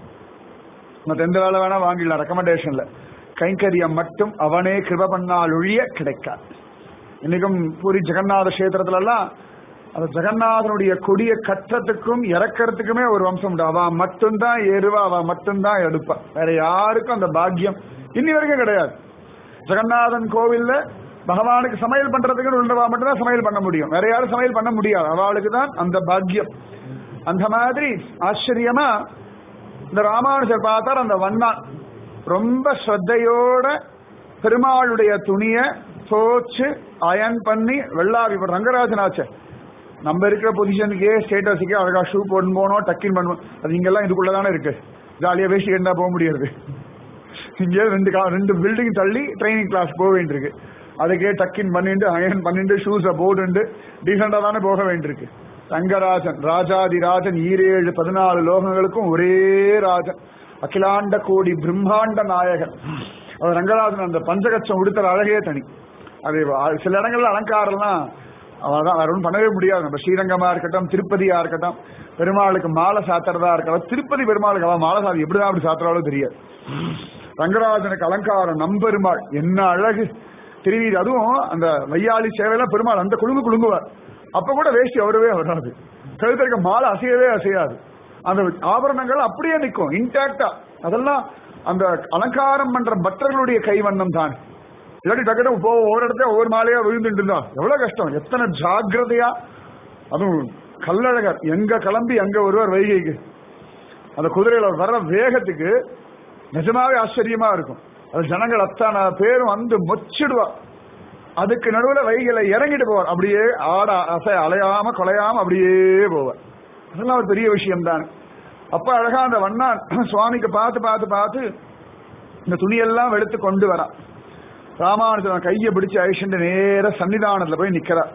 மத்த எந்த வேலை வேணா வாங்கிடலாம் ரெக்கமெண்டேஷன்ல கைங்கரியம் மட்டும் அவனே கிருப பண்ணால் ஒழிய கிடைக்காது இன்னைக்கும் பூரி ஜெகநாத கஷேத்திரத்துல எல்லாம் அந்த ஜெகநாதனுடைய கொடிய கற்றத்துக்கும் இறக்கறதுக்குமே ஒரு வம்சம் உண்டு அவ மட்டும்தான் ஏறுவா அவ மட்டும்தான் எடுப்பா வேற யாருக்கும் அந்த பாக்கியம் இன்னி வரைக்கும் கிடையாது ஜெகநாதன் கோவில்ல பகவானுக்கு சமையல் பண்றதுக்கு உள்ளவா மட்டும்தான் சமையல் பண்ண முடியும் வேற யாரும் சமையல் பண்ண முடியாது அவளுக்கு தான் அந்த பாக்கியம் அந்த மாதிரி ஆச்சரியமா இந்த ராமானுஜர் பார்த்தார் அந்த வண்ணான் ரொம்ப ஸ்ரத்தையோட பெருமாளுடைய துணிய தோச்சு அயன் பண்ணி வெள்ளாவி இப்ப ரங்கராஜன் ஆச்சு நம்ம இருக்கிற பொசிஷனுக்கே ஸ்டேட்டஸுக்கே அழகா ஷூ போட்டு போனோம் டக்கின் பண்ணுவோம் அது இங்கெல்லாம் இதுக்குள்ளதானே இருக்கு ஜாலியா வேஷ்டி கண்டா போக முடியாது இங்கே ரெண்டு கா- ரெண்டு பில்டிங் தள்ளி ட்ரைனிங் கிளாஸ் போக வேண்டியிருக்கு அதுக்கே டக்கின் பண்ணிட்டு அயன் பண்ணிட்டு ஷூஸை போட்டுண்டு டீசெண்டா தானே போக வேண்டியிருக்கு ரங்கராஜன் ராஜாதி ராஜன் ஈரேழு பதினாலு லோகங்களுக்கும் ஒரே ராஜன் அகிலாண்ட கோடி பிரம்மாண்ட நாயகன் அவர் ரங்கராஜன் அந்த பஞ்சகச்சம் உடுத்தல் அழகே தனி அது வ- சில இடங்கள்ல அலங்காரம்லாம் அவதான் வேற ஒன்றும் பண்ணவே முடியாது நம்ம ஸ்ரீரங்கமா இருக்கட்டும் திருப்பதியா இருக்கட்டும் பெருமாளுக்கு மாலை சாத்துறதா இருக்கட்டும் திருப்பதி பெருமாளுக்கு அவன் மாலை சாத்தி எப்படிதான் அப்படி சாத்துறாலும் தெரியாது ரங்கராஜனுக்கு அலங்காரம் நம்பெருமாள் என்ன அழகு திருவீதி அதுவும் அந்த வையாளி சேவையெல்லாம் பெருமாள் அந்த குழுங்கு குழுங்குவார் அப்ப கூட வேஷ்டி அவரவே வராது கழுத்திருக்க மாலை அசையவே அசையாது அந்த ஆபரணங்கள் அப்படியே நிற்கும் இன்டாக்டா அதெல்லாம் அந்த அலங்காரம் பண்ற பக்தர்களுடைய கைவண்ணம் தான் இல்லாட்டி டக்குனு போ ஒவ்வொரு இடத்துல ஒவ்வொரு மாலையா விழுந்துட்டு இருந்தா எவ்வளவு கஷ்டம் எத்தனை ஜாக்கிரதையா அதுவும் கல்லழகர் எங்க கிளம்பி எங்க வருவார் வைகைக்கு அந்த குதிரையில வர்ற வேகத்துக்கு நிஜமாவே ஆச்சரியமா இருக்கும் அது ஜனங்கள் அத்தனை பேரும் வந்து மொச்சிடுவா அதுக்கு நடுவுல வைகையில இறங்கிட்டு போவார் அப்படியே ஆட அசை அலையாம கொலையாம அப்படியே போவார் அதெல்லாம் ஒரு பெரிய விஷயம் தானே அப்ப அழகா அந்த வண்ணான் சுவாமிக்கு பார்த்து பார்த்து பார்த்து இந்த துணியெல்லாம் வெளுத்து கொண்டு வரான் ராமானுஜன் கையை பிடிச்சு அழிச்சுட்டு நேர சன்னிதானத்துல போய் நிக்கிறார்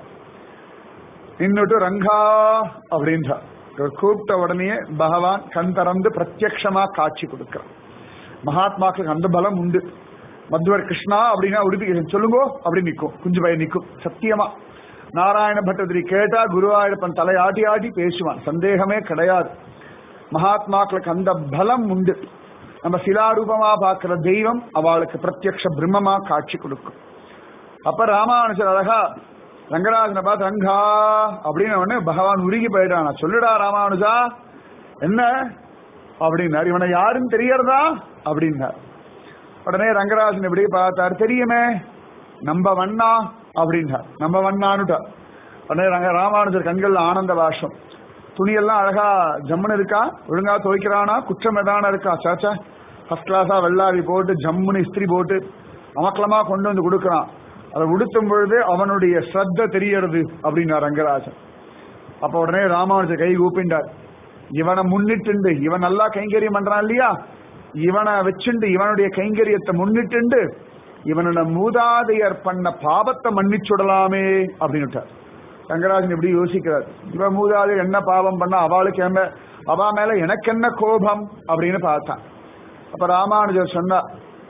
நின்னுட்டு ரங்கா அப்படின்றா இவர் கூப்பிட்ட உடனே பகவான் கண் திறந்து பிரத்யக்ஷமா காட்சி கொடுக்கிறான் மகாத்மாக்களுக்கு அந்த பலம் உண்டு மத்வர் கிருஷ்ணா அப்படின்னா உடுப்பி சொல்லுங்கோ அப்படி நிற்கும் குஞ்சு பையன் நிற்கும் சத்தியமா நாராயண பட்டதிரி கேட்டா குருவாயூரப்பன் தலை ஆட்டி ஆட்டி பேசுவான் சந்தேகமே கிடையாது மகாத்மாக்களுக்கு அந்த பலம் உண்டு நம்ம சிலாரூபமா பார்க்கிற தெய்வம் அவளுக்கு பிரத்யக்ஷ பிரம்மமா காட்சி கொடுக்கும் அப்ப ராமானுஜர் அழகா ரங்கராஜனை பார்த்து ரங்கா அப்படின்னு உடனே பகவான் உருகி போயிட்டான் சொல்லுடா ராமானுஜா என்ன அப்படின்னார் இவனை யாருன்னு தெரியறதா அப்படின்னார் உடனே ரங்கராஜன் இப்படி பார்த்தார் தெரியுமே நம்ம வண்ணா அப்படின்னார் நம்ம வண்ணான்னுட்டார் உடனே ரங்க ராமானுஜர் கண்கள்ல ஆனந்த வாஷம் துணியெல்லாம் அழகா ஜம்முன்னு இருக்கா ஒழுங்கா துவைக்கிறானா குற்றம் எதான இருக்கா சாச்சா ஃபர்ஸ்ட் கிளாஸா வெள்ளாவி போட்டு ஜம்முன்னு இஸ்திரி போட்டு அமக்கலமா கொண்டு வந்து கொடுக்கறான் அதை உடுத்தும் பொழுது அவனுடைய ஸ்ரத்த தெரியறது அப்படின்னார் ரங்கராஜன் அப்ப உடனே ராமானுஜர் கை கூப்பிண்டார் இவனை முன்னிட்டு இவன் நல்லா கைங்கரியம் பண்றான் இல்லையா இவனை வச்சுண்டு இவனுடைய கைங்கரியத்தை முன்னிட்டு இவனோட மூதாதையர் பண்ண பாபத்தை மன்னிச்சுடலாமே அப்படின்னுட்டார் ரங்கராஜன் இப்படி யோசிக்கிறார் இவன் மூதாதையர் என்ன பாவம் பண்ணா அவளுக்கு என்ன அவா மேல எனக்கு என்ன கோபம் அப்படின்னு பார்த்தான் அப்ப ராமானுஜர் சொன்னார்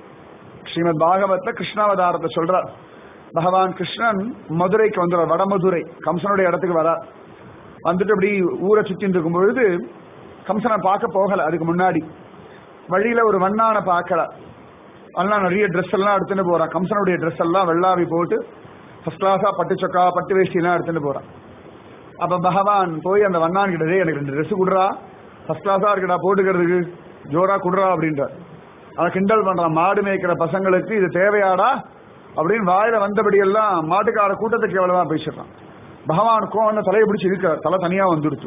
ஸ்ரீமத் பாகவத்ல கிருஷ்ணாவதாரத்தை சொல்றார் பகவான் கிருஷ்ணன் மதுரைக்கு வந்துடுறார் வடமதுரை கம்சனுடைய இடத்துக்கு வரார் வந்துட்டு அப்படி ஊரை சுத்தின்னு இருக்கும் பொழுது கம்சனை பார்க்க போகல அதுக்கு முன்னாடி வழியில ஒரு வண்ணானை பார்க்கல வண்ணான் நிறைய ட்ரெஸ் எல்லாம் எடுத்துட்டு போறான் கம்சனுடைய ட்ரெஸ் எல்லாம் வெள்ளாவி போட்டு ஃபர்ஸ்ட் கிளாஸா பட்டு சொக்கா பட்டு வேஷ்டி எல்லாம் எடுத்துட்டு போறான் அப்ப பகவான் போய் அந்த வண்ணான் கிட்ட "டேய், எனக்கு ரெண்டு ட்ரெஸ் குடுறா ஃபர்ஸ்ட் கிளாஸா இருக்குடா போட்டுக்கிறதுக்கு ஜோரா குடுறா அப்படின்றார் அதை கிண்டல் பண்றான் மாடு மேய்க்கிற பசங்களுக்கு இது தேவையாடா அப்படின்னு வாயில வந்தபடி எல்லாம் மாட்டுக்கார கூட்டத்துக்கு எவ்வளவுதான் பேசிடுறான் பகவான் கோவம் தலையை பிடிச்சி இழுக்கிறார் தலை தனியா வந்துடுச்சு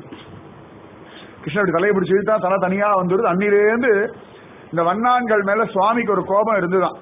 கிருஷ்ணன் இப்படி தலையை பிடிச்சி இழுத்தா தலை தனியா வந்துடுது அன்னிலேருந்து இந்த வண்ணான்கள் மேல சுவாமிக்கு ஒரு கோபம் இருந்துதான்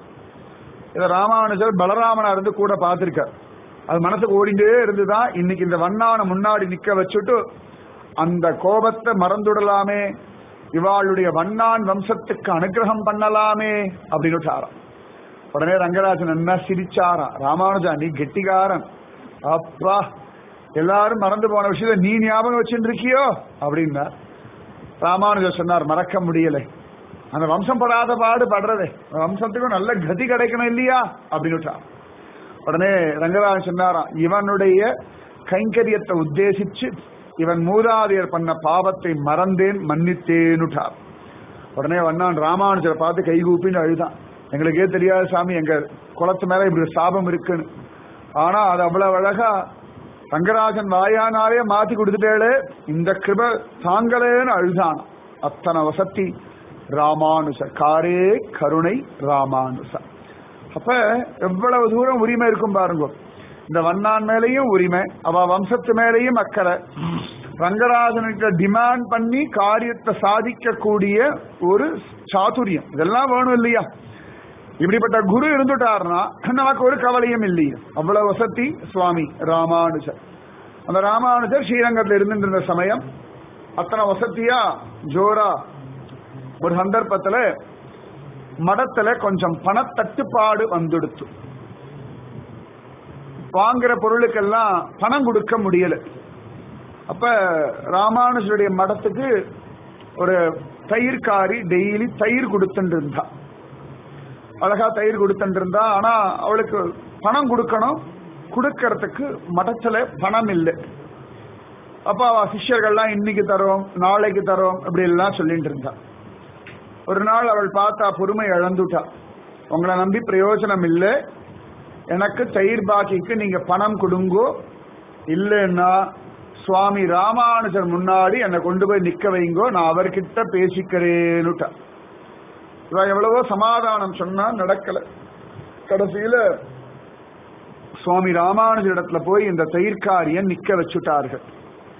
இதை ராமானுஜர் பலராமனா இருந்து கூட பார்த்திருக்கார் அது மனசுக்கு ஓடிண்டே இருந்துதான் இன்னைக்கு இந்த வண்ணானை முன்னாடி நிக்க வச்சுட்டு அந்த கோபத்தை மறந்துடலாமே இவாளுடைய வண்ணான் வம்சத்துக்கு அனுகிரகம் பண்ணலாமே அப்படின்னு விட்டாராம் உடனே ரங்கராஜன் என்ன சிரிச்சாராம் ராமானுஜா நீ கெட்டிகாரன் அப்பா எல்லாரும் மறந்து போன விஷயத்தை நீ ஞாபகம் வச்சுட்டு இருக்கியோ அப்படின்னா ராமானுஜர் சொன்னார் மறக்க முடியலை அந்த வம்சம் படாத பாடு படுறதே வம்சத்துக்கும் நல்ல கதி கிடைக்கணும் இல்லையா அப்படின்னு விட்டார். உடனே ரங்கராஜன் சொன்னாராம் இவனுடைய கைங்கரியத்தை உத்தேசிச்சு இவன் மூதாதையர் பண்ண பாவத்தை மறந்தேன் மன்னித்தேனுட்டார் உடனே வண்ணான் ராமானுஜரை பார்த்து கைகூப்பின்னு அழுதான் எங்களுக்கே தெரியாது சாமி எங்க குளத்து மேல இப்படி ஒரு சாபம் இருக்குன்னு ஆனா அது அவ்வளவு அழகா ரங்கராஜன் வாயானாலே மாத்தி கொடுத்துட்டேளே இந்த கிருப தாங்களேன்னு அழுதான் அத்தனை வசத்தி ராமானுஜர் காரே கருணை ராமானுஜர் அப்ப எவ்வளவு தூரம் உரிமை இருக்கும் பாருங்க இந்த வண்ணான் மேலையும் உரிமை அவ வம்சத்து மேலையும் அக்கறை ரங்கராஜனுக்கு டிமாண்ட் பண்ணி காரியத்தை சாதிக்கக்கூடிய ஒரு சாதுரியம் இதெல்லாம் வேணும் இல்லையா இப்படிப்பட்ட குரு இருந்துட்டாருன்னா நமக்கு ஒரு கவலையும் இல்லையா அவ்வளவு வசதி சுவாமி ராமானுஜர் அந்த ராமானுஜர் ஸ்ரீரங்கத்தில் இருந்துட்டு இருந்த சமயம் அத்தனை வசதியா ஜோரா ஒரு சந்தர்ப்பத்துல மடத்துல கொஞ்சம் பணத்தட்டுப்பாடு வந்துடுத்து வாங்குற பொருளுக்கெல்லாம் பணம் கொடுக்க முடியல அப்ப ராமானுஜருடைய மடத்துக்கு ஒரு தயிர்காரி டெய்லி தயிர் கொடுத்துட்டு இருந்தா அழகா தயிர் கொடுத்துட்டு இருந்தா ஆனா அவளுக்கு பணம் கொடுக்கணும் கொடுக்கறதுக்கு மடத்துல பணம் இல்லை அப்ப அவ சிஷ்யர்கள்லாம் இன்னைக்கு தரோம் நாளைக்கு தரோம் இப்படி எல்லாம் சொல்லிட்டு இருந்தா ஒரு நாள் அவள் பார்த்தா பொறுமை இழந்துட்டா உங்களை நம்பி பிரயோஜனம் இல்லை எனக்கு தயிர் பாக்கிக்கு நீங்க பணம் கொடுங்கோ இல்லைன்னா சுவாமி ராமானுஜர் முன்னாடி என்னை கொண்டு போய் நிக்க வைங்கோ நான் அவர்கிட்ட பேசிக்கிறேன்னுட்டா இவ எவ்வளவோ சமாதானம் சொன்னா நடக்கல கடைசியில சுவாமி ராமானுஜர் இடத்துல போய் இந்த தயிர்காரியன் நிக்க வச்சுட்டார்கள்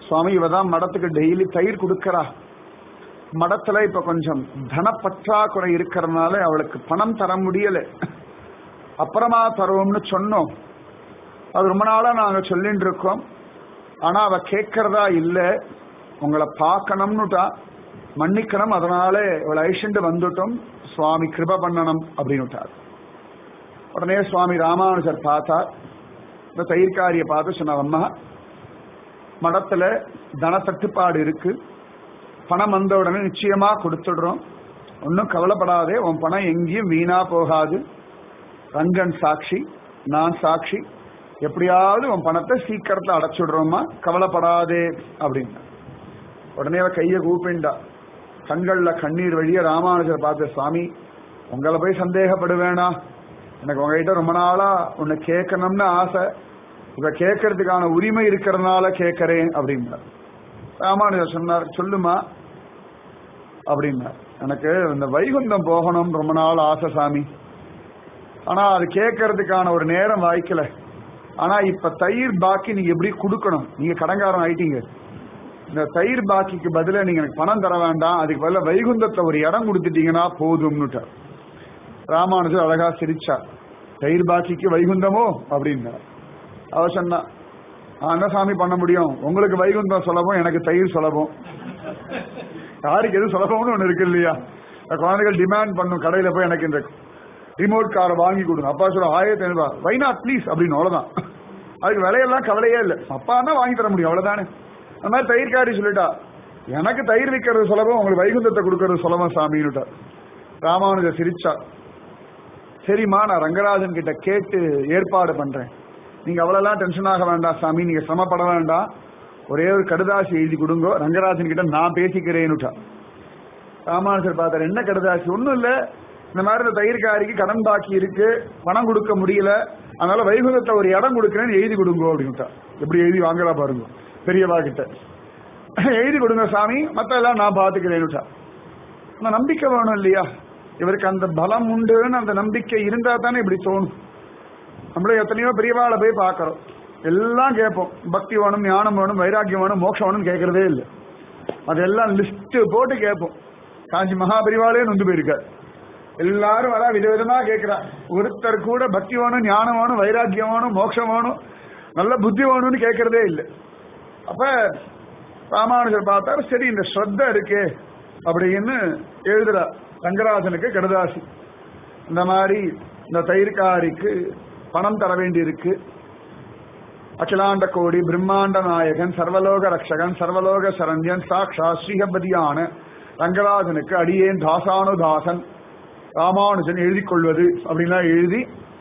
சுவாமி இவ தான் மடத்துக்கு டெய்லி தயிர் கொடுக்கறா மடத்துல இப்ப கொஞ்சம் தனப்பற்றாக்குறை இருக்கிறதுனால அவளுக்கு பணம் தர முடியல அப்புறமா தருவோம்னு சொன்னோம் அது ரொம்ப நாளா நாங்க சொல்லிட்டு இருக்கோம் ஆனா அவ கேட்கறதா இல்ல உங்களை பார்க்கணும்னுட்டா மன்னிக்கணும் அதனால இவளை ஐஷண்டு வந்துட்டோம் சுவாமி கிருப பண்ணணும் அப்படின்னுட்டார் உடனே சுவாமி ராமானுஜர் பார்த்தார் இந்த தயிர்காரியை பார்த்து சொன்னார் அம்மா மடத்துல தன தட்டுப்பாடு இருக்கு பணம் வந்த உடனே நிச்சயமா கொடுத்துடுறோம் ஒன்றும் கவலைப்படாதே உன் பணம் எங்கேயும் வீணா போகாது ரங்கன் சாட்சி நான் சாட்சி எப்படியாவது உன் பணத்தை சீக்கிரத்துல அடைச்சுடுறோமா கவலைப்படாதே அப்படின்னு உடனே அவ கையை கூப்பிண்டா கண்கள்ல கண்ணீர் வழிய ராமானுஜர் பார்த்த சுவாமி உங்களை போய் சந்தேகப்படுவேனா எனக்கு உங்ககிட்ட ரொம்ப நாளா உன்னை கேட்கணும்னு ஆசை இப்ப கேட்கறதுக்கான உரிமை இருக்கிறதுனால கேட்கறேன் அப்படின்னார் ராமானுஜர் சொன்னார் சொல்லுமா அப்படின்னார் எனக்கு இந்த வைகுந்தம் போகணும் ரொம்ப நாள் ஆசை சாமி ஆனா அது கேட்கறதுக்கான ஒரு நேரம் வாய்க்கல ஆனா இப்ப தயிர் பாக்கி நீங்க எப்படி கொடுக்கணும் நீங்க கடங்காரம் ஆயிட்டீங்க இந்த தயிர் பாக்கிக்கு பதிலா நீங்க எனக்கு பணம் தர வேண்டாம் அதுக்கு பதிலா வைகுந்தத்தை ஒரு இடம் கொடுத்துட்டீங்கன்னா போதும்னுட்டார் ராமானுஜர் அழகா சிரிச்சார் தயிர் பாக்கிக்கு வைகுந்தமோ அப்படின்னார் அவ சொன்னா "நான் என்ன சாமி பண்ண முடியும் உங்களுக்கு வைகுந்தம் சுலபம் எனக்கு தயிர் சுலபம் யாருக்கு எது சுலபம்னு ஒண்ணு இருக்கு இல்லையா இந்த குழந்தைகள் டிமாண்ட் பண்ணும் கடையில போய் எனக்கு இந்த ரிமோட் காரை வாங்கி கொடுங்க அப்பா சொல்ல ஆயிரத்தி ஐநூறு வை நாட் ப்ளீஸ் அப்படின்னு அவ்வளவுதான் அதுக்கு விலையெல்லாம் கவலையே இல்லை அப்பா தான் வாங்கி தர முடியும் அவ்வளவுதானே அந்த மாதிரி தயிர்காரி சொல்லிட்டா எனக்கு தயிர் விற்கிறது சுலபம் உங்களுக்கு வைகுந்தத்தை கொடுக்கறது சுலபம் சாமின்னுட்டா ராமானுஜர் சிரிச்சா சரிம்மா நான் ரங்கராஜன் கிட்ட கேட்டு ஏற்பாடு பண்றேன் நீங்க அவ்வளவுலாம் டென்ஷன் ஆக வேண்டாம் சாமி நீங்க சிரமப்பட வேண்டாம் ஒரே ஒரு கடுதாசி எழுதி கொடுங்க ரங்கராஜன் கிட்ட நான் பேசிக்கிறேன்னுட்டா ராமானுஜர் பார்த்தார் என்ன கடுதாசி ஒண்ணும் இல்ல இந்த மாதிரி இந்த தயிர்காரிக்கு கடன் பாக்கி இருக்கு பணம் கொடுக்க முடியல அதனால வைகுந்தத்தை ஒரு இடம் கொடுக்கிறேன்னு எழுதி கொடுங்க அப்படின்னுட்டா எப்படி எழுதி வாங்கலாம் பாருங்க பெரியவா கிட்ட எழுதி கொடுங்க சாமி மத்த எல்லாம் நான் பாத்துக்கிறேன்னுட்டா அந்த நம்பிக்கை வேணும் இல்லையா இவருக்கு அந்த பலம் உண்டுன்னு அந்த நம்பிக்கை இருந்தா தானே இப்படி தோணும் நம்மளே எத்தனையோ பெரியவாளை போய் பார்க்கறோம் எல்லாம் கேட்போம் பக்தி வேணும் ஞானம் வேணும் வைராக்கியம் வேணும் மோட்சம் வேணும் கேட்கறதே இல்லை அதெல்லாம் லிஸ்ட் போட்டு கேட்போம் காஞ்சி மகாபரிவாலே நொந்து போயிருக்கார் எல்லாரும் வரா விதவிதமா கேட்கிறா ஒருத்தர் கூட பக்தி வேணும் ஞானம் வேணும் வைராக்கியம் வேணும் மோட்சம் வேணும் நல்ல புத்தி வேணும்னு கேட்கறதே இல்லை அப்ப ராமானுஜர் பார்த்தாரு சரி இந்த ஸ்ரத்த இருக்கே அப்படின்னு எழுதுறா ரங்கராஜனுக்கு கடுதாசி இந்த மாதிரி இந்த தயிர்காரிக்கு பணம் தர வேண்டி இருக்கு அகிலாண்ட கோடி பிரம்மாண்ட நாயகன் சர்வலோக ரக்ஷகன் சர்வலோக சரண்யன் சாக்ஷா ஸ்ரீஹபதியான ரங்கராஜனுக்கு அடியேன் தாசானுதாசன் ராமானுஜன் எழுதி கொள்வது அப்படின்லாம் எழுதி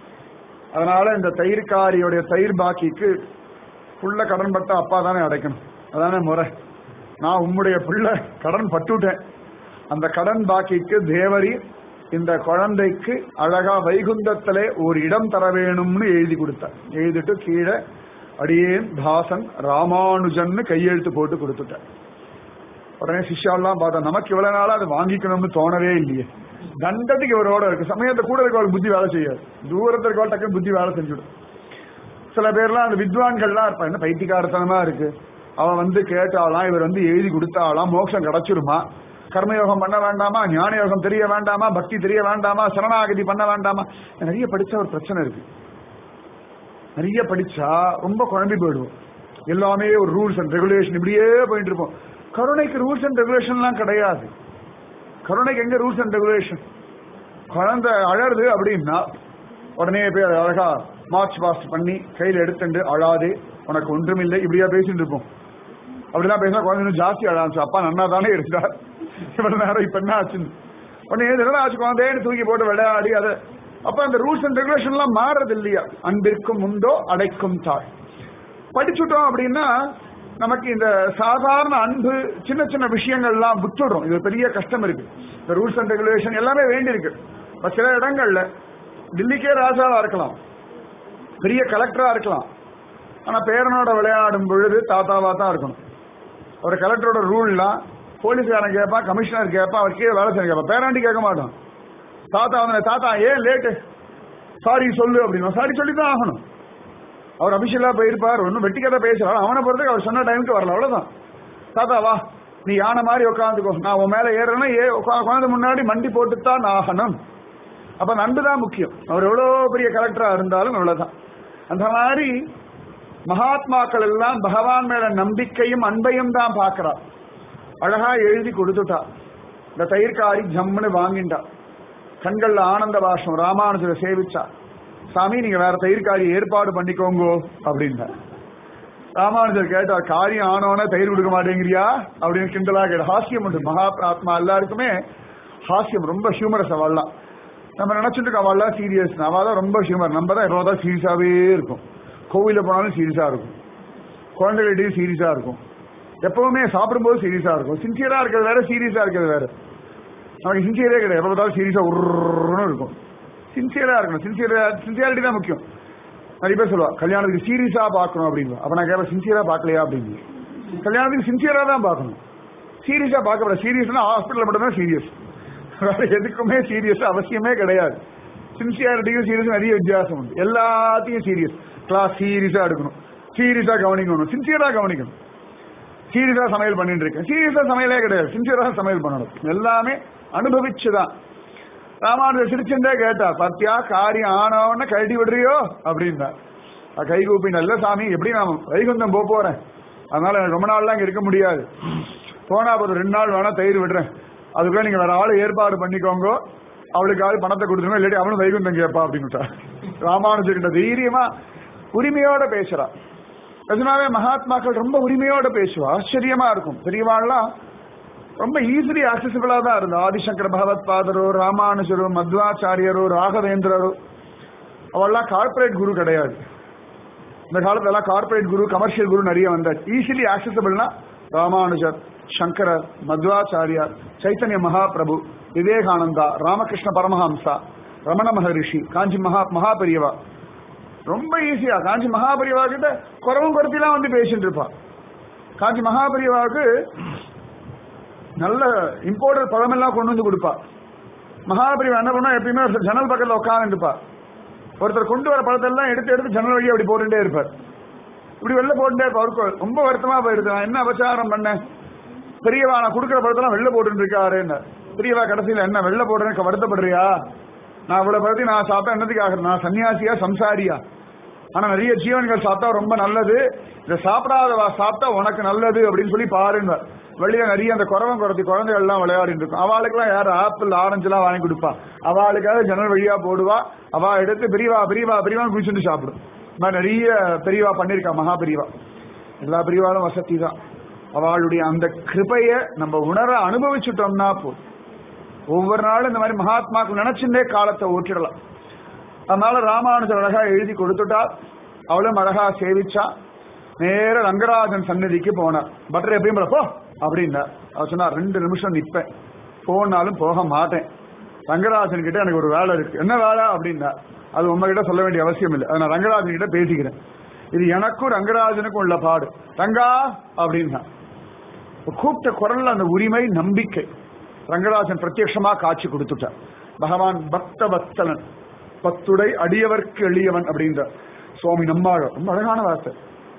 அதனால இந்த தயிர்காரியுடைய தயிர் பாக்கிக்கு புள்ள கடன் பட்ட அப்பா தானே அடைக்கணும் அதானே முறை நான் உம்முடைய புள்ள கடன் பட்டுட்டேன் அந்த கடன் பாக்கிக்கு தேவரி இந்த குழந்தைக்கு அழகா வைகுந்தத்திலே ஒரு இடம் தர வேணும்னு எழுதி கொடுத்தார் எழுதிட்டு கீழே அடியேன் தாசன் ராமானுஜன்னு கையெழுத்து போட்டு கொடுத்துட்டார் உடனே சிஷ்யாலாம் பார்த்தா நமக்கு இவ்வளவு நாளா அதை வாங்கிக்கணும்னு தோணவே இல்லையே தண்டத்துக்கு இவரோட இருக்கு சமயத்தை கூட இருக்கவள் புத்தி வேலை செய்யாது தூரத்தில் இருக்கவள் டக்குன்னு புத்தி வேலை செஞ்சுடும் சில பேர்லாம் அந்த வித்வான்கள்லாம் இருப்பா என்ன பைத்தியக்காரத்தனமா இருக்கு அவன் வந்து கேட்டாலாம் இவர் வந்து எழுதி கொடுத்தாலாம் மோட்சம் கிடைச்சிருமா கர்மயோகம் பண்ண வேண்டாமா ஞான யோகம் தெரிய வேண்டாமா பக்தி தெரிய வேண்டாமா சரணாகதி பண்ண வேண்டாமா நிறைய படிச்ச ஒரு பிரச்சனை இருக்கு நிறைய படிச்சா ரொம்ப குழம்பி போயிடுவோம் எல்லாமே ஒரு ரூல்ஸ் அண்ட் ரெகுலேஷன் இப்படியே போயிட்டு இருப்போம் கருணைக்கு ரூல்ஸ் அண்ட் ரெகுலேஷன்லாம் கிடையாது கருணைக்கு எங்க ரூல்ஸ் அண்ட் ரெகுலேஷன் குழந்தை அழறது அப்படின்னா உடனே போய் அதை அழகா மார்ச் பாஸ்ட் பண்ணி கையில் எடுத்துட்டு அழாதே உனக்கு ஒன்றுமில்லை இப்படியா பேசிட்டு இருப்போம் அப்படிலாம் பேசினா குழந்தை இன்னும் ஜாஸ்தி அழாச்சு அப்பா நன்னா தானே இருந்தார் இவ்வளவு நேரம் இப்ப என்ன ஆச்சுன்னு உடனே எது ஆச்சு குழந்தைன்னு தூக்கி போட்டு விளையாடி அதை அப்ப அந்த ரூல்ஸ் அண்ட் ரெகுலேஷன் எல்லாம் மாறுறது இல்லையா அன்பிற்கும் உண்டோ அடைக்கும் தாய் படிச்சுட்டோம் அப்படின்னா நமக்கு இந்த சாதாரண அன்பு சின்ன சின்ன விஷயங்கள்லாம் விட்டுடுறோம் இது ஒரு பெரிய கஷ்டம் இருக்கு இந்த ரூல்ஸ் அண்ட் ரெகுலேஷன் எல்லாமே வேண்டி இருக்கு இப்ப சில இடங்கள்ல டில்லிக்கே ராஜாவா இருக்கலாம் பெரிய கலெக்டரா இருக்கலாம் ஆனா பேரனோட விளையாடும் பொழுது தாத்தாவா தான் இருக்கணும் ஒரு கலெக்டரோட ரூல்லாம் போலீஸ்காரன் கேட்பான் கமிஷனர் கேட்பான் அவர் கீழே வேலை செய்ய கேட்பான் பேராண்டி கேட்க மாட்டான் தாத்தா வந்து தாத்தா ஏன் லேட்டு சாரி சொல்லு அப்படின்னா சாரி சொல்லி தான் ஆகணும் அவர் அபிஷேகா போயிருப்பார் ஒன்னும் வெட்டிக்கதை பேசுறாரு அவனை பொறுத்துக்கு அவர் சொன்ன டைமுக்கு வரல அவ்வளவுதான் தாத்தா வா நீ யானை மாதிரி உட்காந்துக்கோ நான் உன் மேல ஏறேன்னா ஏ உட்காந்து முன்னாடி மண்டி போட்டுத்தான் ஆகணும் அப்ப அந்த அன்பு தான் முக்கியம் அவர் எவ்வளவு பெரிய கலெக்டரா இருந்தாலும் அவ்வளவுதான் அந்த மாதிரி மகாத்மாக்கள் எல்லாம் பகவான் மேல நம்பிக்கையும் அன்பையும் தான் பார்க்கிறா அழகா எழுதி கொடுத்துட்டா இந்த தயிர்காரி ஜம்முன்னு வாங்கிண்டா கண்கள்ல ஆனந்த பாஷம் ராமானுஜரை சேவிச்சா சாமி நீங்க வேற தயிர்காரி ஏற்பாடு பண்ணிக்கோங்கோ அப்படின்னா ராமானுஜர் கேட்டார் காரியம் ஆனோன தயிர் கொடுக்க மாட்டேங்கிறியா அப்படின்னு கிண்டலா கேட்ட ஹாஸ்யம் உண்டு மகா ஆத்மா எல்லாருக்குமே ஹாஸ்யம் ரொம்ப ஹியூமரஸ் அவள்லாம் நம்ம நினைச்சிட்டு இருக்கோம் அவள்லாம் சீரியஸ் அவள் தான் ரொம்ப ஹியூமர் நம்ம தான் எப்போ தான் சீரியஸாவே இருக்கும் கோவில போனாலும் சீரியஸா இருக்கும் குழந்தைகள்டையும் சீரியஸா இருக்கும் எப்பவுமே சாப்பிடும்போது சீரியஸா இருக்கும் சின்சியரா இருக்கிறது வேற சீரியஸா இருக்கிறது வேற நமக்கு சின்சியரே கிடையாது எப்போ பார்த்தாலும் சீரியஸா உருன்னு இருக்கும் சின்சியரா இருக்கணும் சின்சியரா சின்சியாரிட்டி தான் முக்கியம் நிறைய பேர் சொல்லுவா கல்யாணத்துக்கு சீரியஸா பார்க்கணும் அப்படின்னு அப்ப நான் கேட்பேன் சின்சியரா பார்க்கலையா அப்படின்னு கல்யாணத்துக்கு சின்சியரா தான் பார்க்கணும் சீரியஸா பார்க்கப்பட சீரியஸ்னா ஹாஸ்பிட்டல் மட்டும் தான் சீரியஸ் வேற எதுக்குமே சீரியஸ் அவசியமே கிடையாது சின்சியாரிட்டியும் சீரியஸ் நிறைய வித்தியாசம் உண்டு எல்லாத்தையும் சீரியஸ் கிளாஸ் சீரியஸா எடுக்கணும் சீரியஸா கவனிக்கணும் சின்சியரா கவனிக்கணும் சீரியஸா சமையல் பண்ணிட்டு இருக்கேன் சீரியஸா சமையலே கிடையாது சின்சியரா சமையல் பண்ணணும் எல்லாமே அனுபவிச்சுதான் ராமானுஜர் சிரிச்சுட்டே கேட்டா பத்தியா காரியம் ஆனவன கழட்டி விடுறியோ அப்படின்னா கை கூப்பி நல்ல சாமி எப்படி நான் வைகுந்தம் போக போறேன் அதனால எனக்கு ரொம்ப நாள்லாம் இங்க இருக்க முடியாது போனா ஒரு ரெண்டு நாள் வேணா தயிர் விடுறேன் அதுக்குள்ள நீங்க வேற ஆளு ஏற்பாடு பண்ணிக்கோங்க அவளுக்காவது பணத்தை கொடுத்துருங்க இல்லாட்டி அவனும் வைகுந்தம் கேட்பா அப்படின்னு ராமானுஜர் கிட்ட தைரியமா உரிமையோட பேசுறா நிஜமாவே மகாத்மாக்கள் ரொம்ப உரிமையோட பேசுவா ஆச்சரியமா இருக்கும் பெரியவாள்லாம் ரொம்ப ஈஸிலி ஆக்சசிபிளா தான் இருந்தது ஆதிசங்கர பகவத் பாதரோ ராமானுஜரோ மத்வாச்சாரியரோ ராகவேந்திரரோ அவெல்லாம் கார்பரேட் குரு கிடையாது இந்த காலத்துல எல்லாம் கார்பரேட் குரு கமர்ஷியல் குரு நிறைய வந்தாச்சு ஈஸிலி ஆக்சசிபிள்னா ராமானுஜர் சங்கரர் மத்வாச்சாரியார் சைத்தன்ய மகாபிரபு விவேகானந்தா ராமகிருஷ்ண பரமஹம்சா ரமண மகரிஷி காஞ்சி மகா மகாபெரியவா ரொம்ப ஈஸியா காஞ்சி மகாபெரியவா கிட்ட குறவும் குறத்திலாம் வந்து பேசிட்டு இருப்பா காஞ்சி மகாபெரியவாவுக்கு நல்ல இம்போர்ட்டட் பழமெல்லாம் கொண்டு வந்து கொடுப்பா மகாபெரிவா என்ன பண்ணா எப்பயுமே ஒரு ஜன்னல் பக்கத்துல உட்காந்துருப்பா ஒருத்தர் கொண்டு வர பழத்தெல்லாம் எடுத்து எடுத்து ஜன்னல் வழியா அப்படி போட்டுட்டே இருப்பார் இப்படி வெளில போட்டுட்டே இருப்பார் அவருக்கு ரொம்ப வருத்தமா போயிடுது நான் என்ன அபச்சாரம் பண்ணேன் பெரியவா நான் கொடுக்குற பழத்தெல்லாம் வெளில போட்டுட்டு இருக்காருன்னு பெரியவா கடைசியில என்ன வெளில போடுறேன்னு வருத்தப்படுறியா நான் இவ்வளவு பத்தி நான் சாப்பிட்டா என்னதுக்கு ஆகுறது நான் சன்னியாசியா சம்சாரியா ஆனா நிறைய ஜீவன்கள் சாப்பிட்டா ரொம்ப நல்லது இதை சாப்பிடாதவா சாப்பிட்டா உனக்கு நல்லது அப்படின்னு சொல்லி பாருங்க வெளியில நிறைய அந்த குறவன் குறத்தி குழந்தைகள் எல்லாம் விளையாடிட்டு இருக்கும் அவளுக்குலாம் யார் ஆப்பிள் ஆரஞ்சு எல்லாம் வாங்கி கொடுப்பா அவளுக்காக ஜன்னல் வழியா போடுவா அவ எடுத்து பெரியவா பெரியவா பெரியவா குளிச்சுட்டு சாப்பிடும் இந்த மாதிரி நிறைய பெரியவா பண்ணிருக்கா மகா பெரியவா எல்லா பெரியவாலும் வசதி தான் அவளுடைய அந்த கிருபைய நம்ம உணர அனுபவிச்சுட்டோம்னா போதும் ஒவ்வொரு நாளும் இந்த மாதிரி மகாத்மாக்கள் நினைச்சுட்டே காலத்தை ஓட்டிடலாம் அதனால ராமானுஜர் அழகா எழுதி கொடுத்துட்டா அவளும் அழகா சேவிச்சா நேர ரங்கராஜன் சன்னதிக்கு போனார் பட்டர் எப்பயும் போல, போ அப்படின்னா அவர் சொன்னார் ரெண்டு நிமிஷம் நிப்பேன் போனாலும் போக மாட்டேன் ரங்கராஜன் கிட்ட எனக்கு ஒரு வேலை இருக்கு என்ன வேலை அப்படின்னா அது உங்ககிட்ட சொல்ல வேண்டிய அவசியம் இல்லை அதை நான் ரங்கராஜன் கிட்ட பேசிக்கிறேன் இது எனக்கும் ரங்கராஜனுக்கும் உள்ள பாடு ரங்கா அப்படின்னா கூப்பிட்ட குரல்ல அந்த உரிமை நம்பிக்கை ரங்கராஜன் பிரத்யட்சமா காட்சி கொடுத்துட்டார் பகவான் பக்த வத்சலன் பத்துடை அடியவர்க்கு எளியவன் அப்படின்ற சுவாமி நம்மாழ ரொம்ப அழகான வார்த்தை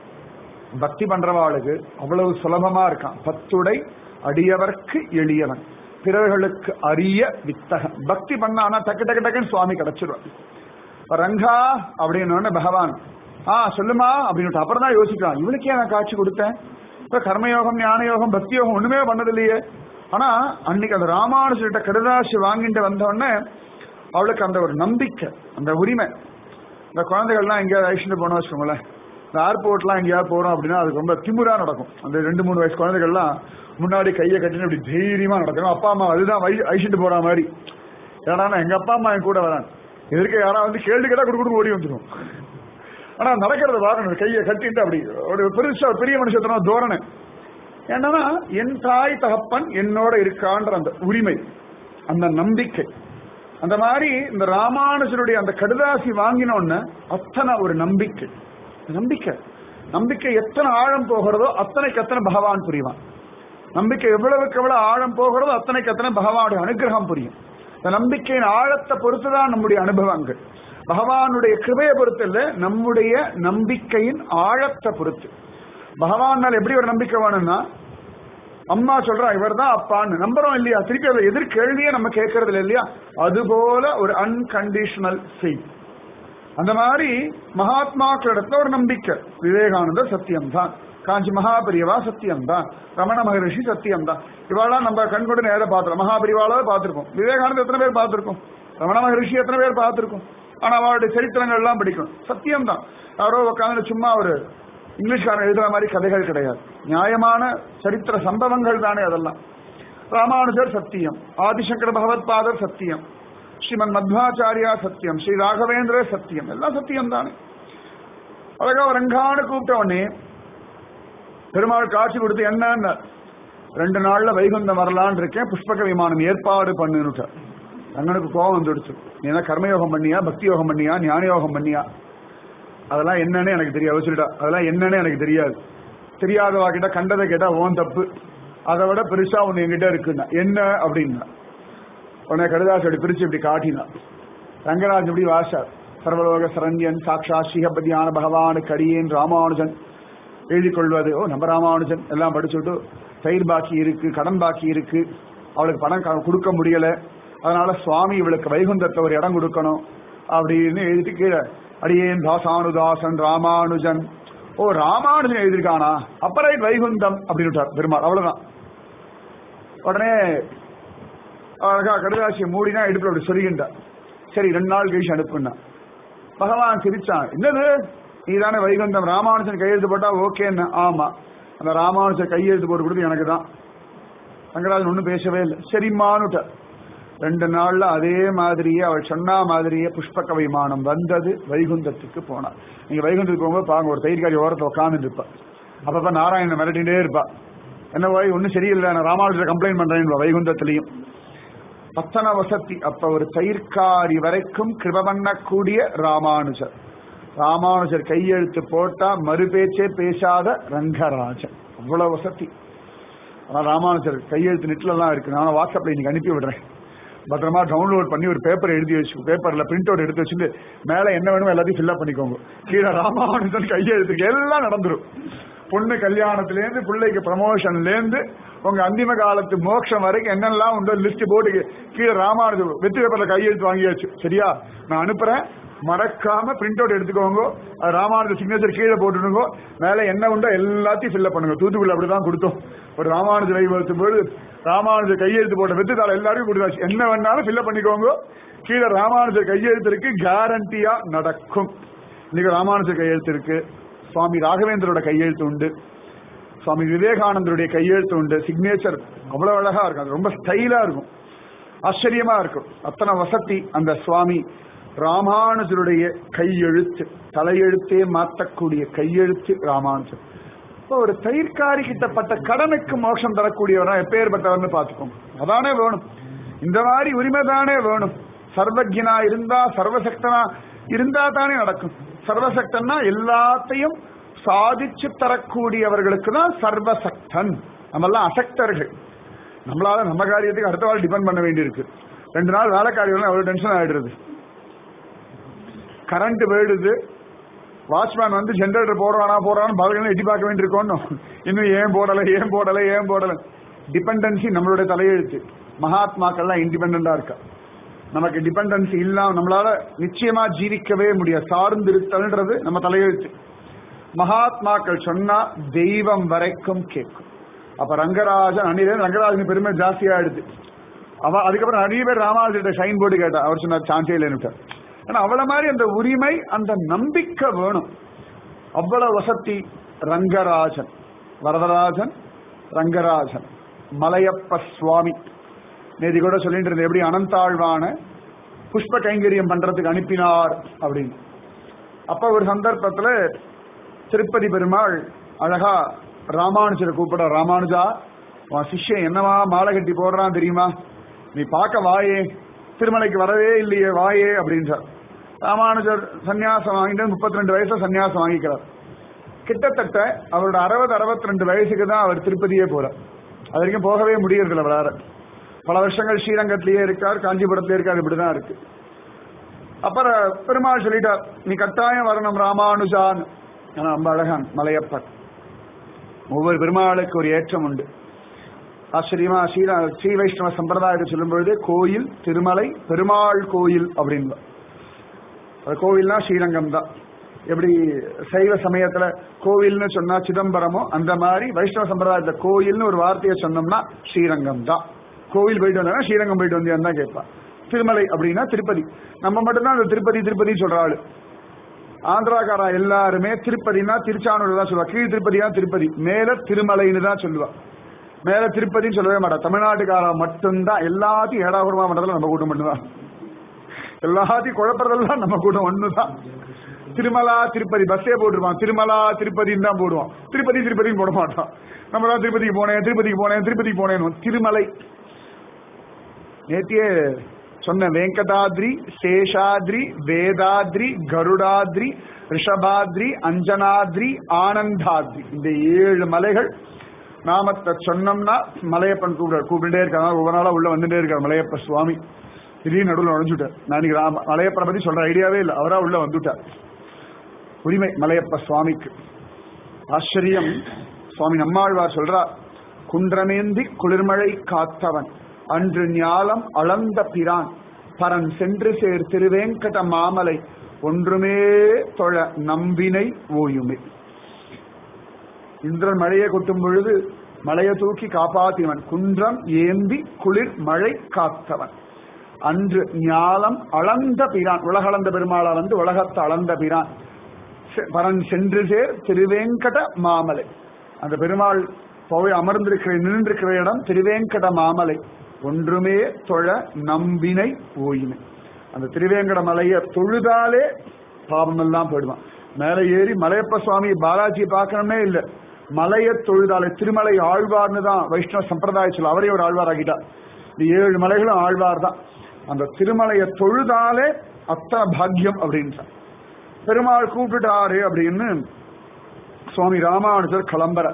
பக்தி பண்றவாளுக்கு அவ்வளவு சுலபமா இருக்கான் பத்துடை அடியவர்க்கு எளியவன் பிறர்களுக்கு அரிய வித்தகன் பக்தி பண்ணானா டக்கு டக்கு டக்குன்னு சுவாமி கிடைச்சிருவான் ரங்கா அப்படின்னு பகவான் ஆ சொல்லுமா அப்படின்னு அப்புறம் தான் யோசிக்கலாம் இவனுக்கே நான் காட்சி கொடுத்தேன் இப்ப கர்மயோகம் ஞான யோகம் பக்தி யோகம் ஒண்ணுமே பண்ணது இல்லையே ஆனா அன்னைக்கு அந்த ராமானுஜர்கிட்ட கடுதாசி வாங்கிட்டு வந்த உடனே அவளுக்கு அந்த ஒரு நம்பிக்கை அந்த உரிமை இந்த குழந்தைகள்லாம் எங்கேயாவது அழிச்சுட்டு போனோம் வச்சுக்கோங்களேன் இந்த ஏர்போர்ட்லாம் எங்கேயாவது போறோம் அப்படின்னா அதுக்கு ரொம்ப திமுறா நடக்கும் அந்த ரெண்டு மூணு வயசு குழந்தைகள்லாம் முன்னாடி கையை கட்டின்னு இப்படி தைரியமா நடக்கும் அப்பா அம்மா அதுதான் வழி அழிச்சுட்டு போற மாதிரி ஏன்னா எங்க அப்பா அம்மா என் கூட வரான் எதிர்க்க யாராவது வந்து கேள்வி கேட்டா குடுக்குடு ஓடி வந்துடும் ஆனா நடக்கிறத பார்க்கணும் கையை கட்டிட்டு அப்படி ஒரு பெருசா ஒரு பெரிய மனுஷத்தன தோரணை என்னன்னா என் தாய் தகப்பன் என்னோட இருக்கான்ற அந்த உரிமை அந்த நம்பிக்கை அந்த மாதிரி இந்த ராமானுஜருடைய அந்த கடுதாசி வாங்கினோன்னு அத்தனை ஒரு நம்பிக்கை நம்பிக்கை நம்பிக்கை எத்தனை ஆழம் போகிறதோ அத்தனைக்கு அத்தனை பகவான் புரிவான் நம்பிக்கை எவ்வளவுக்கு எவ்வளவு ஆழம் போகிறதோ அத்தனைக்கு அத்தனை பகவானுடைய அனுகிரகம் புரியும் இந்த நம்பிக்கையின் ஆழத்தை பொறுத்துதான் நம்முடைய அனுபவங்கள் பகவானுடைய கிருபையை பொறுத்து இல்ல நம்முடைய நம்பிக்கையின் ஆழத்தை பொறுத்து பகவான் மேல எப்படி ஒரு நம்பிக்கை வேணும்னா அம்மா சொல்றா இவர் தான் அப்பான்னு நம்புறோம் இல்லையா திருப்பி அதை எதிர்கேள்வியே நம்ம கேட்கறது இல்லை இல்லையா அதுபோல ஒரு அன்கண்டிஷனல் ஃபெய்த் அந்த மாதிரி மகாத்மாக்களிடத்துல ஒரு நம்பிக்கை விவேகானந்தர் சத்தியம்தான் காஞ்சி மகாபெரியவா சத்தியம்தான் ரமண மகரிஷி சத்தியம்தான் இவாளெல்லாம் நம்ம கண் கொண்டு நேரம் பார்த்துருக்கோம் மகாபெரிவாளாவது பார்த்திருக்கோம் விவேகானந்தர் எத்தனை பேர் பார்த்திருக்கோம் ரமண மகரிஷி எத்தனை பேர் பார்த்திருக்கோம் ஆனா அவருடைய சரித்திரங்கள் எல்லாம் படிக்கும் சத்தியம்தான் யாரோ உட்காந்து சும்மா ஒரு இங்கிலீஷ்காரன் எழுதுற மாதிரி கதைகள் கிடையாது நியாயமான சரித்திர சம்பவங்கள் தானே அதெல்லாம் ராமானுஜர் சத்தியம் ஆதிசங்கர பகவத்பாதர் சத்தியம் ஸ்ரீமன் மத்வாச்சாரியா சத்தியம் ஸ்ரீ ராகவேந்திர சத்தியம் எல்லாம் சத்தியம் தானே அழகா ரங்கான்னு கூப்பிட்ட உடனே பெருமாள் காட்சி கொடுத்து என்ன ரெண்டு நாள்ல வைகுந்தம் வரலான் இருக்கேன் புஷ்பக விமானம் ஏற்பாடு பண்ணுட்டார் ரங்கனுக்கு கோபம் வந்துடுச்சு நீ என்ன கர்மயோகம் பண்ணியா பக்தி யோகம் பண்ணியா ஞான யோகம் பண்ணியா அதெல்லாம் என்னன்னு எனக்கு தெரியாது சொல்லிட்டா அதெல்லாம் என்னன்னு எனக்கு தெரியாது தெரியாதவா கிட்ட கண்டதை கேட்டா ஓன் தப்பு அதை விட பெருசா ஒண்ணு என்கிட்ட இருக்குன்னா என்ன அப்படின்னா உடனே கடுதாசி அப்படி பிரிச்சு இப்படி காட்டினான் ரங்கராஜ் இப்படி வாசார் சர்வலோக சரண்யன் சாக்ஷா ஸ்ரீஹபதியான பகவான் கடியேன் ராமானுஜன் எழுதி கொள்வது ஓ நம்ம ராமானுஜன் எல்லாம் படிச்சுட்டு தயிர் பாக்கி இருக்கு கடன் பாக்கி இருக்கு அவளுக்கு பணம் க- கொடுக்க முடியல அதனால சுவாமி இவளுக்கு வைகுந்தத்தை ஒரு இடம் கொடுக்கணும் அப்படின்னு எழுதிட்டு கீழே அடியேன் தாசானுதாசன் ராமானுஜன் ஓ ராமானுஜன் எழுதியிருக்கானா அப்பரைட் வைகுந்தம் அப்படின்னு விட்டார் பெருமாள் அவ்வளவுதான் உடனே அழகா கடுதாசியை மூடினா இடுப்புல அப்படி சொருகின்றார் சரி ரெண்டு நாள் கழிச்சு அனுப்புனா பகவான் சிரிச்சான் என்னது நீ தானே வைகுந்தம் ராமானுஜன் கையெழுத்து போட்டா ஓகேன்னு ஆமா அந்த ராமானுஜன் கையெழுத்து போட்டு கொடுத்து எனக்கு தான் ரங்கராஜன் ஒன்றும் பேசவே இல்லை சரிம்மானுட்டார் ரெண்டு நாள்ல அதே மாதிரியே அவள் சொன்ன மாதிரியே புஷ்பக விமானம் வந்தது வைகுந்தத்துக்கு போனார் நீங்க வைகுந்தத்துக்கு போகும்போது பாருங்க ஒரு தயிர்காரி ஓரத்தை உட்காந்துட்டு இருப்பா அப்பப்ப நாராயணன் மிரட்டிட்டே இருப்பா என்ன போய் ஒன்றும் சரியில்லை நான் ராமானுஜரை கம்ப்ளைண்ட் பண்றேன் வைகுந்தத்திலையும் பத்தன வசதி அப்ப ஒரு தயிர்காரி வரைக்கும் கிருப பண்ணக்கூடிய ராமானுஜர் ராமானுஜர் கையெழுத்து போட்டா மறுபேச்சே பேசாத ரங்கராஜன் அவ்வளவு வசதி ஆனா ராமானுஜர் கையெழுத்து நெட்ல தான் இருக்கு நான் வாட்ஸ்அப்ல இன்னைக்கு அனுப்பி விடுறேன் பத்திரமா டவுன்லோட் பண்ணி ஒரு பேப்பர் எழுதி வச்சு பேப்பர்ல பிரிண்ட் அவுட் எடுத்து வச்சுட்டு மேல என்ன வேணுமோ எல்லாத்தையும் ஃபில்அப் பண்ணிக்கோங்க கீழே ராமானுஜன் கையெழுத்துக்கு எல்லாம் நடந்துரும் பொண்ணு கல்யாணத்திலேருந்து பிள்ளைக்கு ப்ரமோஷன்லேருந்து உங்க அந்திம காலத்து மோட்சம் வரைக்கும் என்னெல்லாம் உண்டோ லிஸ்ட் போட்டு கீழே ராமானுஜன் வெற்றி பேப்பர்ல கையெழுத்து வாங்கியாச்சு சரியா நான் அனுப்புறேன் மறக்காம பிரிண்ட் அவுட் எடுத்துக்கோங்க அது ராமானுஜ சிக்னேச்சர் கீழே போட்டுடுங்க மேல என்ன உண்டோ எல்லாத்தையும் ஃபில்அப் பண்ணுங்க தூத்துக்குள்ள அப்படிதான் கொடுத்தோம் ஒரு ராமானுஜ வைபவத்து போது ராமானுஜர் கையெழுத்து போட்ட வெற்றித்தாள் எல்லாரையும் கொடுத்தாச்சு என்ன வேணாலும் ஃபில்அப் பண்ணிக்கோங்க கீழே ராமானுஜர் கையெழுத்து இருக்கு கேரண்டியா நடக்கும் இன்னைக்கு ராமானுஜர் கையெழுத்து இருக்கு சுவாமி ராகவேந்திரோட கையெழுத்து உண்டு சுவாமி விவேகானந்தருடைய கையெழுத்து உண்டு சிக்னேச்சர் அவ்வளவு அழகா இருக்கும் அது ரொம்ப ஸ்டைலா இருக்கும் ஆச்சரியமா இருக்கும் அத்தனை வசதி அந்த சுவாமி ராமானுஜருடைய கையெழுத்து தலையெழுத்தே மாற்றக்கூடிய கையெழுத்து ராமானுஜர் இப்போ ஒரு தயிர்காரி கிட்டப்பட்ட கடனுக்கு மோட்சம் தரக்கூடியவரா எப்பேற்பட்டவர்னு பார்த்துக்கோங்க அதானே வேணும் இந்த மாதிரி உரிமை தானே வேணும் சர்வஜனா இருந்தா சர்வசக்தனா இருந்தா தானே நடக்கும் சர்வசக்தன்னா எல்லாத்தையும் சாதிச்சு தரக்கூடியவர்களுக்கு தான் சர்வசக்தன் நம்மெல்லாம் அசக்தர்கள் நம்மளால நம்ம காரியத்துக்கு அடுத்த வாரம் டிபெண்ட் பண்ண வேண்டியிருக்கு ரெண்டு நாள் வேலைக்காரிகள் அவ்வளவு டென்ஷன் ஆயிடுறது கரண்ட் போயிடுது வாட்ச்மேன் வந்து ஜென்ரேட்டர் போடுறானா போடுறான்னு பதில்கள் எட்டி பார்க்க வேண்டியிருக்கோம் இன்னும் ஏன் போடலை ஏன் போடலை ஏன் போடலை டிபெண்டன்சி நம்மளுடைய தலையெழுத்து மகாத்மாக்கள்லாம் இண்டிபெண்டா இருக்கா நமக்கு டிபெண்டன்சி இல்லாம நம்மளால நிச்சயமா ஜீவிக்கவே முடியாது சார்ந்து இருத்தல்ன்றது நம்ம தலையெழுத்து மகாத்மாக்கள் சொன்னா தெய்வம் வரைக்கும் கேட்கும் அப்ப ரங்கராஜன் அன்னிலே ரங்கராஜன் பெருமை ஜாஸ்தியாயிடுது அவ அதுக்கப்புறம் நிறைய பேர் ராமானுஜர்கிட்ட ஷைன் போர்டு கேட்டா அவர் சொன்னார் சான்ஸே இல்லைன்னு ஆனா அவ்வளவு மாதிரி அந்த உரிமை அந்த நம்பிக்கை வேணும் அவ்வளவு வசதி ரங்கராஜன் வரதராஜன் ரங்கராஜன் மலையப்ப சுவாமி நேதி கூட சொல்லிட்டு இருந்தேன் எப்படி அனந்தாழ்வான புஷ்ப கைங்கரியம் பண்றதுக்கு அனுப்பினார் அப்படின்னு அப்ப ஒரு சந்தர்ப்பத்துல திருப்பதி பெருமாள் அழகா ராமானுஜரை கூப்பிட ராமானுஜா உன் சிஷ்யன் என்னவா மாலை கட்டி போடுறான் தெரியுமா நீ பார்க்க வாயே திருமலைக்கு வரவே இல்லையே வாயே அப்படின்றார் ராமானுஜர் சன்னியாசம் வாங்கிட்டு முப்பத்தி ரெண்டு வயசுல சன்னியாசம் வாங்கிக்கிறார் கிட்டத்தட்ட அவரோட அறுபது அறுபத்தி ரெண்டு வயசுக்கு தான் அவர் திருப்பதியே போறார் அது வரைக்கும் போகவே முடியறதில்ல அவரால் பல வருஷங்கள் ஸ்ரீரங்கத்திலேயே இருக்கார் காஞ்சிபுரத்திலே இருக்கார் இப்படிதான் இருக்கு அப்புறம் பெருமாள் சொல்லிட்டார் நீ கட்டாயம் வரணும் ராமானுஜான் ஆனா ரொம்ப அழகான் மலையப்பன் ஒவ்வொரு பெருமாளுக்கு ஒரு ஏற்றம் உண்டு ஆச்சரியமா ஸ்ரீரா ஸ்ரீ வைஷ்ணவ சம்பிரதாயத்தை சொல்லும் பொழுது கோயில் திருமலை பெருமாள் கோயில் அப்படின்னு அது கோவில்னா ஸ்ரீரங்கம் தான் எப்படி சைவ சமயத்துல கோவில்னு சொன்னா சிதம்பரமோ அந்த மாதிரி வைஷ்ணவ சம்பிரதாயத்துல கோயில்னு ஒரு வார்த்தையை சொன்னோம்னா ஸ்ரீரங்கம் தான் கோவில் போயிட்டு வந்தா ஸ்ரீரங்கம் போயிட்டு வந்தியான்னு தான் கேட்பான் திருமலை அப்படின்னா திருப்பதி நம்ம மட்டும்தான் அந்த திருப்பதி திருப்பதி சொல்ற ஆளு ஆந்திராக்காரா எல்லாருமே திருப்பதினா திருச்சானூர் தான் சொல்லுவா கீழ் திருப்பதினா திருப்பதி மேல திருமலைன்னு தான் சொல்லுவா மேல திருப்பதின்னு சொல்லவே மாட்டா தமிழ்நாட்டுக்காரா மட்டும்தான் எல்லாத்தையும் ஏடாபுரமா மண்டலம் நம்ம கூட்டம் மட்டும்தான் எல்லாத்தையும் குழப்பறதெல்லாம் நம்ம கூட்டம் ஒண்ணுதான் திருமலா திருப்பதி பஸ்ஸே போட்டுருவான் திருமலா திருப்பதின்னு தான் போடுவான் திருப்பதி திருப்பதின்னு போட மாட்டான் நம்ம தான் திருப்பதிக்கு போனேன் திருப்பதிக்கு போனேன் திருப்பதிக்கு போனேன் திருமலை நேத்தியே சொன்ன வெங்கடாத்ரி சேஷாத்ரி வேதாத்ரி கருடாத்ரி ரிஷபாத்ரி அஞ்சனாத்ரி ஆனந்தாத்ரி இந்த ஏழு மலைகள் நாமத்தை சொன்னோம்னா மலையப்பன் கூப்பிட கூப்பிட்டே இருக்காங்க ஒவ்வொரு நாளா உள்ள வந்துட்டே இருக்காரு மலையப்ப சுவாமி திடீர்னு நடுவில் நுழைஞ்சுட்டார் நான் இன்னைக்கு ராம- மலையப்பனை பத்தி சொல்ற ஐடியாவே இல்லை அவரா உள்ள வந்துட்டார் உரிமை மலையப்ப சுவாமிக்கு ஆச்சரியம் சுவாமி நம்மாழ்வார் சொல்றார் குன்றமேந்தி குளிர்மழை காத்தவன் அன்று ஞாலம் அளந்த பிரான் பரன் சென்று சேர் திருவேங்கட மாமலை ஒன்றுமே தொழ நம்பினை ஓயுமே இந்திரன் மழையை கொட்டும் பொழுது மலையை தூக்கி காப்பாத்தினவன் குன்றம் ஏந்தி குளிர் மழை காத்தவன் அன்று ஞாலம் அளந்த பிரான் உலகளந்த பெருமாளா வந்து உலகத்தை அளந்த பிரான் செ- பரன் சென்று சேர் திருவேங்கட மாமலை அந்த பெருமாள் போய் அமர்ந்திருக்கிற நின்றிருக்கிற இடம் திருவேங்கட மாமலை ஒன்றுமே தொழ நம்பினை ஓயினை அந்த திருவேங்கட மலையை தொழுதாலே பாவம் எல்லாம் போயிடுவான் மேலே ஏறி மலையப்ப சுவாமி பாலாஜி பார்க்கணுமே இல்ல மலையை தொழுதாலே திருமலை ஆழ்வார்னு தான் வைஷ்ணவ சம்பிரதாய சொல்ல அவரே ஒரு ஆழ்வார் ஆகிட்டார் இந்த ஏழு மலைகளும் ஆழ்வார் தான் அந்த திருமலையை தொழுதாலே அத்தனை பாக்கியம் அப்படின்றார் பெருமாள் கூப்பிட்டுட்டாரு அப்படின்னு சுவாமி ராமானுஜர் கிளம்புற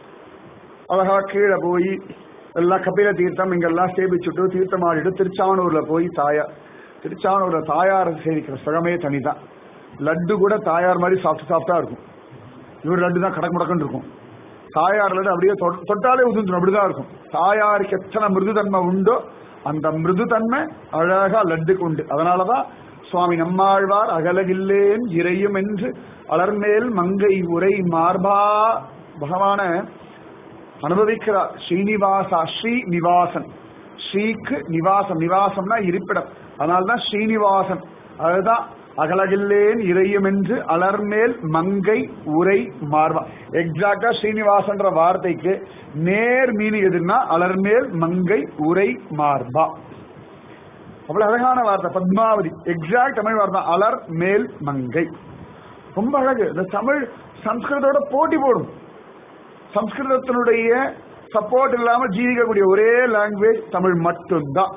அழகா கீழே போய் எல்லாம் கபில தீர்த்தம் இங்கெல்லாம் சேவிச்சுட்டு தீர்த்தம் ஆடிட்டு திருச்சானூர்ல போய் தாயார் திருச்சானூர்ல தாயார் சேவிக்கிற சுகமே தனிதான் லட்டு கூட தாயார் மாதிரி சாஃப்ட் சாஃப்டா இருக்கும் இவர் லட்டு தான் கடக்கு முடக்குன்னு இருக்கும் தாயார் லட்டு அப்படியே தொட்- தொட்டாலே உதிர்ந்துடும் அப்படிதான் இருக்கும் தாயாருக்கு எத்தனை மிருதுதன்மை உண்டோ அந்த மிருதுதன்மை அழகா லட்டுக்கு உண்டு அதனாலதான் சுவாமி நம்மாழ்வார் அகலகில்லேன் இறையும் என்று அலர்மேல் மங்கை உரை மார்பா பகவான அனுபவிக்கிறார் ஸ்ரீனிவாசா ஸ்ரீ நிவாசன் ஸ்ரீக்கு நிவாசம் நிவாசம்னா இருப்பிடம் அதனால்தான் ஸ்ரீனிவாசன் அதுதான் அகலகில்லேன் இறையும் என்று அலர்மேல் மங்கை உரை மார்பா எக்ஸாக்டா ஸ்ரீனிவாசன்ற வார்த்தைக்கு நேர் மீனி எதுன்னா அலர்மேல் மங்கை உரை மார்பா அவ்வளவு அழகான வார்த்தை பத்மாவதி எக்ஸாக்ட் தமிழ் வார்த்தை அலர் மேல் மங்கை ரொம்ப அழகு இந்த தமிழ் சம்ஸ்கிருதத்தோட போட்டி போடும் சம்ஸ்கிருதத்தினுடைய சப்போர்ட் இல்லாம ஜீவிக்கக்கூடிய ஒரே லாங்குவேஜ் தமிழ் மட்டும்தான்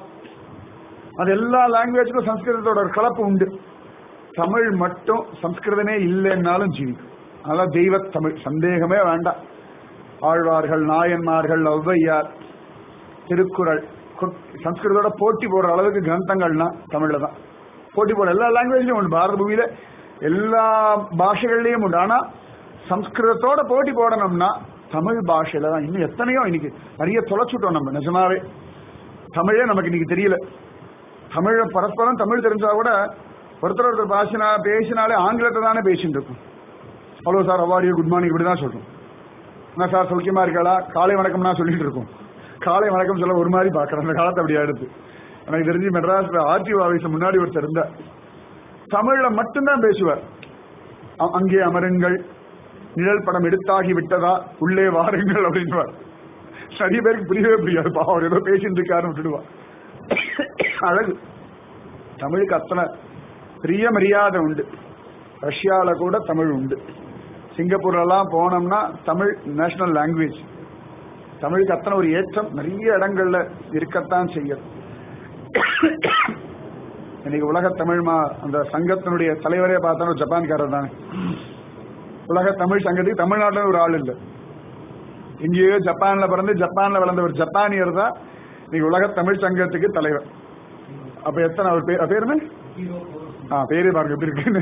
அது எல்லா லாங்குவேஜுக்கும் சம்ஸ்கிருதத்தோட ஒரு கலப்பு உண்டு தமிழ் மட்டும் சம்ஸ்கிருதமே இல்லைன்னாலும் ஜீவிக்கும் அதெல்லாம் தெய்வ தமிழ் சந்தேகமே வேண்டாம் ஆழ்வார்கள் நாயன்மார்கள் ஔவையார் திருக்குறள் கு- சம்ஸ்கிருதத்தோட போட்டி போடுற அளவுக்கு கிரந்தங்கள்னா தமிழ்ல தான் போட்டி போடுற எல்லா லாங்குவேஜ்லயும் உண்டு பாரத பூமியில எல்லா பாஷைகள்லயும் உண்டு ஆனா சம்ஸ்கிருதத்தோட போட்டி போடணும்னா தமிழ் பாஷையில தான் இன்னும் எத்தனையோ இன்னைக்கு நிறைய தொலைச்சுட்டோம் நம்ம நிஜமாவே தமிழே நமக்கு இன்னைக்கு தெரியல தமிழ பரஸ்பரம் தமிழ் தெரிஞ்சா கூட ஒருத்தர் ஒருத்தர் பாஷினா பேசினாலே ஆங்கிலத்தை தானே பேசிட்டு இருக்கும் hello sir how are you good morning இப்படி தான் சொல்றோம் என்ன சார் சௌக்கியமா இருக்காளா காலை வணக்கம்னா சொல்லிட்டு இருக்கோம் காலை வணக்கம் சொல்ல ஒரு மாதிரி பார்க்கறேன் அந்த காலத்தை அப்படி அடுத்து எனக்கு தெரிஞ்சு மெட்ராஸ்ல ஆர்டிஓ ஆபீஸ் முன்னாடி ஒருத்தர் இருந்தார் தமிழ்ல மட்டும்தான் பேசுவார் அ- அங்கே அமருங்கள் நிழல் படம் எடுத்தாகி விட்டதா உள்ளே வாருங்கள் அப்படின்வார் நிறைய பேருக்கு புரியவே புரியாது பாவம் அவர் ஏதோ பேசிட்டு இருக்காருன்னு விட்டுடுவார் அழகு தமிழுக்கு அத்தனை பெரிய மரியாதை உண்டு ரஷ்யால கூட தமிழ் உண்டு சிங்கப்பூர்லாம் போனோம்னா தமிழ் நேஷனல் லாங்குவேஜ் தமிழுக்கு அத்தனை ஒரு ஏற்றம் நிறைய இடங்கள்ல இருக்கத்தான் செய்யும் இன்னைக்கு உலக தமிழ் மா அந்த சங்கத்தினுடைய தலைவரே பார்த்தா ஒரு ஜப்பான்காரர் தானே உலக தமிழ் சங்கத்துக்கு தமிழ்நாட்டில் ஒரு ஆள் இல்லை எங்கேயோ ஜப்பான்ல பிறந்து ஜப்பான்ல வளர்ந்த ஒரு ஜப்பானியர் தான் இன்னைக்கு உலக தமிழ் சங்கத்துக்கு தலைவர் அப்ப எத்தனை அவர் பேர் அவர் பேர் என்ன ஆ பேரே பாருங்க எப்படி இருக்குன்னு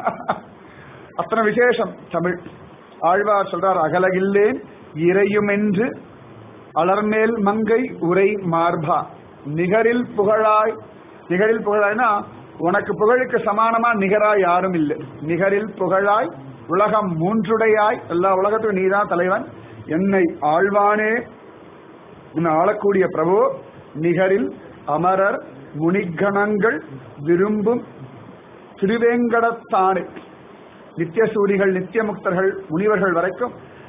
அத்தனை விசேஷம் தமிழ் ஆழ்வார் சொல்றார் அகலகில்லேன் இறையும் என்று அலர்மேல் மங்கை உரை மார்பா நிகரில் புகழாய் நிகரில் புகழாய்னா உனக்கு புகழுக்கு சமானமா நிகராய் யாரும் இல்லை நிகரில் புகழாய் உலகம் மூன்றுடையாய் எல்லா உலகத்துக்கும் நீதான் தலைவன் என்னை ஆழ்வானே உன்னை ஆளக்கூடிய பிரபு நிகரில் அமரர் முனிகணங்கள் விரும்பும் திருவேங்கடத்தானே நித்தியசூரிகள் நித்தியமுக்தர்கள் முனிவர்கள் வரைக்கும்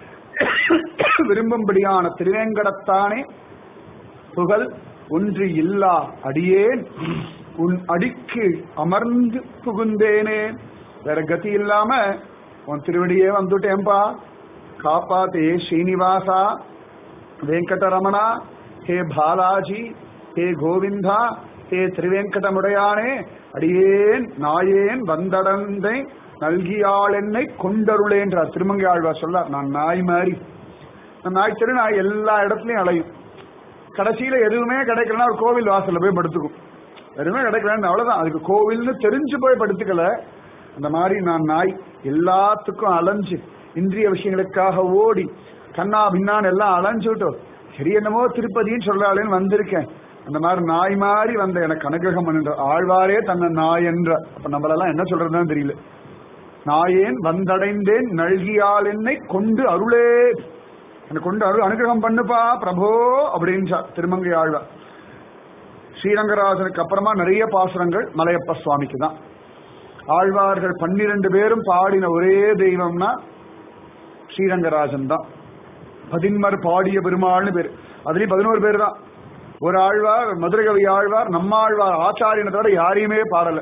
விரும்பும்படியான திருவேங்கடத்தானே புகழ் ஒன்று இல்லா அடியேன் உன் அடிக்கு அமர்ந்து புகுந்தேனே வேற கதி இல்லாம உன் திருவடியே வந்துட்டேன்பா காப்பாத்தே ஸ்ரீனிவாசா வெங்கடரமணா ஹே பாலாஜி ஹே கோவிந்தா ஹே திருவேங்கடமுடையானே அடியேன் நாயேன் வந்தடந்தை நல்கியாள் என்னை கொண்டருளேன்றார் திருமங்கை ஆழ்வார் சொல்லார் நான் நாய் மாதிரி நான் நாய் தெரு நாய் எல்லா இடத்துலயும் அலையும் கடைசியில எதுவுமே கிடைக்கலன்னா ஒரு கோவில் வாசல்ல போய் படுத்துக்கும் எதுவுமே கிடைக்கலன்னு அவ்வளவுதான் அதுக்கு கோவில்னு தெரிஞ்சு போய் படுத்துக்கல அந்த மாதிரி நான் நாய் எல்லாத்துக்கும் அலைஞ்சு இந்திரிய விஷயங்களுக்காக ஓடி கண்ணா பின்னான்னு எல்லாம் அலைஞ்சுட்டோம் சரி என்னமோ திருப்பதின்னு சொல்றாளேன்னு வந்திருக்கேன் அந்த மாதிரி நாய் மாதிரி வந்த எனக்கு அனுகிரகம் பண்ணுன்ற ஆழ்வாரே தன்னை நாய் என்ற அப்ப நம்மளெல்லாம் என்ன சொல்றதுன்னு தெரியல நாயேன் வந்தடைந்தேன் நல்கியால் என்னை கொண்டு அருளே என்னை கொண்டு அருள் அனுகிரகம் பண்ணுப்பா பிரபோ அப்படின்னு திருமங்கை ஆழ்வார் ஸ்ரீரங்கராஜனுக்கு அப்புறமா நிறைய பாசுரங்கள் மலையப்ப சுவாமிக்கு தான் ஆழ்வார்கள் பன்னிரண்டு பேரும் பாடின ஒரே தெய்வம்னா ஸ்ரீரங்கராஜன் தான் பதின்மர் பாடிய பெருமாள்னு பேர் அதுலயும் பதினோரு பேர் தான் ஒரு ஆழ்வார் மதுரை கவி ஆழ்வார் நம்மாழ்வார் ஆச்சாரியனை தவிர யாரையுமே பாடல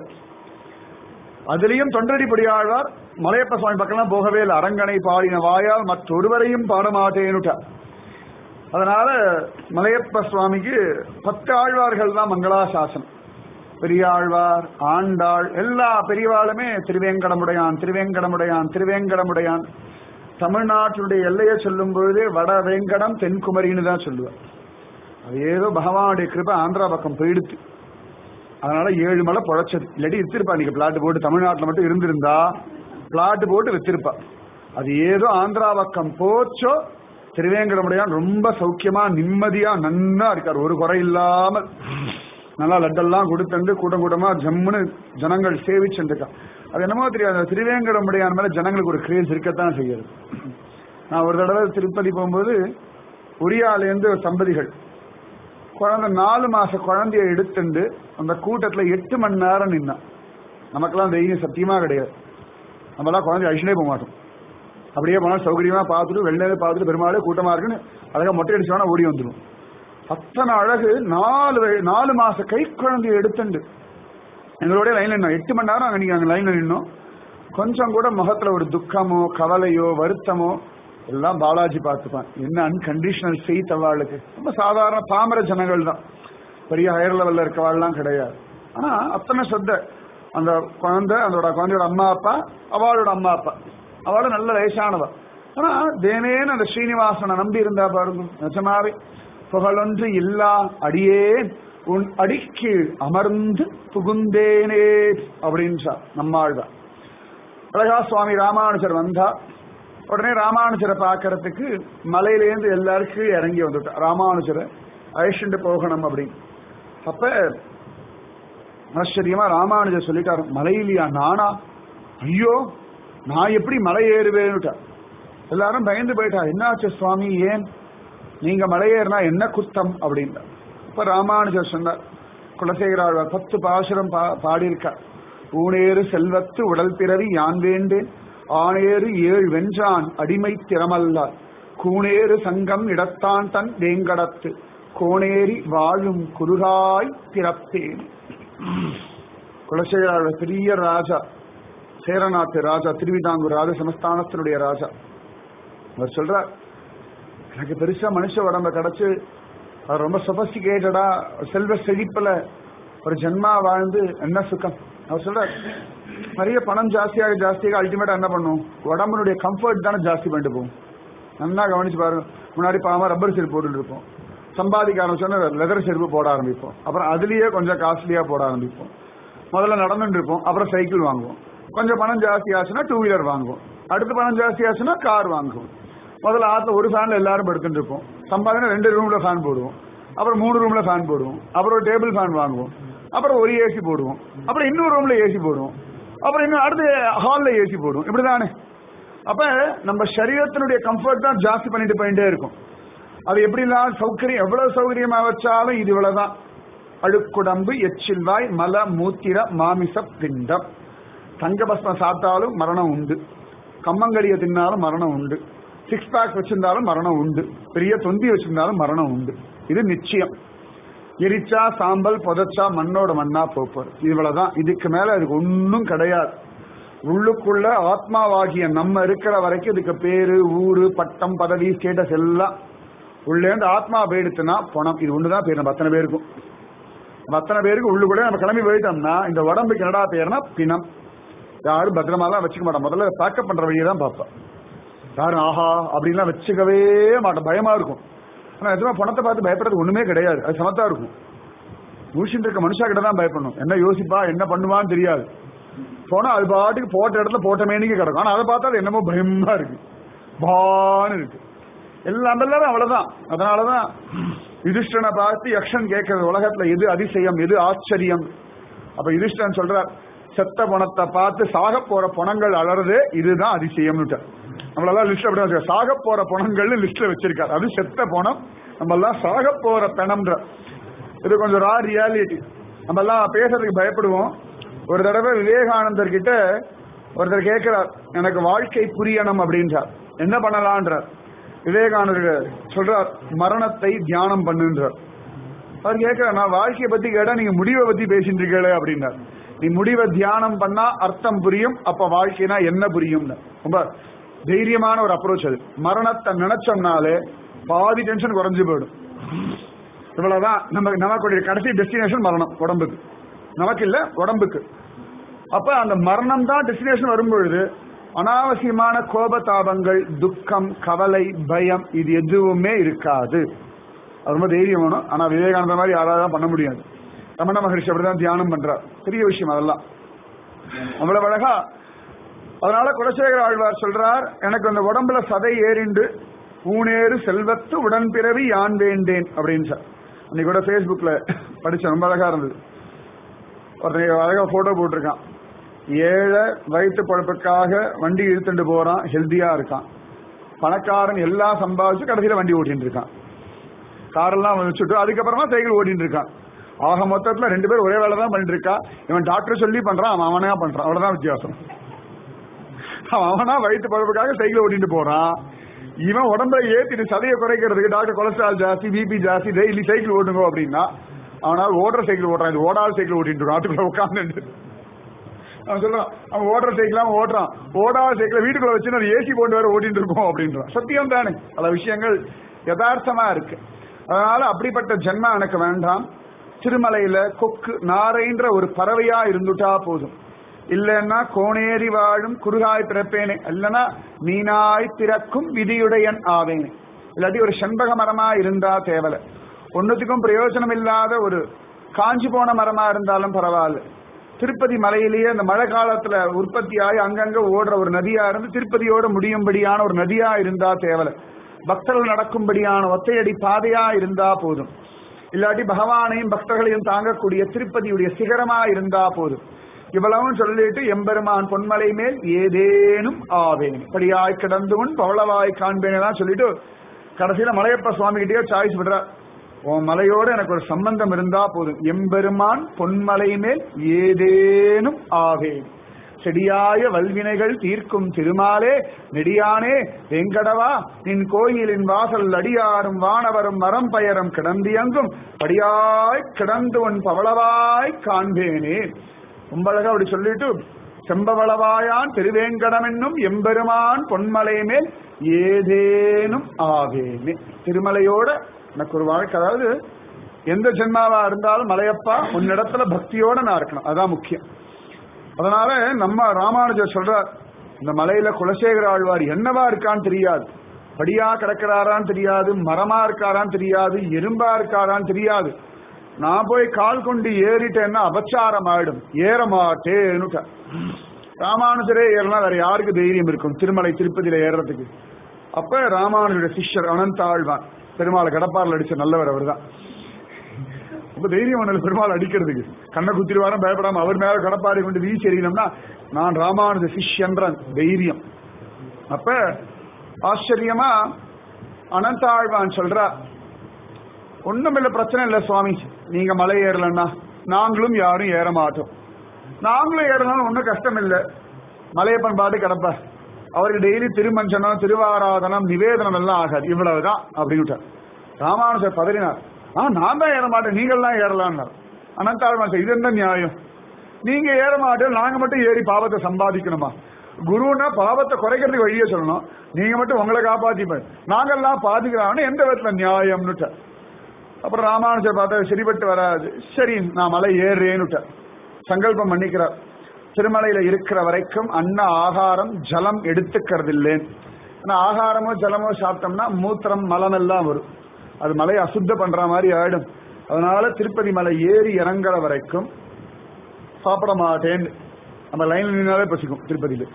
அதுலயும் தொண்டடிப்படி ஆழ்வார் மலையப்ப சுவாமி பக்கம்லாம் போகவே இல்லை அரங்கனை பாடின வாயால் மற்றொருவரையும் பாடமாட்டேனுட்டார் அதனால மலையப்ப சுவாமிக்கு பத்து ஆழ்வார்கள் தான் மங்களாசாசனம் பெரியாழ்வார் ஆண்டாள் எல்லா பெரியவாளுமே திருவேங்கடமுடையான் திருவேங்கடமுடையான் திருவேங்கடமுடையான் தமிழ்நாட்டினுடைய எல்லையை சொல்லும் பொழுது வட வேங்கடம் தென்குமரின்னு தான் சொல்லுவார் அது ஏதோ பகவானுடைய கிருபை ஆந்திரா பக்கம் போயிடுத்து அதனால ஏழு மலை பொழைச்சது இல்லாட்டி வித்திருப்பா நீங்க பிளாட் போட்டு தமிழ்நாட்டில் மட்டும் இருந்திருந்தா பிளாட் போட்டு வித்திருப்பா அது ஏதோ ஆந்திரா பக்கம் போச்சோ திருவேங்கடமுடையான் ரொம்ப சௌக்கியமா நிம்மதியா நன்னா இருக்கார் ஒரு குறை இல்லாமல் நல்லா லட்டெல்லாம் கொடுத்துண்டு கூட்டம் கூட்டமா ஜம்முன்னு ஜனங்கள் சேவிச்சுருக்கா அது என்னமோ தெரியாது அந்த திருவேங்கடமுடையான் மேல ஜனங்களுக்கு ஒரு கிரேஸ் இருக்கத்தான் செய்யுது நான் ஒரு தடவை திருப்பதி போகும்போது உரியாலேருந்து ஒரு தம்பதிகள் குழந்தை நாலு மாச குழந்தைய எடுத்துண்டு அந்த கூட்டத்துல எட்டு மணி நேரம் நின்னான் நமக்கெல்லாம் தைரியம் சத்தியமா கிடையாது நம்மளாம் குழந்தை அழிச்சுட்டே போக மாட்டோம் அப்படியே போனால் சௌகரியமா பார்த்துட்டு வெள்ளவே பார்த்துட்டு பெருமாளே கூட்டமா இருக்குன்னு அழகா மொட்டை அடிச்சோன்னா ஓடி வந்துடும் அத்தனை அழகு நாலு வய- நாலு மாச கை குழந்தைய எடுத்துண்டு எங்களோட லைன்ல நின்னோம் எட்டு மணி நேரம் அங்க நீங்க அங்க லைன்ல நின்னோம் கொஞ்சம் கூட முகத்துல ஒரு துக்கமோ கவலையோ வருத்தமோ எல்லாம் பாலாஜி பார்த்துப்பான் என்ன அன்கண்டிஷனல் ஃபெய்த் அவளுக்கு ரொம்ப சாதாரண பாமர ஜனங்கள் தான் பெரிய ஹையர் லெவல்ல இருக்கவாள்லாம் கிடையாது ஆனா அத்தனை சொத்த அந்த குழந்தை அதோட குழந்தையோட அம்மா அப்பா அவளோட அம்மா அப்பா அவளும் நல்ல வயசானவா ஆனா தேனேன்னு அந்த ஸ்ரீனிவாசனை நம்பி இருந்தா பாருங்க நிஜமாவே புகழொன்று இல்லா அடியேன் உன் அடிக்கு அமர்ந்து புகுந்தேனே அப்படின்னு நம்மாழ்தான் அழகா சுவாமி ராமானுஜர் வந்தா உடனே ராமானுஜரை பார்க்கறதுக்கு மலையிலேருந்து எல்லாருக்கும் இறங்கி வந்துட்டா ராமானுஜரை அழிச்சுட்டு போகணும் அப்படின்னு அப்ப ஆச்சரியமா ராமானுஜர் சொல்லிட்டாரு மலையிலையா நானா ஐயோ நான் எப்படி மலை ஏறுவேன்னுட்டா எல்லாரும் பயந்து போயிட்டா என்னாச்சு சுவாமி ஏன் நீங்க மலை ஏறினா என்ன குத்தம் அப்படின்னா இப்ப ராமானுஜர் சொன்னார் குலசேகராழ்வார் பத்து பாசுரம் பா பாடியிருக்கார் ஊனேறு செல்வத்து உடல் பிறவி யான் வேண்டேன் ஆனேறு ஏழ் வென்றான் அடிமை திறமல்லார் கூனேறு சங்கம் இடத்தான் தன் வேங்கடத்து கோணேறி வாழும் குருகாய் பிறப்பேன் குலசேகராழ்வார் பெரிய ராஜா சேரநாட்டு ராஜா திருவிதாங்கூர் ராஜ சமஸ்தானத்தினுடைய ராஜா அவர் சொல்றார் எனக்கு பெருசா மனுஷ உடம்ப கிடைச்சு அவர் ரொம்ப சொபஸ்டிகேட்டடா செல்வ செழிப்புல ஒரு ஜென்மா வாழ்ந்து என்ன சுகம் அவர் சொல்றார் நிறைய பணம் ஜாஸ்தியாக ஜாஸ்தியாக அல்டிமேட்டா என்ன பண்ணும் உடம்புனுடைய கம்ஃபர்ட் தானே ஜாஸ்தி பண்ணிட்டு போகும் நல்லா கவனிச்சு பாருங்க முன்னாடி பாவம் ரப்பர் செருப்பு போட்டுட்டு இருப்போம் சம்பாதிக்க ஆரம்பிச்சோன்னா லெதர் செருப்பு போட ஆரம்பிப்போம் அப்புறம் அதுலயே கொஞ்சம் காஸ்ட்லியா போட ஆரம்பிப்போம் முதல்ல நடந்துட்டு இருப்போம் அப்புறம் சைக்கிள் வாங்குவோம் கொஞ்சம் பணம் ஜாஸ்தி ஆச்சுன்னா டூ வீலர் வாங்குவோம் அடுத்து பணம் ஜாஸ்தி ஆச்சுன்னா கார் வாங்குவோம் முதல்ல ஆத்துல ஒரு ஃபேன்ல எல்லாரும் படுத்துட்டு இருப்போம் சம்பாதினா ரெண்டு ரூம்ல ஃபேன் போடுவோம் அப்புறம் மூணு ரூம்ல ஃபேன் போடுவோம் அப்புறம் ஒரு டேபிள் ஃபேன் வாங்குவோம் அப்புறம் ஒரு ஏசி போடுவோம் அப்புறம் இன்னொரு ரூம்ல ஏசி போடுவோம் அப்புறம் இன்னும் அடுத்து ஹால்ல ஏசி போடுவோம் இப்படிதானே அப்ப நம்ம சரீரத்தினுடைய கம்ஃபர்ட் தான் ஜாஸ்தி பண்ணிட்டு போயிட்டே இருக்கும் அது எப்படிலாம் சௌகரியம் எவ்வளவு சௌகரியமா வச்சாலும் இது இவ்வளவுதான் அழுக்குடம்பு எச்சில்வாய் மல மூத்திர மாமிச பிண்டம் தங்க பஸ்மம் சாப்பிட்டாலும் மரணம் உண்டு கம்மங்கடியை தின்னாலும் மரணம் உண்டு சிக்ஸ் பேக் வச்சிருந்தாலும் மரணம் உண்டு பெரிய தொந்தி வச்சிருந்தாலும் மரணம் உண்டு இது நிச்சயம் எரிச்சா சாம்பல் புதைச்சா மண்ணோட மண்ணா போப்பார் இவ்வளவுதான் இதுக்கு மேல அதுக்கு ஒன்னும் கிடையாது உள்ளுக்குள்ள ஆத்மாவாகிய நம்ம இருக்கிற வரைக்கும் இதுக்கு பேரு ஊரு பட்டம் பதவி ஸ்டேட்டஸ் எல்லாம் உள்ளே இருந்து ஆத்மா போயிடுச்சுன்னா பணம் இது ஒண்ணுதான் பேர் நம்ம அத்தனை பேருக்கும் நம்ம அத்தனை பேருக்கு உள்ளுக்குள்ளே நம்ம கிளம்பி போயிட்டோம்னா இந்த உடம்புக்கு என்னடா பேர்னா பிணம் யாரும் பத்திரமாலாம் வச்சுக்க மாட்டோம் முதல்ல பேக்கப் பண்ற வழியை தான் பார்ப்பேன் யாரும் ஆஹா அப்படின்லாம் வச்சுக்கவே மாட்டோம் பயமா இருக்கும் ஆனா நிஜமா பணத்தை பார்த்து பயப்படுறது ஒண்ணுமே கிடையாது அது சமத்தா இருக்கும் மூஷின் இருக்க மனுஷா கிட்ட தான் பயப்படணும் என்ன யோசிப்பா என்ன பண்ணுவான்னு தெரியாது போனா அது பாட்டுக்கு போட்ட இடத்துல போட்ட மேனிக்கு கிடக்கும் ஆனா அதை பார்த்தா அது என்னமோ பயமா இருக்கு பான்னு இருக்கு எல்லாம் எல்லாரும் அவ்வளவுதான் அதனாலதான் யுதிஷ்டனை பார்த்து யக்ஷன் கேட்கறது உலகத்துல எது அதிசயம் எது ஆச்சரியம் அப்ப யுதிஷ்டன் சொல்றார் செத்த பணத்தை பார்த்து சாக போற பணங்கள் அலறது இதுதான் அதிசயம்னு நம்மளெல்லாம் லிஸ்ட் அப்படி வச்சிருக்காரு. சாக போற பணங்கள்னு லிஸ்ட்ல வச்சிருக்காரு அது செத்த பணம் நம்ம எல்லாம் சாக போற பணம்ன்ற இது கொஞ்சம் ரா ரியாலிட்டி நம்ம எல்லாம் பேசுறதுக்கு பயப்படுவோம் ஒரு தடவை விவேகானந்தர் கிட்ட ஒருத்தர் கேட்கிறார் எனக்கு வாழ்க்கை புரியணும் அப்படின்றார் என்ன பண்ணலான்றார் விவேகானந்தர் சொல்றார் மரணத்தை தியானம் பண்ணுன்றார் அவர் கேட்கிறார் நான் வாழ்க்கையை பத்தி கேட்டா நீங்க முடிவை பத்தி பேசிட்டு இருக்கீங்களே அப்படின்னார் நீ முடிவை தியானம் பண்ணா அர்த்தம் புரியும் அப்ப வாழ்க்கைனா என்ன புரியும் ரொம்ப தைரியமான ஒரு அப்ரோச் அது மரணத்தை நினைச்சோம்னாலே பாதி டென்ஷன் குறைஞ்சு போயிடும் இவ்வளவுதான் நம்ம நமக்குடைய கடைசி டெஸ்டினேஷன் மரணம் உடம்புக்கு நமக்கு இல்ல உடம்புக்கு அப்ப அந்த மரணம் தான் டெஸ்டினேஷன் வரும்பொழுது அனாவசியமான கோபதாபங்கள் துக்கம் கவலை பயம் இது எதுவுமே இருக்காது அது ரொம்ப தைரியம் வேணும் ஆனா விவேகானந்த மாதிரி யாராவது தான் பண்ண முடியாது ரமண மகரிஷி அப்படிதான் தியானம் பண்றார் பெரிய விஷயம் அதெல்லாம் அவ்வளவு அழகா அதனால குலசேகர ஆழ்வார் சொல்றார் எனக்கு அந்த உடம்புல சதை ஏறிண்டு ஊனேறு செல்வத்து உடன்பிறவி யான் வேண்டேன் அப்படின்னு சார் அன்னைக்கு கூட ஃபேஸ்புக்ல படிச்சேன் ரொம்ப அழகா இருந்தது ஒருத்தன் அழகா போட்டோ போட்டிருக்கான் ஏழை வயிற்று பழப்புக்காக வண்டி இழுத்துட்டு போறான் ஹெல்த்தியா இருக்கான் பணக்காரன் எல்லாம் சம்பாதிச்சு கடைசியில வண்டி ஓட்டிட்டு இருக்கான் காரெல்லாம் வச்சுட்டு அதுக்கப்புறமா சைக்கிள் ஓட்டிட்டு இருக்கான் ஆக மொத்தத்துல ரெண்டு பேரும் ஒரே வேலை தான் பண்ணிட்டு இருக்கா இவன் டாக்டர் சொல்லி பண்றான் அவன் அவனா பண்றான் அவ்வளவுதான் வித்தியாசம் அவன் அவனா வயிற்று பழப்புக்காக சைக்கிள் ஓட்டிட்டு போறான் இவன் உடம்புல ஏத்திட்டு சதையை குறைக்கிறதுக்கு டாக்டர் கொலஸ்ட்ரால் ஜாஸ்தி பிபி ஜாஸ்தி டெய்லி சைக்கிள் ஓட்டுங்க அப்படின்னா அவனால் ஓடுற சைக்கிள் ஓட்டுறான் இது ஓடாத சைக்கிள் ஓட்டிட்டு இருக்கான் ஆட்டுக்குள்ள உட்காந்து அவன் சொல்றான் அவன் ஓடுற சைக்கிள் அவன் ஓட்டுறான் ஓடாத சைக்கிள் வீட்டுக்குள்ள வச்சு ஒரு ஏசி போட்டு வேற ஓட்டிட்டு இருக்கோம் அப்படின்றான் சத்தியம் தானே பல விஷயங்கள் யதார்த்தமா இருக்கு அதனால அப்படிப்பட்ட ஜென்மா எனக்கு வேண்டாம் திருமலையில கொக்கு நாரைன்ற ஒரு பறவையா இருந்துட்டா போதும் இல்லைன்னா கோணேறி வாழும் குறுகாய் பிறப்பேனே இல்லைன்னா மீனாய் பிறக்கும் விதியுடையன் ஆவேனே இல்லாட்டி ஒரு செண்பக மரமா இருந்தா தேவலை ஒன்னுத்துக்கும் பிரயோஜனம் இல்லாத ஒரு காஞ்சி போன மரமா இருந்தாலும் பரவாயில்ல திருப்பதி மலையிலேயே அந்த மழை காலத்துல உற்பத்தி ஆகி அங்கங்க ஓடுற ஒரு நதியா இருந்து திருப்பதியோட முடியும்படியான ஒரு நதியா இருந்தா தேவலை பக்தர்கள் நடக்கும்படியான ஒத்தையடி பாதையா இருந்தா போதும் இல்லாட்டி பகவானையும் பக்தர்களையும் தாங்கக்கூடிய திருப்பதியுடைய சிகரமா இருந்தா போதும் இவ்வளவும் சொல்லிட்டு எம்பெருமான் பொன்மலை மேல் ஏதேனும் ஆவேன் படியாய் கிடந்து உன் பவளவாய் காண்பேன் சொல்லிட்டு கடைசியில மலையப்ப சுவாமி கிட்டே சாய்ஸ் விடுறார் உன் மலையோட எனக்கு ஒரு சம்பந்தம் இருந்தா போதும் எம்பெருமான் பொன்மலை மேல் ஏதேனும் ஆவேன் செடியாய வல்வினைகள் தீர்க்கும் திருமாலே நெடியானே வெங்கடவா நின் கோயிலின் வாசல் அடியாரும் வானவரும் மரம் பயரம் கிடந்தியங்கும் படியாய் கிடந்து உன் பவளவாய் காண்பேனே ரொம்ப அழகா அப்படி சொல்லிட்டு செம்பவளவாயான் திருவேங்கடம் என்னும் எம்பெருமான் பொன்மலை மேல் ஏதேனும் ஆவேனே திருமலையோட எனக்கு ஒரு வாழ்க்கை அதாவது எந்த ஜென்மாவா இருந்தாலும் மலையப்பா உன்னிடத்துல பக்தியோட நான் இருக்கணும் அதான் முக்கியம் அதனால நம்ம ராமானுஜர் சொல்றார் இந்த மலையில குலசேகர ஆழ்வார் என்னவா இருக்கான்னு தெரியாது படியா கிடக்கிறாரான்னு தெரியாது மரமா இருக்காரான்னு தெரியாது எறும்பா இருக்காரான்னு தெரியாது நான் போய் கால் கொண்டு ஏறிட்டேன்னா அபச்சாரம் ஆயிடும் ஏற மாட்டேன்னுட்ட ராமானுஜரே ஏறலாம் வேற யாருக்கு தைரியம் இருக்கும் திருமலை திருப்பதியில ஏறுறதுக்கு அப்ப ராமானுஜருடைய சிஷ்யர் அனந்தாழ்வான் பெருமாளை கடப்பாரில் அடிச்ச நல்லவர் அவர்தான் ரொம்ப தைரியம் பண்ணல பெருமாள் அடிக்கிறதுக்கு கண்ணை குத்திருவாரம் பயப்படாம அவர் மேல கடப்பாடி கொண்டு வீசி எறியணும்னா நான் ராமானுஜ சிஷ்யன்ற தைரியம் அப்ப ஆச்சரியமா அனந்தாழ்வான் சொல்றா ஒண்ணுமில்ல பிரச்சனை இல்ல சுவாமி நீங்க மலை ஏறலன்னா நாங்களும் யாரும் ஏற மாட்டோம் நாங்களும் ஏறனாலும் ஒன்றும் கஷ்டம் இல்லை மலையப்பன் பாட்டு கிடப்ப அவருக்கு டெய்லி திருமஞ்சனம் திருவாராதனம் நிவேதனம் எல்லாம் ஆகாது இவ்வளவுதான் அப்படின்னு ராமானுஜர் பதறினார் ஆ நான் தான் ஏற மாட்டேன் நீங்கள்லாம் ஏறலாம்னார் அனந்தாழ்வான் இது என்ன நியாயம் நீங்க ஏற மாட்டோம் நாங்க மட்டும் ஏறி பாவத்தை சம்பாதிக்கணுமா குருன்னா பாவத்தை குறைக்கிறதுக்கு வழியே சொல்லணும் நீங்க மட்டும் உங்களை காப்பாத்திப்பேன் நாங்கெல்லாம் பாதிக்கிறான்னு எந்த விதத்துல நியாயம்னுட்ட அப்புறம் ராமானுஜர் பார்த்தா சரிபட்டு வராது சரி நான் மலை ஏறுறேன்னுட்ட சங்கல்பம் பண்ணிக்கிறார் திருமலையில இருக்கிற வரைக்கும் அன்ன ஆகாரம் ஜலம் எடுத்துக்கிறது இல்லேன் ஏன்னா ஆகாரமோ ஜலமோ சாப்பிட்டோம்னா மூத்திரம் மலம் எல்லாம் வரும் அது மலையை அசுத்த பண்ற மாதிரி ஆயிடும் அதனால திருப்பதி மலை ஏறி இறங்குற வரைக்கும் சாப்பிட மாட்டேன் நம்ம லைன்ல நின்னாலே பசிக்கும் திருப்பதியில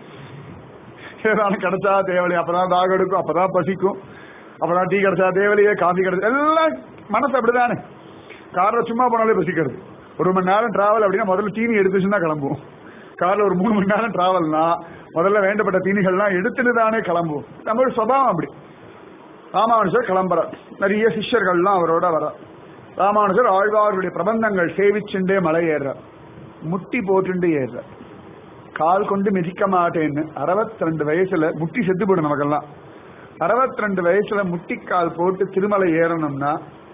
ஏதாவது கிடைச்சா தேவலையே அப்பதான் தாக எடுக்கும் அப்பதான் பசிக்கும் அப்பதான் டீ கிடைச்சா தேவலையே காஃபி கிடைச்சா எல்லாம் மனசு அப்படிதானே கார்ல சும்மா போனாலே பசிக்கிறது ஒரு மணி நேரம் டிராவல் அப்படின்னா முதல்ல தீனி எடுத்துச்சுன்னு தான் கிளம்புவோம் கார்ல ஒரு மூணு மணி நேரம் டிராவல்னா முதல்ல வேண்டப்பட்ட தீனிகள்லாம் எடுத்துட்டு தானே கிளம்புவோம் நம்மளோட சுபாவம் அப்படி ராமானுஜர் கிளம்புறார் நிறைய சிஷ்யர்கள்லாம் அவரோட வர ராமானுஜர் ஆழ்வார்களுடைய பிரபந்தங்கள் சேவிச்சுண்டே மலை ஏறுறார் முட்டி போட்டுண்டு ஏறுறார் கால் கொண்டு மிதிக்க மாட்டேன்னு அறுபத்தி ரெண்டு வயசுல முட்டி செத்து போடும் நமக்கெல்லாம் அறுபத்தி ரெண்டு வயசுல முட்டிக்கால் போட்டு திருமலை ஏறணும்னா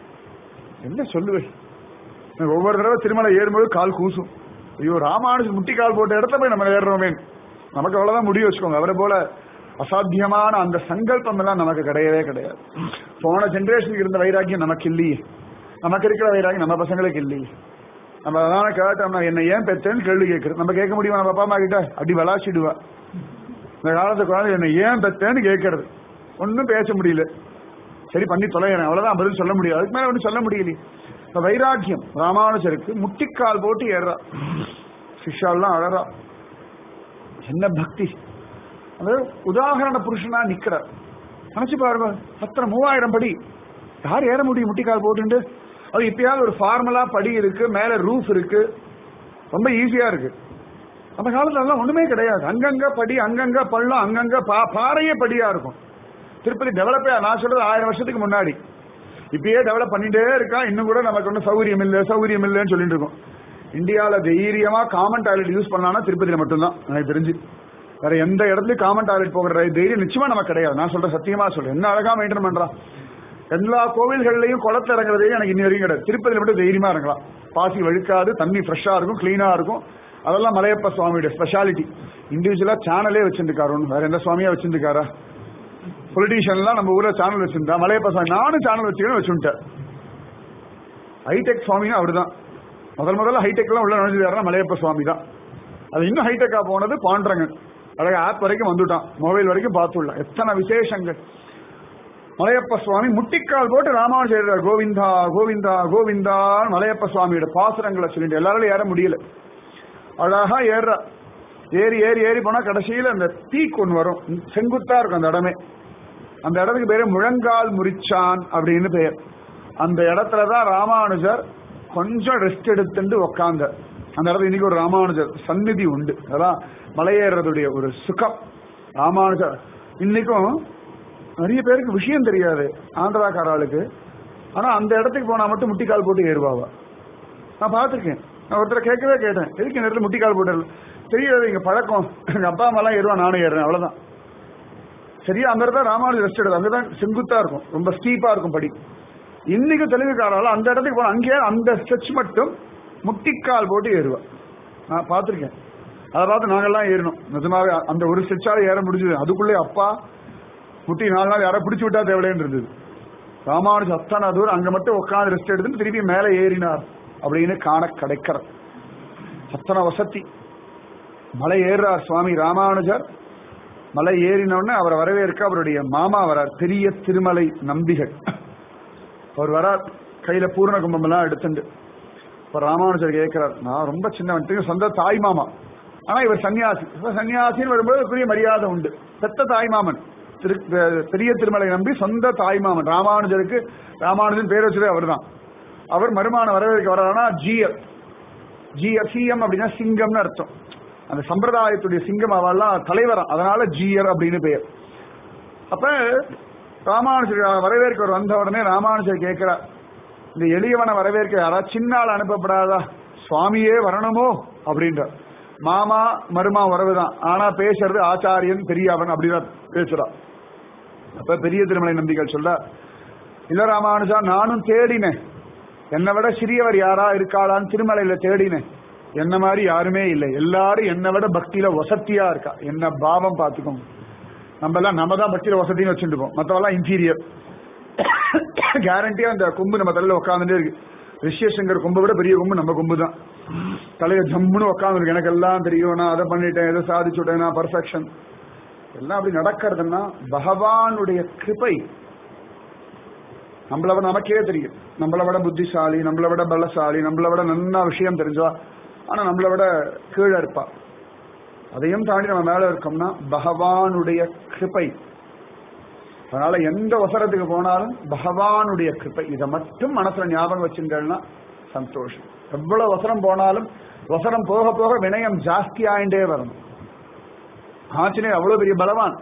என்ன சொல்லுவேன் ஒவ்வொரு தடவை திருமலை ஏறும்போது கால் கூசும் ஐயோ ராமானுஜர் முட்டிக்கால் போட்ட இடத்த போய் நம்ம ஏறுறோமே நமக்கு அவ்வளவுதான் முடிவு வச்சுக்கோங்க அவரை போல அசாத்தியமான அந்த சங்கல்பம் எல்லாம் நமக்கு கிடையவே கிடையாது போன ஜென்ரேஷனுக்கு இருந்த வைராக்கியம் நமக்கு இல்லையே நமக்கு இருக்கிற வைராக்கியம் நம்ம பசங்களுக்கு இல்லையே நம்ம அதான கேட்டோம்னா என்ன ஏன் பெத்தேன்னு கேள்வி கேட்கறது நம்ம கேட்க முடியுமா நம்ம அப்பா அம்மா கிட்ட அடி விளாசிடுவா இந்த காலத்து குழந்தை என்ன ஏன் பெத்தேன்னு கேட்கறது ஒன்றும் பேச முடியல சரி பண்ணி தொலைகிறேன் அவ்வளவுதான் பதில் சொல்ல முடியாது அதுக்கு மேல ஒன்றும் சொல்ல முடியலையே இப்ப வைராக்கியம் ராமானுஜருக்கு முட்டிக்கால் போட்டு ஏறா சிஷாலாம் அழறா என்ன பக்தி அது உதாகரண புருஷனா நிக்கிறார் நினைச்சு பாருங்க அத்தனை மூவாயிரம் படி யார் ஏற முடியும் முட்டிக்கால் போட்டுண்டு அது இப்பயாவது ஒரு ஃபார்மலா படி இருக்கு மேல ரூஃப் இருக்கு ரொம்ப ஈஸியா இருக்கு அந்த காலத்துல எல்லாம் ஒண்ணுமே கிடையாது அங்கங்க படி அங்கங்க பள்ளம் அங்கங்க பா- பாறையே படியா இருக்கும் திருப்பதி டெவலப்பே நான் சொல்றது ஆயிரம் வருஷத்துக்கு முன்னாடி இப்பயே டெவலப் பண்ணிட்டே இருக்கா இன்னும் கூட நமக்கு ஒன்றும் சௌகரியம் இல்லை சௌகரியம் இல்லைன்னு சொல்லிட்டு இருக்கோம் இந்தியாவில் தைரியமா காமன் டாய்லெட் யூஸ் பண்ணலாம்னா திருப்பதியில மட்டும்தான் எனக்கு தெரிஞ்சு வேற எந்த இடத்துலயும் காமன் டாய்லெட் போகிற தைரியம் நிச்சயமா நமக்கு கிடையாது நான் சொல்றேன் சத்தியமா சொல்றேன் என்ன அழகா மெயின்டைன் பண்றான் எல்லா கோவில்கள்லயும் குளத்துல இறங்குறதே எனக்கு இன்னி வரைக்கும் கிடையாது திருப்பதியில மட்டும் தைரியமா இறங்கலாம் பாசி வழுக்காது தண்ணி ஃப்ரெஷ்ஷா இருக்கும் கிளீனா இருக்கும் அதெல்லாம் மலையப்ப சுவாமியோட ஸ்பெஷாலிட்டி இண்டிவிஜுவலா சேனலே வச்சிருக்காரு ஒண்ணு வேற எந்த சுவாமியா வச்சிருக்காரா பொலிட்டீஷியன்லாம் நம்ம ஊர்ல சேனல் வச்சிருந்தா மலையப்ப சுவாமி நானும் சேனல் வச்சுக்கணும் வச்சுட்டேன் ஹைடெக் சுவாமியும் அவர்தான் முதல் முதல்ல ஹைடெக்லாம் உள்ள நுழைஞ்சது மலையப்ப சுவாமி தான் அது இன்னும் ஹைடெக்கா போனது பாண்டரங்கன் அழகா ஆப் வரைக்கும் வந்துட்டான் மொபைல் வரைக்கும் பார்த்துடலாம் எத்தனை விசேஷங்கள் மலையப்ப சுவாமி முட்டிக்கால் போட்டு ராமானுஜர் கோவிந்தா கோவிந்தா கோவிந்தா மலையப்ப சுவாமியோட பாசுரங்களை சொல்லிட்டு எல்லாராலும் ஏற முடியல அழகா ஏற ஏறி ஏறி ஏறி போனா கடைசியில அந்த பீக் ஒன்று வரும் செங்குத்தா இருக்கும் அந்த இடமே அந்த இடத்துக்கு பேரு முழங்கால் முறிச்சான் அப்படின்னு பெயர் அந்த இடத்துலதான் ராமானுஜர் கொஞ்சம் ரெஸ்ட் எடுத்துட்டு உக்காந்த அந்த இடத்துல இன்னைக்கு ஒரு ராமானுஜர் சந்நிதி உண்டு அதான் மலையேறதுடைய ஒரு சுகம் ராமானுஜர் இன்னைக்கும் நிறைய பேருக்கு விஷயம் தெரியாது ஆந்திராக்காராளுக்கு ஆனா அந்த இடத்துக்கு போனா மட்டும் முட்டிக்கால் போட்டு ஏறுவாவா நான் பார்த்திருக்கேன் நான் ஒருத்தரை கேட்கவே கேட்டேன் எதுக்கு இந்த இடத்துல முட்டிக்கால் போட்டு தெரியாது இங்க பழக்கம் எங்க அப்பா அம்மா எல்லாம் ஏறுவா நானும் ஏறுறேன் அவ்வளவுதான் சரியா அந்த இடத்துல ராமானுஜர் ரெஸ்ட் எடுத்து அங்கதான் செங்குத்தா இருக்கும் ரொம்ப ஸ்டீப்பா இருக்கும் படி இன்னைக்கு தெலுங்குக்காரால அந்த இடத்துக்கு போன அங்கேயே அந்த ஸ்ட்ரெச் மட்டும் முட்டிக்கால் போட்டு ஏறுவா நான் பார்த்திருக்கேன் அதை பார்த்து நாங்கெல்லாம் ஏறணும் நிஜமாவே அந்த ஒரு ஸ்ட்ரெச்சால ஏற முடிஞ்சது அதுக்குள்ளே அப்பா முட்டி நாலு நாள் யாரோ பிடிச்சு விட்டா தேவையில்லைன்னு இருந்தது ராமானுஜ அத்தனை தூரம் அங்க மட்டும் உட்காந்து ரெஸ்ட் எடுத்துட்டு திருப்பி மேலே ஏறினார் அப்படின்னு காண கிடைக்கிற அத்தனை வசதி மலை ஏறுறார் சுவாமி ராமானுஜர் மலை ஏறினோடனே அவரை வரவேற்க அவருடைய மாமா வரார் பெரிய திருமலை நம்பிகள் அவர் வரார் கையில பூர்ண கும்பம் எல்லாம் எடுத்துட்டு இப்ப ராமானுஜர் கேட்கிறார் நான் ரொம்ப சின்னவன் தெரியும் சொந்த தாய் மாமா ஆனா இவர் சன்னியாசி இப்ப சன்னியாசின்னு வரும்போது பெரிய மரியாதை உண்டு பெத்த தாய்மாமன் திரு பெரிய திருமலை நம்பி சொந்த தாய்மாமன் ராமானுஜருக்கு ராமானுஜன் பேர் வச்சதே அவர் தான் அவர் மருமான வரவேற்க வர்றாருன்னா ஜிஎஃப் ஜிஎஃப் சிஎம் அப்படின்னா சிங்கம்னு அர்த்தம் அந்த சம்பிரதாயத்துடைய சிங்கம் அவெல்லாம் தலைவரம் அதனால ஜியர் அப்படின்னு பெயர் அப்ப ராமானுஜர் வரவேற்க வந்த உடனே ராமானுஜர் கேட்கிறார் இந்த எளியவனை வரவேற்க யாராவது சின்ன ஆள் அனுப்பப்படாதா சுவாமியே வரணுமோ அப்படின்றார் மாமா மருமா வரவுதான் ஆனா பேசுறது ஆச்சாரியன் பெரியவன் அப்படின்னு பேசுறா அப்ப பெரிய திருமலை நம்பிகள் சொல்ல இல்ல ராமானுஜா நானும் தேடினேன் என்னை விட சிறியவர் யாரா இருக்காளான்னு திருமலையில தேடினேன் என்ன மாதிரி யாருமே இல்லை எல்லாரும் என்னை விட பக்தியில வசத்தியா இருக்கா என்ன பாவம் பார்த்துக்கோங்க நம்ம எல்லாம் நம்ம தான் பக்தியில வசதின்னு வச்சுருப்போம் மற்றவெல்லாம் இன்டீரியர் கேரண்டியா அந்த கொம்பு நம்ம தலையில உட்காந்துட்டே இருக்கு ரிஷியசங்கர் கொம்பை விட பெரிய கொம்பு நம்ம கொம்பு தான் தலைய ஜம்முன்னு உட்காந்துருக்கு எனக்கு எல்லாம் தெரியும் நான் அதை பண்ணிட்டேன் எதை சாதிச்சுட்டேன் நான் பர்ஃபெக்ஷன் எல்லாம் அப்படி நடக்கிறதுன்னா பகவானுடைய கிருபை நம்மள விட நமக்கே தெரியும் நம்மளை விட புத்திசாலி நம்மளை விட பலசாலி நம்மளை விட நல்ல விஷயம் தெரிஞ்சா ஆனா நம்மளை விட கீழே இருப்பா அதையும் தாண்டி நம்ம மேல இருக்கோம்னா பகவானுடைய கிருபை அதனால எந்த அவசரத்துக்கு போனாலும் பகவானுடைய கிருபை இதை மட்டும் மனசுல ஞாபகம் வச்சுட்டேன்னா சந்தோஷம் எவ்வளவு அவசரம் போனாலும் அவசரம் போக போக வினயம் ஜாஸ்தி ஆயிண்டே வரணும் ஆஞ்சநேயர் அவ்வளவு பெரிய பலவான்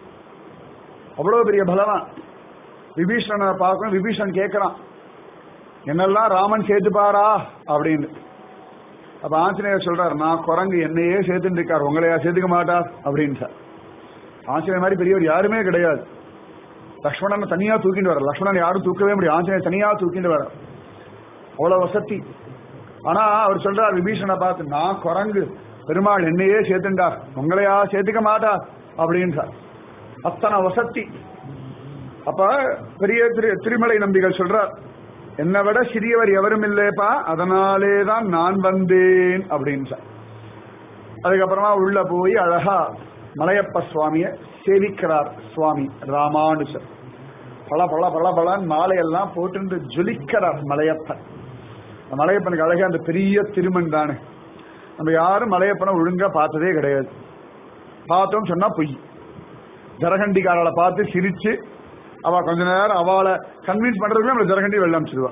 அவ்வளவு பெரிய பலவான் விபீஷணனை பார்க்கணும் விபீஷணன் கேட்கிறான் என்னெல்லாம் ராமன் சேர்த்துப்பாரா அப்படின்னு அப்ப ஆஞ்சநேயர் சொல்றாரு நான் குரங்கு என்னையே சேர்த்துட்டு இருக்கார் உங்களையா சேர்த்துக்க மாட்டார் அப்படின்னு சார் ஆஞ்சநேயர் மாதிரி பெரியவர் யாருமே கிடையாது லக்ஷ்மணன் தனியா தூக்கிட்டு வர லக்ஷ்மணன் யாரும் தூக்கவே முடியும் ஆஞ்சநேயர் தனியா தூக்கிட்டு வர அவ்வளவு வசதி ஆனா அவர் சொல்றார் விபீஷணனை பார்த்து நான் குரங்கு பெருமாள் என்னையே சேர்த்துண்டார் உங்களையா சேர்த்துக்க மாட்டார் அப்படின்றார் அத்தனை வசதி அப்ப பெரிய திரு திருமலை நம்பிகள் சொல்றார் என்னை விட சிறியவர் எவரும் இல்லைப்பா அதனாலே தான் நான் வந்தேன் அப்படின்றார் அதுக்கப்புறமா உள்ள போய் அழகா மலையப்ப சுவாமிய சேவிக்கிறார் சுவாமி ராமானுஜர் பல பல பல பலன் மாலையெல்லாம் போட்டு ஜொலிக்கிறார் மலையப்பன் மலையப்பனுக்கு அழகா அந்த பெரிய திருமண் தானே நம்ம யாரும் மலையப்பனை ஒழுங்கா பார்த்ததே கிடையாது பார்த்தோம் சொன்னா பொய் ஜரகண்டிக்காரளை பார்த்து சிரிச்சு அவ கொஞ்ச நேரம் அவளை கன்வின்ஸ் பண்றதுக்கு நம்ம ஜரகண்டி வெள்ள அமிச்சிடுவா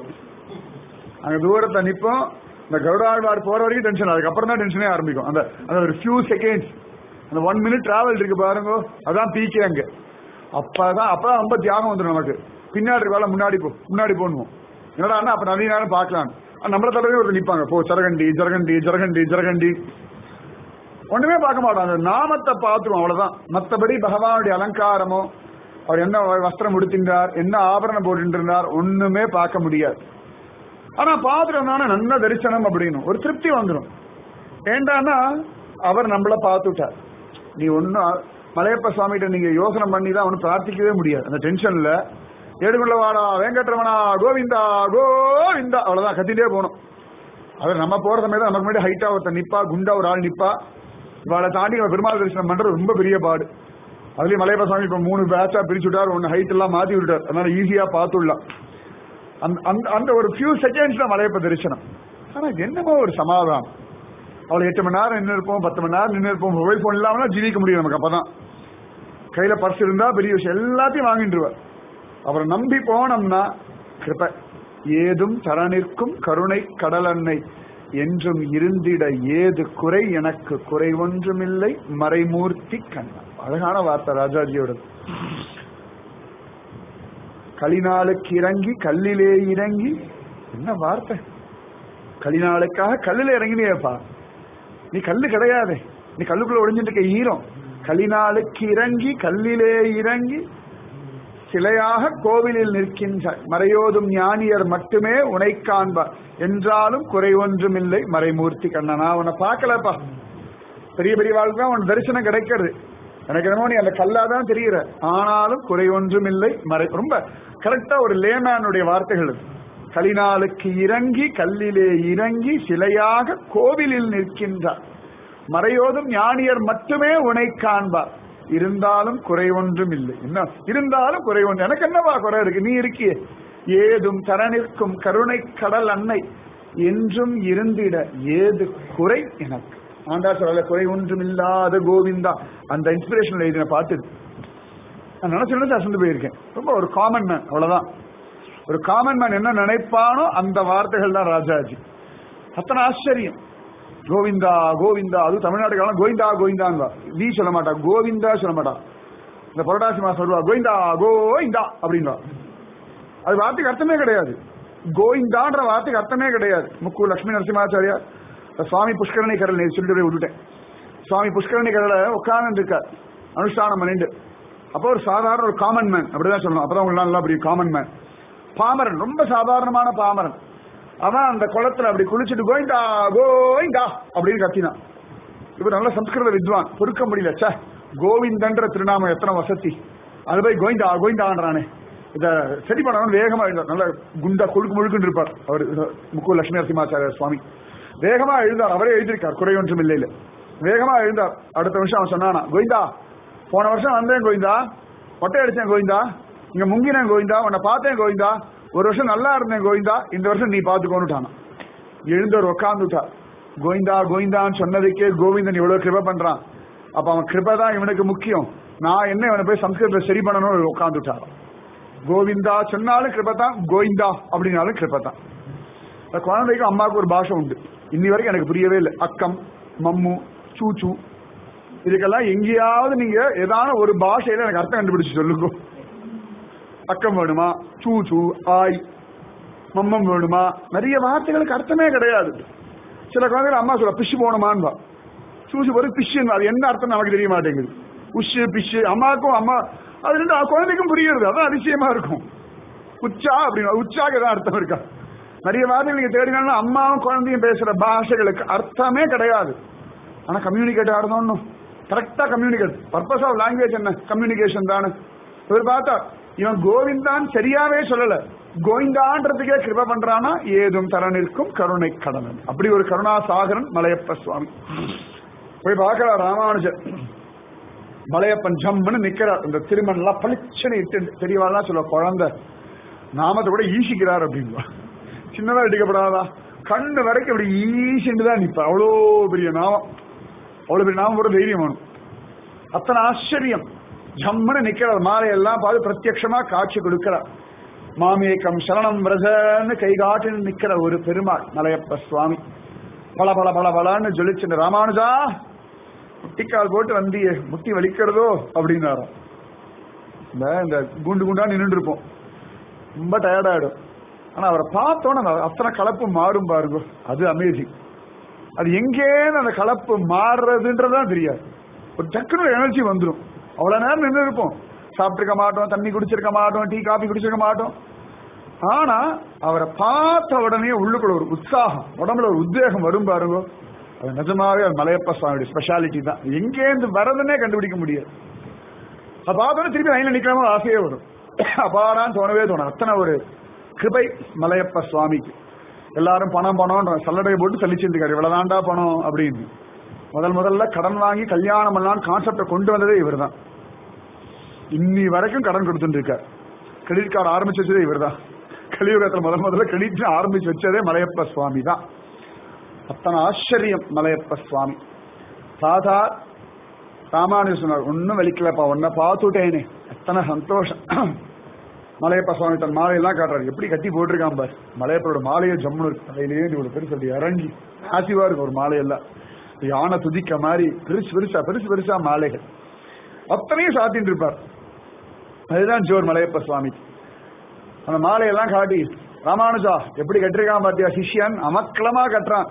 அங்க தூரத்தை நிப்போம் இந்த கருடாழ்வார் போற வரைக்கும் டென்ஷன் அதுக்கப்புறம் தான் டென்ஷனே ஆரம்பிக்கும் அந்த அந்த ஒரு ஃபியூ செகண்ட்ஸ் அந்த ஒன் மினிட் டிராவல் இருக்கு பாருங்க அதான் பீக்கே அங்க அப்பதான் அப்பதான் ரொம்ப தியாகம் வந்துடும் நமக்கு பின்னாடி இருக்க முன்னாடி போ முன்னாடி போகணும் என்னடா அப்ப நிறைய நேரம் பார்க்கலாம் நம்மள தடவை ஒரு நிப்பாங்க போ ஜரகண்டி ஜரகண்டி ஜரகண்டி ஜரகண்டி ஒண்ணுமே பார்க்க மாட்டாங்க நாமத்தை பார்த்துருவோம் அவ்வளவுதான் மற்றபடி பகவானுடைய அலங்காரமோ அவர் என்ன வஸ்திரம் உடுத்தின்றார் என்ன ஆபரணம் போட்டுருந்தார் ஒண்ணுமே பார்க்க முடியாது ஆனா பாத்துட்டோம்னா நல்ல தரிசனம் அப்படின்னு ஒரு திருப்தி வந்துடும் ஏண்டான்னா அவர் நம்மள பார்த்துட்டார் நீ ஒன்னும் மலையப்ப சுவாமிகிட்ட நீங்க யோசனை பண்ணி தான் ஒன்னும் பிரார்த்திக்கவே முடியாது அந்த டென்ஷன்ல ஏடுகுள்ளவாடா வெங்கட்ரமணா கோவிந்தா கோவிந்தா அவ்வளவுதான் கத்திட்டே போகணும் அவர் நம்ம போற சமயத்தில் நமக்கு முன்னாடி ஹைட்டா ஒருத்தர் நிப்பா குண்டா ஒரு ஆள் நிப்பா இவளை தாண்டி நம்ம பெருமாள் தரிசனம் பண்றது ரொம்ப பெரிய பாடு அதுலயும் மலையப்ப சுவாமி இப்ப மூணு பேட்சா பிரிச்சு விட்டார் ஒன்னு ஹைட் எல்லாம் மாத்தி விட்டார் அதனால ஈஸியா பார்த்துடலாம் அந்த அந்த ஒரு ஃபியூ செகண்ட்ஸ்ல மலையப்ப தரிசனம் ஆனா என்னமோ ஒரு சமாதானம் அவளை எட்டு மணி நேரம் நின்று இருப்போம் பத்து மணி நேரம் நின்று இருப்போம் மொபைல் போன் இல்லாம ஜீவிக்க முடியும் நமக்கு அப்பதான் கையில பர்ஸ் இருந்தா பெரிய விஷயம் எல்லாத்தையும் வாங்கிட்டுருவார் அவரை நம்பி போனோம்னா கிருப்ப ஏதும் தரனிற்கும் கருணை கடலன்னை என்றும் இருந்திட ஏது குறை எனக்கு குறை ஒன்றுமில்லை மறைமூர்த்தி கண்ணா அழகான வார்த்தை ராஜாஜியோட களிநாளுக்கு இறங்கி கல்லிலே இறங்கி என்ன வார்த்தை களிநாளுக்காக கல்லில இறங்கினேப்பா நீ கல்லு கிடையாது நீ கல்லுக்குள்ள ஒளிஞ்சிட்டு இருக்க ஈரம் களிநாளுக்கு இறங்கி கல்லிலே இறங்கி சிலையாக கோவிலில் நிற்கின்ற மறையோதும் ஞானியர் மட்டுமே உனை காண்பார் என்றாலும் குறை ஒன்றுமில்லை மறைமூர்த்தி கண்ணனா உன்னை பார்க்கலப்பா பெரிய பெரிய வாழ்க்கை உன் தரிசனம் கிடைக்கிறது எனக்கு என்னமோ நீ அந்த கல்லா தான் தெரியுற ஆனாலும் குறை ஒன்றுமில்லை மறை ரொம்ப கரெக்டா ஒரு லேமேனுடைய வார்த்தைகள் இது. கலினாலுக்கு இறங்கி கல்லிலே இறங்கி சிலையாக கோவிலில் நிற்கின்றார் மறையோதும் ஞானியர் மட்டுமே உனை காண்பார் இருந்தாலும் குறை ஒன்றும் இல்லை என்ன இருந்தாலும் குறை ஒன்று எனக்கு என்னவா குறை இருக்கு நீ இருக்கியே ஏதும் தரனிற்கும் கருணை கடல் அன்னை என்றும் இருந்திட ஏது குறை எனக்கு ஆண்டா சொல்லல குறை ஒன்றும் இல்லாத கோவிந்தா அந்த இன்ஸ்பிரேஷன் எழுதின பாட்டு இது. நான் நினைச்சு நினைச்சு அசந்து போயிருக்கேன் ரொம்ப ஒரு காமன் மேன் அவ்வளவுதான் ஒரு காமன் மேன் என்ன நினைப்பானோ அந்த வார்த்தைகள் தான் ராஜாஜி அத்தனை ஆச்சரியம் கோவிந்தா கோவிந்தா அது தமிழ்நாட்டுக்கான கோவிந்தா கோவிந்தாங்க வி சொல்ல மாட்டா கோவிந்தா சொல்ல மாட்டா இந்த புரட்டாசி மாசம் வருவா கோவிந்தா கோவிந்தா அப்படின்பா அது வார்த்தைக்கு அர்த்தமே கிடையாது கோவிந்தான்ற வார்த்தைக்கு அர்த்தமே கிடையாது முக்கு லட்சுமி நரசிம்மாச்சாரியா சுவாமி புஷ்கரணி கரல் நேற்று சொல்லிட்டு போய் விட்டுட்டேன் சுவாமி புஷ்கரணி கரல உட்கார்ந்து இருக்கார் அனுஷ்டானம் பண்ணிட்டு அப்போ ஒரு சாதாரண ஒரு காமன் மேன் அப்படிதான் சொல்லணும் அப்பதான் உங்களுக்கு நல்லா அப்படி காமன் மேன் பாமரன் ரொம்ப சாதாரணமான பாமரன் அவன் அந்த குளத்துல அப்படி குளிச்சுட்டு கோயிந்தா கோயிந்தா அப்படின்னு கத்தினான் இவர் நல்ல சம்ஸ்கிருத வித்வான் பொறுக்க முடியல ச்சே கோவிந்தன்ற திருநாமம் எத்தனை வசதி அது போய் கோவிந்தா கோவிந்தான்றானே இத சரி பண்ணணும் வேகமா எழுந்தார் நல்ல குண்டா கொழுக்கு முழுக்குன்னு இருப்பார் அவர் முக்கு லட்சுமி நரசிம்மாச்சாரிய சுவாமி வேகமா எழுந்தார் அவரே எழுதியிருக்கார் குறை ஒன்றும் இல்லை வேகமா எழுந்தார் அடுத்த நிமிஷம் அவன் சொன்னானா கோவிந்தா போன வருஷம் வந்தேன் கோவிந்தா மொட்டை அடிச்சேன் கோவிந்தா இங்க முங்கினேன் கோவிந்தா உன்னை பார்த்தேன் கோவிந்தா ஒரு வருஷம் நல்லா இருந்தேன் கோவிந்தா இந்த வருஷம் நீ பார்த்துக்கோன்னுட்டானா எழுந்தவர் உட்காந்துட்டார் கோவிந்தா கோவிந்தான்னு சொன்னதுக்கே கோவிந்தன் இவ்வளவு கிருப பண்றான் அப்ப அவன் கிருபை தான் இவனுக்கு முக்கியம் நான் என்ன இவனை போய் சம்ஸ்கிருதத்தை சரி பண்ணணும்னு உட்காந்துட்டார் கோவிந்தா சொன்னாலும் கிருபை தான் கோவிந்தா அப்படின்னாலும் கிருபை தான் இந்த குழந்தைக்கு அம்மாவுக்கு ஒரு பாஷை உண்டு இன்னி வரைக்கும் எனக்கு புரியவே இல்லை அக்கம் மம்மு சூச்சு இதுக்கெல்லாம் எங்கேயாவது நீங்க ஏதான ஒரு பாஷையில எனக்கு அர்த்தம் கண்டுபிடிச்சு சொல்லுங்க அக்கம் வேணுமா சூச்சு ஆய் மம்மம் வேணுமா நிறைய வார்த்தைகளுக்கு அர்த்தமே கிடையாது சில குழந்தைகள் அம்மா சொல்ல பிஷ் போகணுமான்னு சூச்சு ஒரு பிஷ்ஷு அது என்ன அர்த்தம் நமக்கு தெரிய மாட்டேங்குது உஷ் பிஷ் அம்மாவுக்கும் அம்மா அது ரெண்டு குழந்தைக்கும் புரியுறது அதான் அதிசயமா இருக்கும் உச்சா அப்படின்னு உச்சாக்கு ஏதாவது அர்த்தம் இருக்கா நிறைய வார்த்தைகள் நீங்க தேடினாலும் அம்மாவும் குழந்தையும் பேசுற பாஷைகளுக்கு அர்த்தமே கிடையாது ஆனா கம்யூனிகேட் ஆகணும் கரெக்டா கம்யூனிகேட் பர்பஸ் ஆஃப் லாங்குவேஜ் என்ன கம்யூனிகேஷன் தானே இவர் பார்த்தா இவன் கோவிந்தான் சரியாவே சொல்லல கோவிந்தான்றதுக்கே கிருப பண்றானா ஏதும் தர நிற்கும் கருணை கடனன் அப்படி ஒரு கருணா சாகரன் மலையப்ப சுவாமி போய் பார்க்கலாம் ராமானுஜர் மலையப்பன் ஜம்முன்னு நிக்கிறார் இந்த திருமணம்லாம் பளிச்சுன்னு இட்டு தெரியவாள்லாம் சொல்ல குழந்தை நாமத்தை கூட ஈசிக்கிறார் அப்படின்பா சின்னதா இடிக்கப்படாதா கண்ணு வரைக்கும் அப்படி ஈசிண்டு தான் நிப்பா அவ்வளோ பெரிய நாமம் அவ்வளவு பெரிய நாமம் கூட தைரியம் வேணும் அத்தனை ஆச்சரியம் ஜம்முன்னு நிக்கிறார் மாலையெல்லாம் பார்த்து பிரத்யட்சமா காட்சி கொடுக்கிறார் மாமேக்கம் சரணம் விரதன்னு கை காட்டின்னு நிக்கிற ஒரு பெருமாள் மலையப்ப சுவாமி பல பல பல பலன்னு ஜொலிச்சுன்னு ராமானுஜா முட்டிக்கால் போட்டு வந்தியே முட்டி வலிக்கிறதோ அப்படின்னாராம் இந்த இந்த குண்டு குண்டா நின்று இருப்போம் ரொம்ப டயர்டாயிடும் ஆனா அவரை பார்த்தோன்னு அந்த அத்தனை கலப்பு மாறும் பாருங்க அது அமேசிங் அது எங்கேன்னு அந்த கலப்பு மாறுறதுன்றதுதான் தெரியாது ஒரு டக்குனு எனர்ஜி வந்துடும் அவ்வளவு நேரம் நின்று இருப்போம் சாப்பிட்டிருக்க மாட்டோம் தண்ணி குடிச்சிருக்க மாட்டோம் டீ காபி குடிச்சிருக்க மாட்டோம் ஆனா அவரை பார்த்த உடனே உள்ளுக்குள்ள ஒரு உற்சாகம் உடம்புல ஒரு உத்வேகம் வரும் பாருங்க அது நிஜமாவே அது மலையப்ப சுவாமியுடைய ஸ்பெஷாலிட்டி தான் எங்கேருந்து வரதுன்னே கண்டுபிடிக்க முடியாது அதை பார்த்தோன்னே திருப்பி லைன்ல நிக்கலாம ஆசையே வரும் அபாரான்னு தோணவே தோணும் அத்தனை ஒரு கிருபை மலையப்ப சுவாமிக்கு எல்லாரும் பணம் பணம்ன்ற சல்லடையை போட்டு சலிச்சிருக்காரு இவ்வளவுதான்டா பணம் அப்படின்னு முதல் முதல்ல கடன் வாங்கி கல்யாணம் பண்ணலாம்னு கான்செப்டை கொண்டு வந்ததே இவர் தான் இன்னி வரைக்கும் கடன் கொடுத்துட்டு இருக்கார் கிரெடிட் கார்டு ஆரம்பிச்சு வச்சதே இவர் தான் கலியுகத்தில் முதல் முதல்ல கிரெடிட் ஆரம்பிச்சு வச்சதே மலையப்ப சுவாமி தான் அத்தனை ஆச்சரியம் மலையப்ப சுவாமி தாத்தா ராமானுஜ சொன்னார் ஒன்னும் வலிக்கலப்பா உன்னை பார்த்துட்டேனே அத்தனை சந்தோஷம் மலையப்ப சுவாமி தன் மாலையெல்லாம் காட்டுறாரு எப்படி கட்டி போட்டிருக்கான் பார் மலையப்பரோட மாலையை ஜம்முன்னு இருக்கு தலையிலேயே இவ்வளவு பெருசு அப்படி இறங்கி ஆசிவா இருக்கும் ஒரு மாலையெல்லாம் யானை துதிக்க மாதிரி பெருசு பெருசா பெருசு பெருசா மாலைகள் அத்தனையும் சாத்தின்னு இருப்பார் அதுதான் ஜோர் மலையப்ப சுவாமி அந்த மாலையெல்லாம் காட்டி ராமானுஜா எப்படி கட்டிருக்கான் பாத்தியா சிஷ்யன் அமக்கலமா கட்டுறான்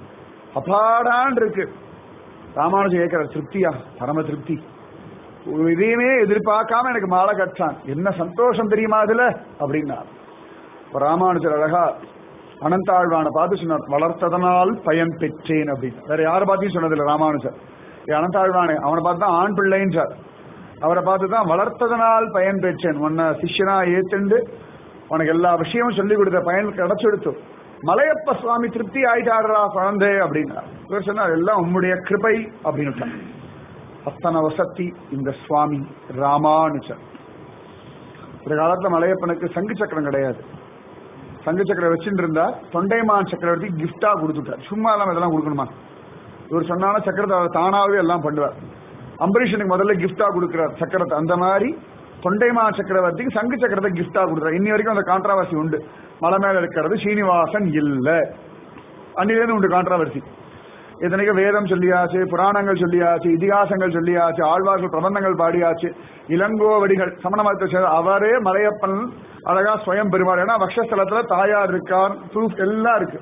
அப்பாடான் இருக்கு ராமானுஜன் கேட்கிற திருப்தியா பரம திருப்தி இதையுமே எதிர்பார்க்காம எனக்கு மாலை கட்டான் என்ன சந்தோஷம் தெரியுமா அதுல அப்படின்னா இப்ப ராமானுஜர் அழகா அனந்தாழ்வான பார்த்து சொன்னார் வளர்த்ததனால் பயன் பெற்றேன் அப்படின்னு வேற யாரை பார்த்தையும் சொன்னதில்லை ராமானுஜர் ஏ அனந்தாழ்வானே அவனை பார்த்து தான் ஆண் பிள்ளைன்றார் அவரை பார்த்து தான் வளர்த்ததனால் பயன் பெற்றேன் உன்னை சிஷ்யனா ஏத்துண்டு உனக்கு எல்லா விஷயமும் சொல்லி கொடுத்த பயன் கிடைச்செடுத்து மலையப்ப சுவாமி திருப்தி ஆயிட்டாடுறா குழந்தை அப்படின்னா இவர் சொன்னார் எல்லாம் உம்முடைய கிருபை அப்படின்னு அத்தனை வசத்தி இந்த சுவாமி ராமானுஜர் ஒரு காலத்துல மலையப்பனுக்கு சங்கு சக்கரம் கிடையாது சங்கு சக்கரம் வச்சுட்டு இருந்தா தொண்டைமான் சக்கரவர்த்தி கிஃப்டா கொடுத்துட்டார் சும்மா எல்லாம் இதெல்லாம் கொடுக்கணுமா இவர் சொன்னாலும் சக்கரத்தை அவர் தானாவே எல்லாம் பண்ணுவார் அம்பரீஷனுக்கு முதல்ல கிஃப்டா கொடுக்கிறார் சக்கரத்தை அந்த மாதிரி தொண்டைமா சக்கரவர்த்திக்கு சங்கு சக்கரத்தை கிஃப்டா கொடுக்குறார் இன்னி வரைக்கும் அந்த கான்ட்ராவர்சி உண்டு மலை மேல இருக்கிறது சீனிவாசன் இல்ல அன்னிலேருந்து உண்டு கான்ட்ராவர்சி இத்தனைக்கு வேதம் சொல்லியாச்சு புராணங்கள் சொல்லியாச்சு இதிகாசங்கள் சொல்லியாச்சு ஆழ்வார்கள் பிரபந்தங்கள் பாடியாச்சு இளங்கோவடிகள் சமண மதத்தை சேர்ந்த அவரே மலையப்பன் அழகா ஸ்வயம் பெருமாள் ஏன்னா வக்ஷஸ்தலத்துல தாயார் இருக்கார் ப்ரூஃப் எல்லாம் இருக்கு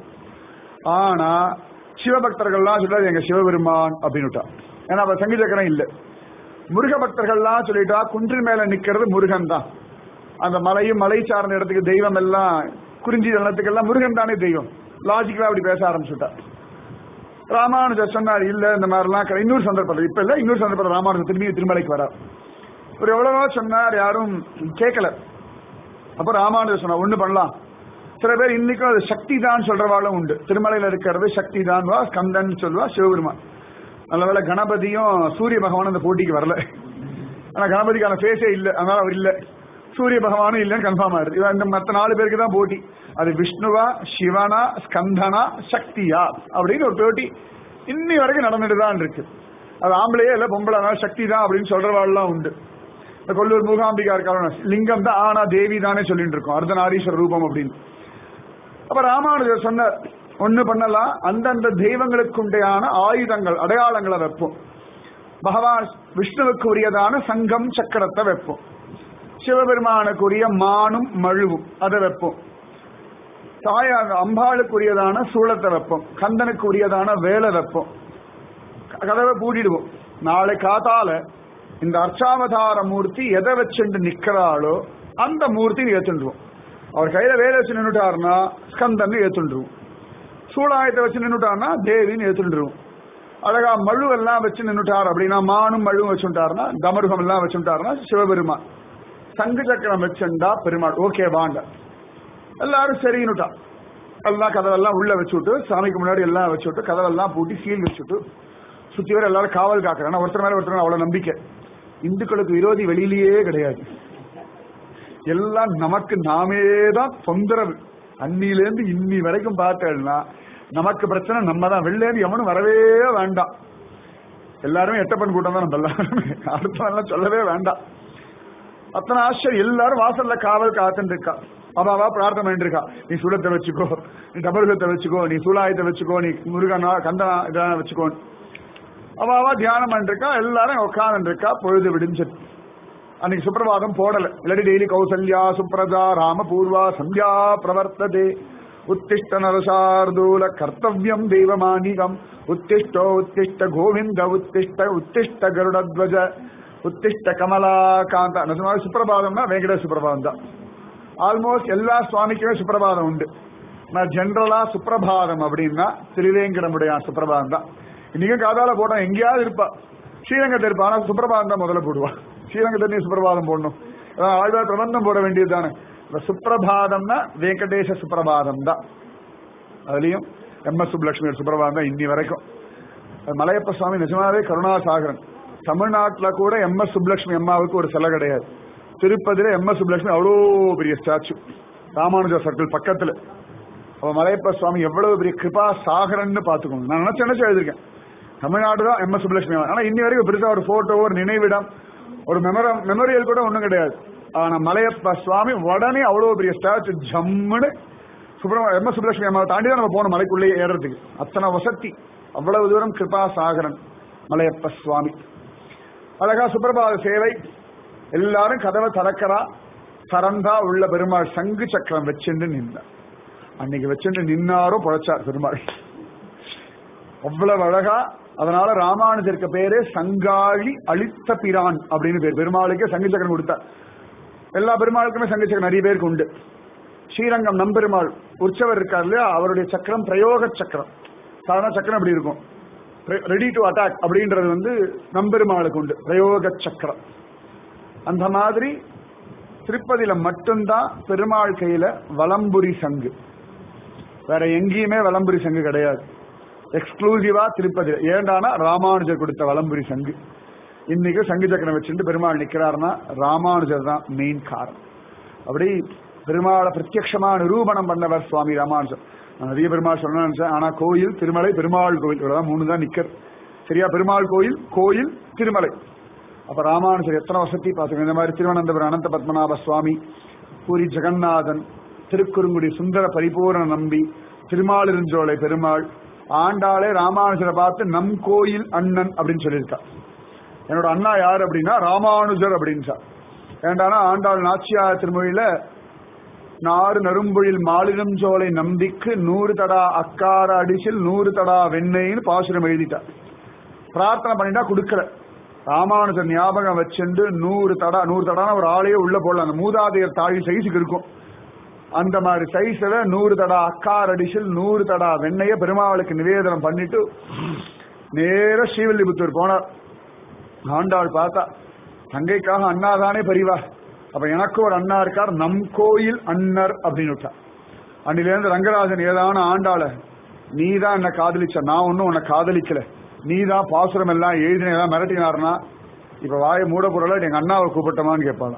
ஆனா சிவபக்தர்கள்லாம் சொல்றாரு எங்க சிவபெருமான் அப்படின்னுட்டா ஏன்னா அவர் சங்கீத சக்கரம் இல்ல முருக பக்தர்கள்லாம் சொல்லிட்டா குன்றின் மேல நிக்கிறது முருகன் தான் அந்த மலையும் மலை சார்ந்த இடத்துக்கு தெய்வம் எல்லாம் குறிஞ்சி எல்லாம் முருகன் தானே தெய்வம் லாஜிக்கலா அப்படி பேச ஆரம்பிச்சுட்டா ராமானுஜர் சொன்னார் இல்ல இந்த மாதிரிலாம் கிடையாது. இன்னொரு சந்தர்ப்பத்தில் இப்ப இல்ல இன்னொரு சந்தர்ப்பத்தில் ராமானுஜர் திரும்பி திருமலைக்கு வரார் ஒரு எவ்வளவோ சொன்னார் யாரும் கேட்கல அப்ப ராமானுஜர் சொன்னார் ஒண்ணு பண்ணலாம் சில பேர் இன்னைக்கும் அது சக்தி தான் சொல்றவாளும் உண்டு திருமலையில இருக்கிறது சக்தி தான் வா ஸ்கந்தன் சொல்லுவா சிவபெருமான் நல்லவேளை கணபதியும் சூரிய பகவான் அந்த போட்டிக்கு வரல ஆனா கணபதிக்கான ஃபேஸே இல்ல அதனால அவர் இல்ல சூரிய பகவானும் இல்லைன்னு கன்ஃபார்ம் ஆயிடுது இவன் இந்த மத்த நாலு பேருக்கு தான் போட்டி அது விஷ்ணுவா சிவனா ஸ்கந்தனா சக்தியா அப்படின்னு ஒரு போட்டி இன்னி வரைக்கும் நடந்துட்டு தான் இருக்கு அது ஆம்பளையே இல்ல பொம்பளை அதனால சக்தி தான் அப்படின்னு சொல்றவாள்லாம் உண்டு இந்த கொல்லூர் மூகாம்பிகா இருக்காங்க லிங்கம் தான் ஆனா தேவி தானே சொல்லிட்டு இருக்கோம் அர்த்தநாரீஸ்வர ரூபம் அப்படின்னு அப்ப ராமானுஜர் சொன்னார் ஒண்ணு பண்ணலாம் அந்தந்த தெய்வங்களுக்கு உண்டையான ஆயுதங்கள் அடையாளங்களை வைப்போம் பகவான் விஷ்ணுவுக்கு உரியதான சங்கம் சக்கரத்தை வைப்போம் சிவபெருமானுக்குரிய மானும் மழுவும் அதை வைப்போம் தாயார் அம்பாளுக்குரியதான சூளத்தை வைப்போம் கந்தனுக்குரியதான வேலை வைப்போம் கதவை பூட்டிடுவோம் நாளை காத்தால இந்த அர்ச்சாவதார மூர்த்தி எதை வச்சுட்டு நிக்கிறாளோ அந்த மூர்த்தி ஏத்துண்டுவோம் அவர் கையில வேலை வச்சு நின்றுட்டாருன்னா ஸ்கந்தன் ஏத்துண்டுருவோம் சூளாயத்தை வச்சு நின்றுட்டாருன்னா தேவின்னு ஏத்துண்டுருவோம் அழகா மழு எல்லாம் வச்சு நின்றுட்டார் அப்படின்னா மானும் மழுவும் வச்சுட்டாருன்னா தமருகம் எல்லாம் வச்சுட்டாருன்னா சிவபெருமான் சங்கு சக்கரம் வச்சுண்டா பெருமாள் ஓகே வாங்க எல்லாரும் சரின்னுட்டா எல்லாம் கதவெல்லாம் உள்ள வச்சுட்டு சாமிக்கு முன்னாடி எல்லாம் வச்சுட்டு கதவெல்லாம் பூட்டி சீல் வச்சுட்டு சுத்தி வர எல்லாரும் காவல் காக்குறாங்க ஒருத்தர் மேல ஒருத்தர் மேல அவ்வளவு நம்பிக்கை இந்துக்களுக்கு விரோதி வெளியிலேயே கிடையாது எல்லாம் நமக்கு நாமே தான் தொந்தரவு அன்னிலேருந்து இன்னி வரைக்கும் பார்த்தேன்னா நமக்கு பிரச்சனை நம்ம தான் வெளிலேருந்து எவனும் வரவே வேண்டாம் எல்லாருமே எட்டப்பன் கூட்டம் தான் நம்ம எல்லாருமே அடுத்தவெல்லாம் சொல்லவே வேண்டாம் அத்தனை ஆச்சரியம் எல்லாரும் வாசல்ல காவல் காத்துட்டு இருக்கா அவாவா பிரார்த்தனை பண்ணிட்டு இருக்கா நீ சுடத்தை வச்சுக்கோ நீ டபருகத்தை வச்சுக்கோ நீ சூலாயத்தை வச்சுக்கோ நீ முருகனா கந்தனா இதெல்லாம் வச்சுக்கோ அவாவா தியானம் பண்ணிருக்கா எல்லாரும் உட்கார்ந்து இருக்கா பொழுது விடிஞ்சது அன்னைக்கு சுப்பிரபாதம் போடல இல்லாட்டி டெய்லி கௌசல்யா சுப்ரஜா ராம பூர்வா சந்தியா பிரவர்த்ததே உத்திஷ்ட நரசார்தூல கர்த்தவியம் தெய்வமானிகம் உத்திஷ்டோ உத்திஷ்ட கோவிந்த உத்திஷ்ட உத்திஷ்ட கருடத்வஜ உத்திஷ்ட கமலாகாந்த அந்த மாதிரி சுப்பிரபாதம்னா வெங்கட சுப்பிரபாதம் தான் ஆல்மோஸ்ட் எல்லா சுவாமிக்குமே சுப்பிரபாதம் உண்டு நான் ஜென்ரலா சுப்பிரபாதம் அப்படின்னா திருவேங்கடமுடைய சுப்பிரபாதம் தான் இன்னைக்கும் காதால போட்டா எங்கேயாவது இருப்பா ஸ்ரீரங்கத்தில் இருப்பா ஆனா சுப்பிரபாதம் தான் முதல்ல போடுவா ஸ்ரீரங்கத்தில் நீ சுப்பிரபாதம் போடணும் அதான் ஆழ்வார் பிரபந்தம் போட வேண்டியது தானே இந்த சுப்பிரபாதம்னா வெங்கடேச சுப்பிரபாதம் தான் அதுலயும் எம் எஸ் சுப்புலட்சுமி சுப்பிரபாதம் தான் இன்னி வரைக்கும் அது மலையப்ப சுவாமி நிஜமாவே கருணாசாகரன் தமிழ்நாட்டுல கூட எம் எஸ் சுப்புலட்சுமி அம்மாவுக்கு ஒரு சிலை கிடையாது திருப்பதியில எம் எஸ் சுப்புலட்சுமி அவ்வளோ பெரிய ஸ்டாச்சு ராமானுஜா சர்க்கிள் பக்கத்துல அவ மலையப்ப சுவாமி எவ்வளவு பெரிய கிருபா சாகரன்னு பாத்துக்கோங்க நான் நினைச்சு நினைச்சு எழுதிருக்கேன் தமிழ்நாடு தான் எம் எஸ் சுப்புலட்சுமி ஆனா இன்னி வரைக்கும் பெருசா ஒரு போட்டோ ஒரு நினைவிடம் ஒரு மெமரம் மெமோரியல் கூட ஒண்ணும் கிடையாது ஆனா மலையப்ப சுவாமி உடனே அவ்வளவு பெரிய ஸ்டாச்சு ஜம்முன்னு சுப்பிரமணிய எம் எஸ் சுப்புலட்சுமி அம்மாவை தாண்டி தான் நம்ம போனோம் மலைக்குள்ளேயே ஏறுறதுக்கு அத்தனை வசதி அவ்வளவு தூரம் கிருபா சாகரன் மலையப்ப சுவாமி அழகா சுப்பிரபாத சேவை எல்லாரும் கதவை திறக்கிறா திறந்தா உள்ள பெருமாள் சங்கு சக்கரம் வச்சுட்டு நின்றார் அன்னைக்கு வச்சுட்டு நின்னாரோ பொழைச்சார் பெருமாள் அவ்வளவு அழகா அதனால ராமானுஜருக்கு பேரு சங்காழி அழித்த பிரான் அப்படின்னு பேர் பெருமாளுக்கு சங்கு சக்கரம் கொடுத்தார் எல்லா பெருமாளுக்குமே சங்கு சக்கரம் நிறைய பேருக்கு உண்டு ஸ்ரீரங்கம் நம்பெருமாள் உற்சவர் இருக்கார் இல்லையா அவருடைய சக்கரம் பிரயோக சக்கரம் சாதாரண சக்கரம் எப்படி இருக்கும் ரெடி டு அட்டாக் அப்படின்றது வந்து நம்பெருமாளுக்கு உண்டு பிரயோக சக்கரம் அந்த மாதிரி திருப்பதியில மட்டும்தான் பெருமாள் கையில வலம்புரி சங்கு வேற எங்கேயுமே வலம்புரி சங்கு கிடையாது எக்ஸ்க்ளூசிவா திருப்பதி ஏண்டானா ராமானுஜர் கொடுத்த வலம்புரி சங்கு இன்னைக்கு சங்கு சக்கரம் வச்சுட்டு பெருமாள் நிக்கிறாருன்னா ராமானுஜர் தான் மெயின் காரணம் அப்படி பெருமாளை பிரத்யக்ஷமா நிரூபணம் பண்ணவர் சுவாமி ராமானுஜர் நான் நிறைய பெருமாள் சொல்லணும்னு நினைச்சேன் ஆனா கோயில் திருமலை பெருமாள் கோயில் இவ்வளவுதான் மூணு தான் நிக்கர் சரியா பெருமாள் கோயில் கோயில் திருமலை அப்ப ராமானுஜர் எத்தனை வசதி பார்த்துக்கோங்க இந்த மாதிரி திருவனந்தபுரம் அனந்த பத்மநாப சுவாமி பூரி ஜெகநாதன் திருக்குறுங்குடி சுந்தர பரிபூரண நம்பி திருமாலிருஞ்சோலை பெருமாள் ஆண்டாளே ராமானுஜரை பார்த்து நம் கோயில் அண்ணன் அப்படின்னு சொல்லியிருக்கா என்னோட அண்ணா யார் அப்படின்னா ராமானுஜர் அப்படின்ச்சா ஏண்டானா ஆண்டாள் நாச்சியார் திருமொழியில நாறு நரும்பொழில் மாலினம் சோலை நம்பிக்கு நூறு தடா அக்கார அடிசில் நூறு தடா வெண்ணெய்னு பாசுரம் எழுதிட்டா பிரார்த்தனை பண்ணிட்டா கொடுக்கல ராமானுஜர் ஞாபகம் வச்சுண்டு நூறு தடா நூறு தடான ஒரு ஆளையே உள்ள போடலாம் அந்த மூதாதையர் தாழி சைஸுக்கு இருக்கும் அந்த மாதிரி சைஸ்ல நூறு தடா அக்கார் அடிசில் நூறு தடா வெண்ணெய பெருமாளுக்கு நிவேதனம் பண்ணிட்டு நேர ஸ்ரீவில்லிபுத்தூர் போனார் ஆண்டாள் பார்த்தா தங்கைக்காக அண்ணா தானே பரிவா அப்ப எனக்கு ஒரு அண்ணா இருக்கார் நம் கோயில் அண்ணர் அப்படின்னு விட்டா அன்னிலேருந்து ரங்கராஜன் ஏதான ஆண்டாள நீ தான் என்ன காதலிச்ச நான் ஒன்னும் உன்னை காதலிக்கல நீ தான் பாசுரம் எல்லாம் எழுதினா மிரட்டினார்னா இப்ப வாயை மூட பொருள எங்க அண்ணாவை கூப்பிட்டமான்னு கேட்பாங்க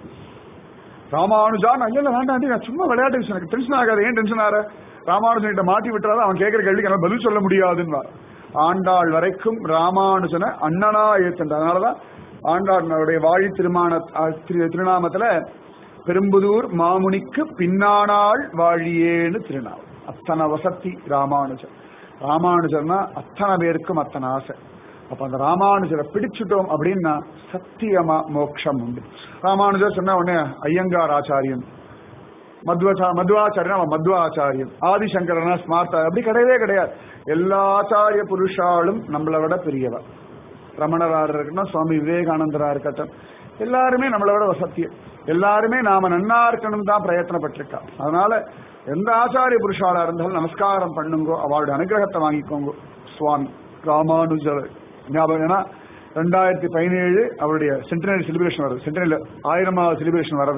ராமானுஜா நான் இல்ல வேண்டாம் நான் சும்மா விளையாட்டு விஷயம் எனக்கு டென்ஷன் ஆகாது ஏன் டென்ஷன் ஆற ராமானுஜன் கிட்ட மாட்டி விட்டுறாரு அவன் கேட்கிற கேள்விக்கு என்னால பதில் சொல்ல முடியாதுன்னு ஆண்டாள் வரைக்கும் ராமானுஜனை அண்ணனா ஏத்துன்ற அதனாலதான் ஆண்டாளுடைய வாழி திருமான திரு- திருநாமத்துல பெரும்புதூர் மாமுனிக்கு பின்னானாள் வாழியேன்னு திருநாள் அத்தனை வசத்தி ராமானுஜர் ராமானுஜர்னா அத்தனை பேருக்கும் அத்தனை ஆசை அப்ப அந்த ராமானுஜரை பிடிச்சிட்டோம் அப்படின்னா சத்தியமா மோட்சம் உண்டு ராமானுஜர் சொன்ன உடனே ஐயங்கார் ஆச்சாரியன் மத்வசா மத்வாச்சாரியன் அவன் மத்வாச்சாரியன் ஆதிசங்கரனா ஸ்மார்த்தா அப்படி கிடையவே கிடையாது எல்லா ஆச்சாரிய புருஷாலும் நம்மளை விட பெரியவர் ரமணரார் இருக்கட்டும் சுவாமி விவேகானந்தரா இருக்கட்டும் எல்லாருமே நம்மளை விட வசத்தியம் எல்லாருமே நாம நன்னா இருக்கணும் தான் பிரயத்தனப்பட்டிருக்கா அதனால எந்த ஆச்சாரிய புருஷாலா இருந்தாலும் நமஸ்காரம் பண்ணுங்கோ அவளுடைய அனுகிரகத்தை வாங்கிக்கோங்க சுவாமி ராமானுஜர் ஞாபகம் ஏன்னா ரெண்டாயிரத்தி பதினேழு அவருடைய சென்டினரி செலிப்ரேஷன் வருது சென்டினரி ஆயிரமாவது செலிப்ரேஷன் வருது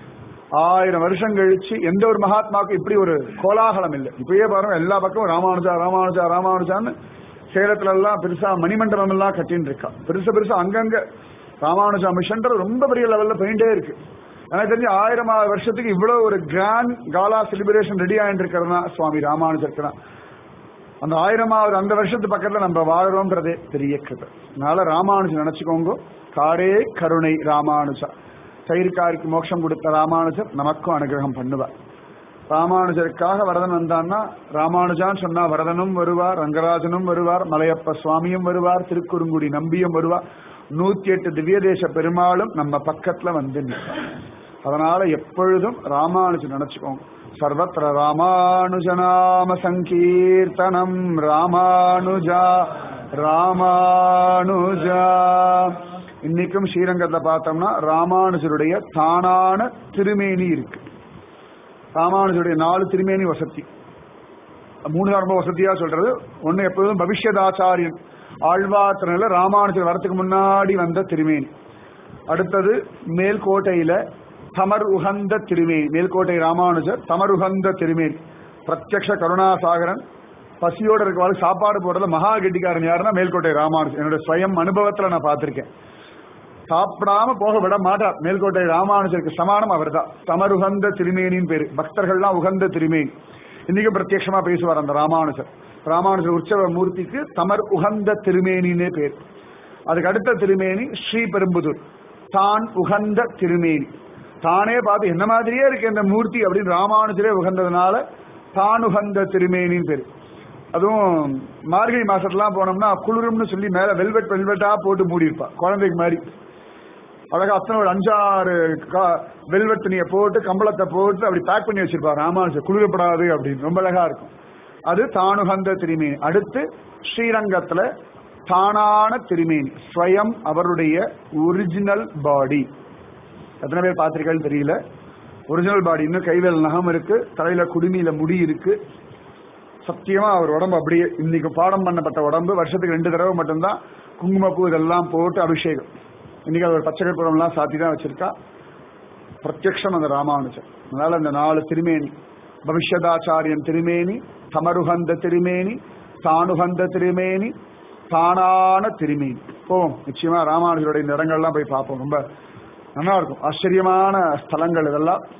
ஆயிரம் வருஷம் கழிச்சு எந்த ஒரு மகாத்மாவுக்கும் இப்படி ஒரு கோலாகலம் இல்லை இப்பயே பாருங்க எல்லா பக்கமும் ராமானுஜா ராமானுஜா ராமானுஜான்னு சேலத்துல எல்லாம் பெருசா மணிமண்டபம் எல்லாம் கட்டின்னு இருக்கா பெருசா பெருசா அங்கங்க ராமானுஜா மிஷன் ரொம்ப பெரிய லெவல்ல போயிட்டே இருக்கு எனக்கு தெரிஞ்சு ஆயிரமாவது வருஷத்துக்கு இவ்வளவு ஒரு கிராண்ட் காலா செலிப்ரேஷன் ரெடி ஆயிட்டு இருக்கிறதுனா சுவாமி ராமானுஜருக்கு தான் அந்த ஆயிரமாவது அந்த வருஷத்து பக்கத்துல நம்ம வாழ்றோம்ன்றதே பெரிய கிருபை அதனால ராமானுஜர் நினைச்சுக்கோங்க காரே கருணை ராமானுஜா தயிர்காரிக்கு மோட்சம் கொடுத்த ராமானுஜர் நமக்கும் அனுகிரகம் பண்ணுவார் ராமானுஜருக்காக வரதன் வந்தான்னா ராமானுஜான்னு சொன்னா வரதனும் வருவார் ரங்கராஜனும் வருவார் மலையப்ப சுவாமியும் வருவார் திருக்குறுங்குடி நம்பியும் வருவார் நூத்தி எட்டு திவ்ய தேச பெருமாளும் நம்ம பக்கத்துல வந்து நிற்பார் அதனால எப்பொழுதும் ராமானுஜன் நினைச்சுக்கோங்க சர்வத்திர ராமானுஜநாம சங்கீர்த்தனம் ராமானுஜா ராமானுஜா இன்னைக்கும் ஸ்ரீரங்கத்தை பார்த்தோம்னா ராமானுஜருடைய தானான திருமேனி இருக்கு ராமானுஜருடைய நாலு திருமேனி வசதி மூணு தான் ரொம்ப வசதியா சொல்றது ஒண்ணு எப்போதும் பவிஷ்யதாச்சாரியன் ஆழ்வாத்திரனில ராமானுஜர் வரத்துக்கு முன்னாடி வந்த திருமேனி அடுத்தது மேல்கோட்டையில தமர் உகந்த திருமேனி மேல்கோட்டை ராமானுஜர் தமர் உகந்த திருமேனி பிரத்யக்ஷ கருணாசாகரன் பசியோட இருக்கவாறு சாப்பாடு போடுறதுல மகா கெட்டிக்காரன் யாருன்னா மேல்கோட்டை ராமானுஜர் என்னோட ஸ்வயம் அனுபவத்துல நான் பார்த்திருக்கேன் சாப்பிடாம போக விட மாட்டார் மேல்கோட்டை ராமானுஜருக்கு சமானம் அவர்தான் தமருகந்த திருமேனின் பேரு பக்தர்கள்லாம் உகந்த திருமேனி இன்னைக்கு பிரத்யட்சமா பேசுவார் அந்த ராமானுஜர் ராமானுஜர் உற்சவ மூர்த்திக்கு தமர் உகந்த திருமேனின்னே பேர் அதுக்கு அடுத்த திருமேனி ஸ்ரீ பெரும்புதூர் தான் உகந்த திருமேனி தானே பார்த்து என்ன மாதிரியே இருக்கு இந்த மூர்த்தி அப்படின்னு ராமானுஜரே உகந்ததுனால தான் உகந்த திருமேனின்னு பேரு அதுவும் மார்கழி மாசத்துலாம் போனோம்னா குளிரும்னு சொல்லி மேல வெல்வெட் வெல்வெட்டா போட்டு மூடி இருப்பா குழந்தைக்கு மாதிரி அழகா அத்தனை ஒரு அஞ்சாறு வெல்வெட் துணியை போட்டு கம்பளத்தை போட்டு அப்படி பேக் பண்ணி வச்சிருப்பா ராமானுஜர் குளிரப்படாது அப்படின்னு ரொம்ப அழகா இருக்கும் அது தானுகந்த திருமேனி அடுத்து ஸ்ரீரங்கத்துல தானான திருமேனி ஸ்வயம் அவருடைய ஒரிஜினல் பாடி எத்தனை பேர் பார்த்திருக்கேன்னு தெரியல ஒரிஜினல் பாடி இன்னும் கைவேல் நகம் இருக்கு தலையில குடுமியில முடி இருக்கு சத்தியமா அவர் உடம்பு அப்படியே இன்னைக்கு பாடம் பண்ணப்பட்ட உடம்பு வருஷத்துக்கு ரெண்டு தடவை மட்டும்தான் குங்குமப்பூ இதெல்லாம் போட்டு அபிஷேகம் இன்னைக்கு அவர் பச்சை கற்பூரம் எல்லாம் சாத்தி தான் வச்சிருக்கா பிரத்யக்ஷம் அந்த ராமானுஜர் அதனால அந்த நாலு திருமேனி பவிஷ்யதாச்சாரியன் திருமேனி தமருகந்த திருமேனி தானுகந்த திருமேனி தானான திருமேனி போவோம் நிச்சயமா ராமானுஜருடைய இந்த இடங்கள்லாம் போய் பார்ப்போம் ரொம்ப நல்லா இருக்கும் ஆச்சரியமான ஸ்தலங்கள் இதெல்லாம்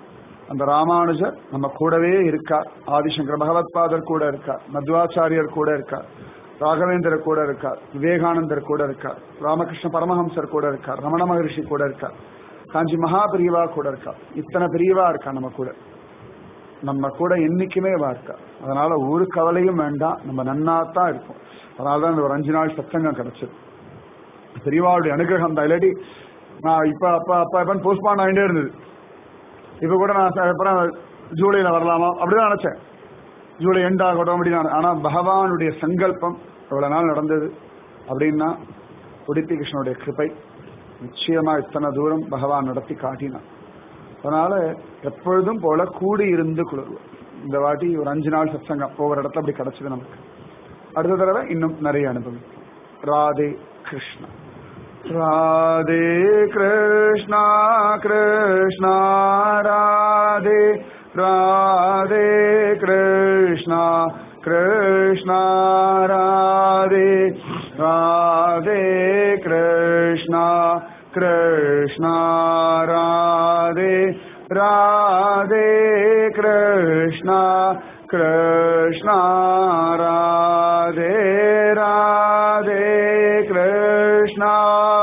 அந்த ராமானுஜர் நம்ம கூடவே இருக்கார் ஆதிசங்கர பகவத்பாதர் கூட இருக்கார் மத்வாச்சாரியர் கூட இருக்கார் ராகவேந்தர் கூட இருக்கார் விவேகானந்தர் கூட இருக்கார் ராமகிருஷ்ண பரமஹம்சர் கூட இருக்கார் ரமண மகரிஷி கூட இருக்கார் காஞ்சி மகா பிரியவா கூட இருக்கா இத்தனை பிரியவா இருக்கா நம்ம கூட நம்ம கூட என்னைக்குமே வா இருக்கா அதனால ஒரு கவலையும் வேண்டாம் நம்ம நன்னாத்தான் இருக்கும் அதனாலதான் இந்த ஒரு அஞ்சு நாள் சத்தங்கம் கிடைச்சது பெரியவாளுடைய அனுகிரகம் தான் இல்லாட்டி நான் இப்ப அப்ப அப்ப எப்பன்னு போஸ்ட்பான் ஆகிட்டே இருந்தது இப்ப கூட நான் ச- அப்புறம் ஜூலைல வரலாமா அப்படிதான் நினைச்சேன் ஜூலை எண்ட் ஆகட்டும் அப்படின்னு ஆனா பகவானுடைய சங்கல்பம் இவ்வளவு நாள் நடந்தது அப்படின்னா உடுப்பி கிருஷ்ணனுடைய கிருபை நிச்சயமா இத்தனை தூரம் பகவான் நடத்தி காட்டினான் அதனால எப்பொழுதும் போல கூடி இருந்து குளிர்வோம் இந்த வாட்டி ஒரு அஞ்சு நாள் சத்சங்கம் ஒவ்வொரு இடத்துல அப்படி கிடைச்சது நமக்கு அடுத்த தடவை இன்னும் நிறைய அனுபவிப்போம் ராதே கிருஷ்ணா ராதே கிருஷ்ணா கிருஷ்ணா ராதே ராதே கிருஷ்ணா கிருஷ்ணா ராதே ராதே கிருஷ்ணா கிருஷ்ணா ராதே ராதே கிருஷ்ணா கிருஷ்ணா ராதே ராதே கிருஷ்ணா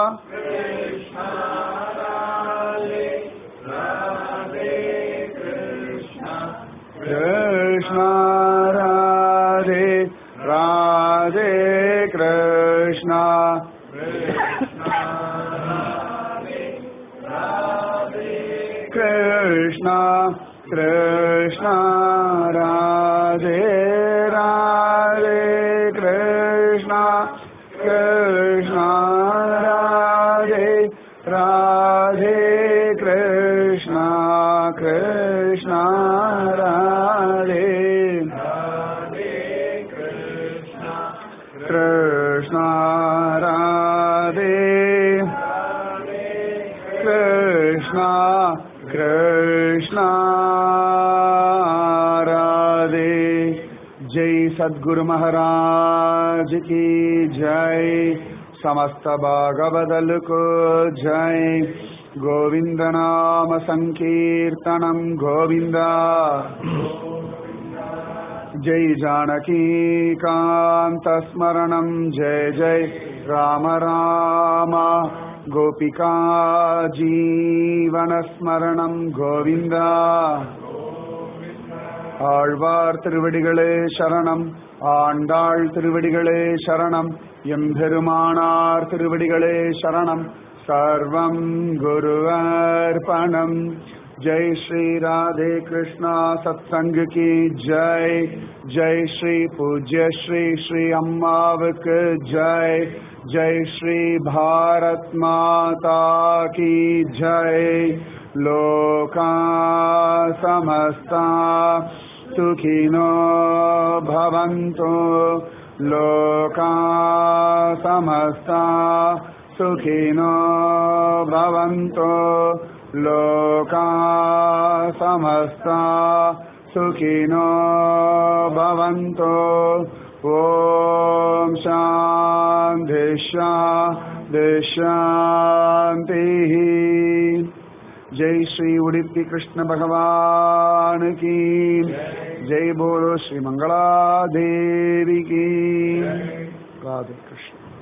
கிருஷ்ணா ராதே ராதே கிருஷ்ணா கிருஷ்ணா கிருஷ்ணா ராதே ராதே கிருஷ்ணா கிருஷ்ணா ராதே ராதே கிருஷ்ணா கிருஷ்ணா ராதே கிருஷ்ணா ராதே கிருஷ்ணா கிருஷ்ணா ராதே ஜெய் சத்குரு மகாராஜ் की जय समस्त भागवदल को जय गोविंद नाम संकीर्तनम गोविंदा जय जानकी कांत स्मरणम जय जय राम राम गोपिका जीवन स्मरणम गोविंदा ஆழ்வார் திருவடிகளே சரணம் ஆண்டாள் திருவடிகளே சரணம் எம்பெருமானார் திருவடிகளே சரணம் சர்வம் குருவர்பணம் ஜெய் ஸ்ரீ ராதே கிருஷ்ணா சத்சங்க கி ஜெய் ஜெய் ஸ்ரீ பூஜ்ய ஸ்ரீ ஸ்ரீ அம்மாவுக்கு ஜெய் ஜெய் ஸ்ரீ பாரத் மாதா கி ஜெய் लोका समस्ता सुखिनो भवन्तु लोका समस्ता सुखिनो भवन्तु लोका समस्ता सुखिनो भवन्तु ॐ शान्ति शान्ति शान्तिः जय श्री उड़िपी कृष्ण भगवान की जय बोलो श्री मंगला देवी की राधे कृष्ण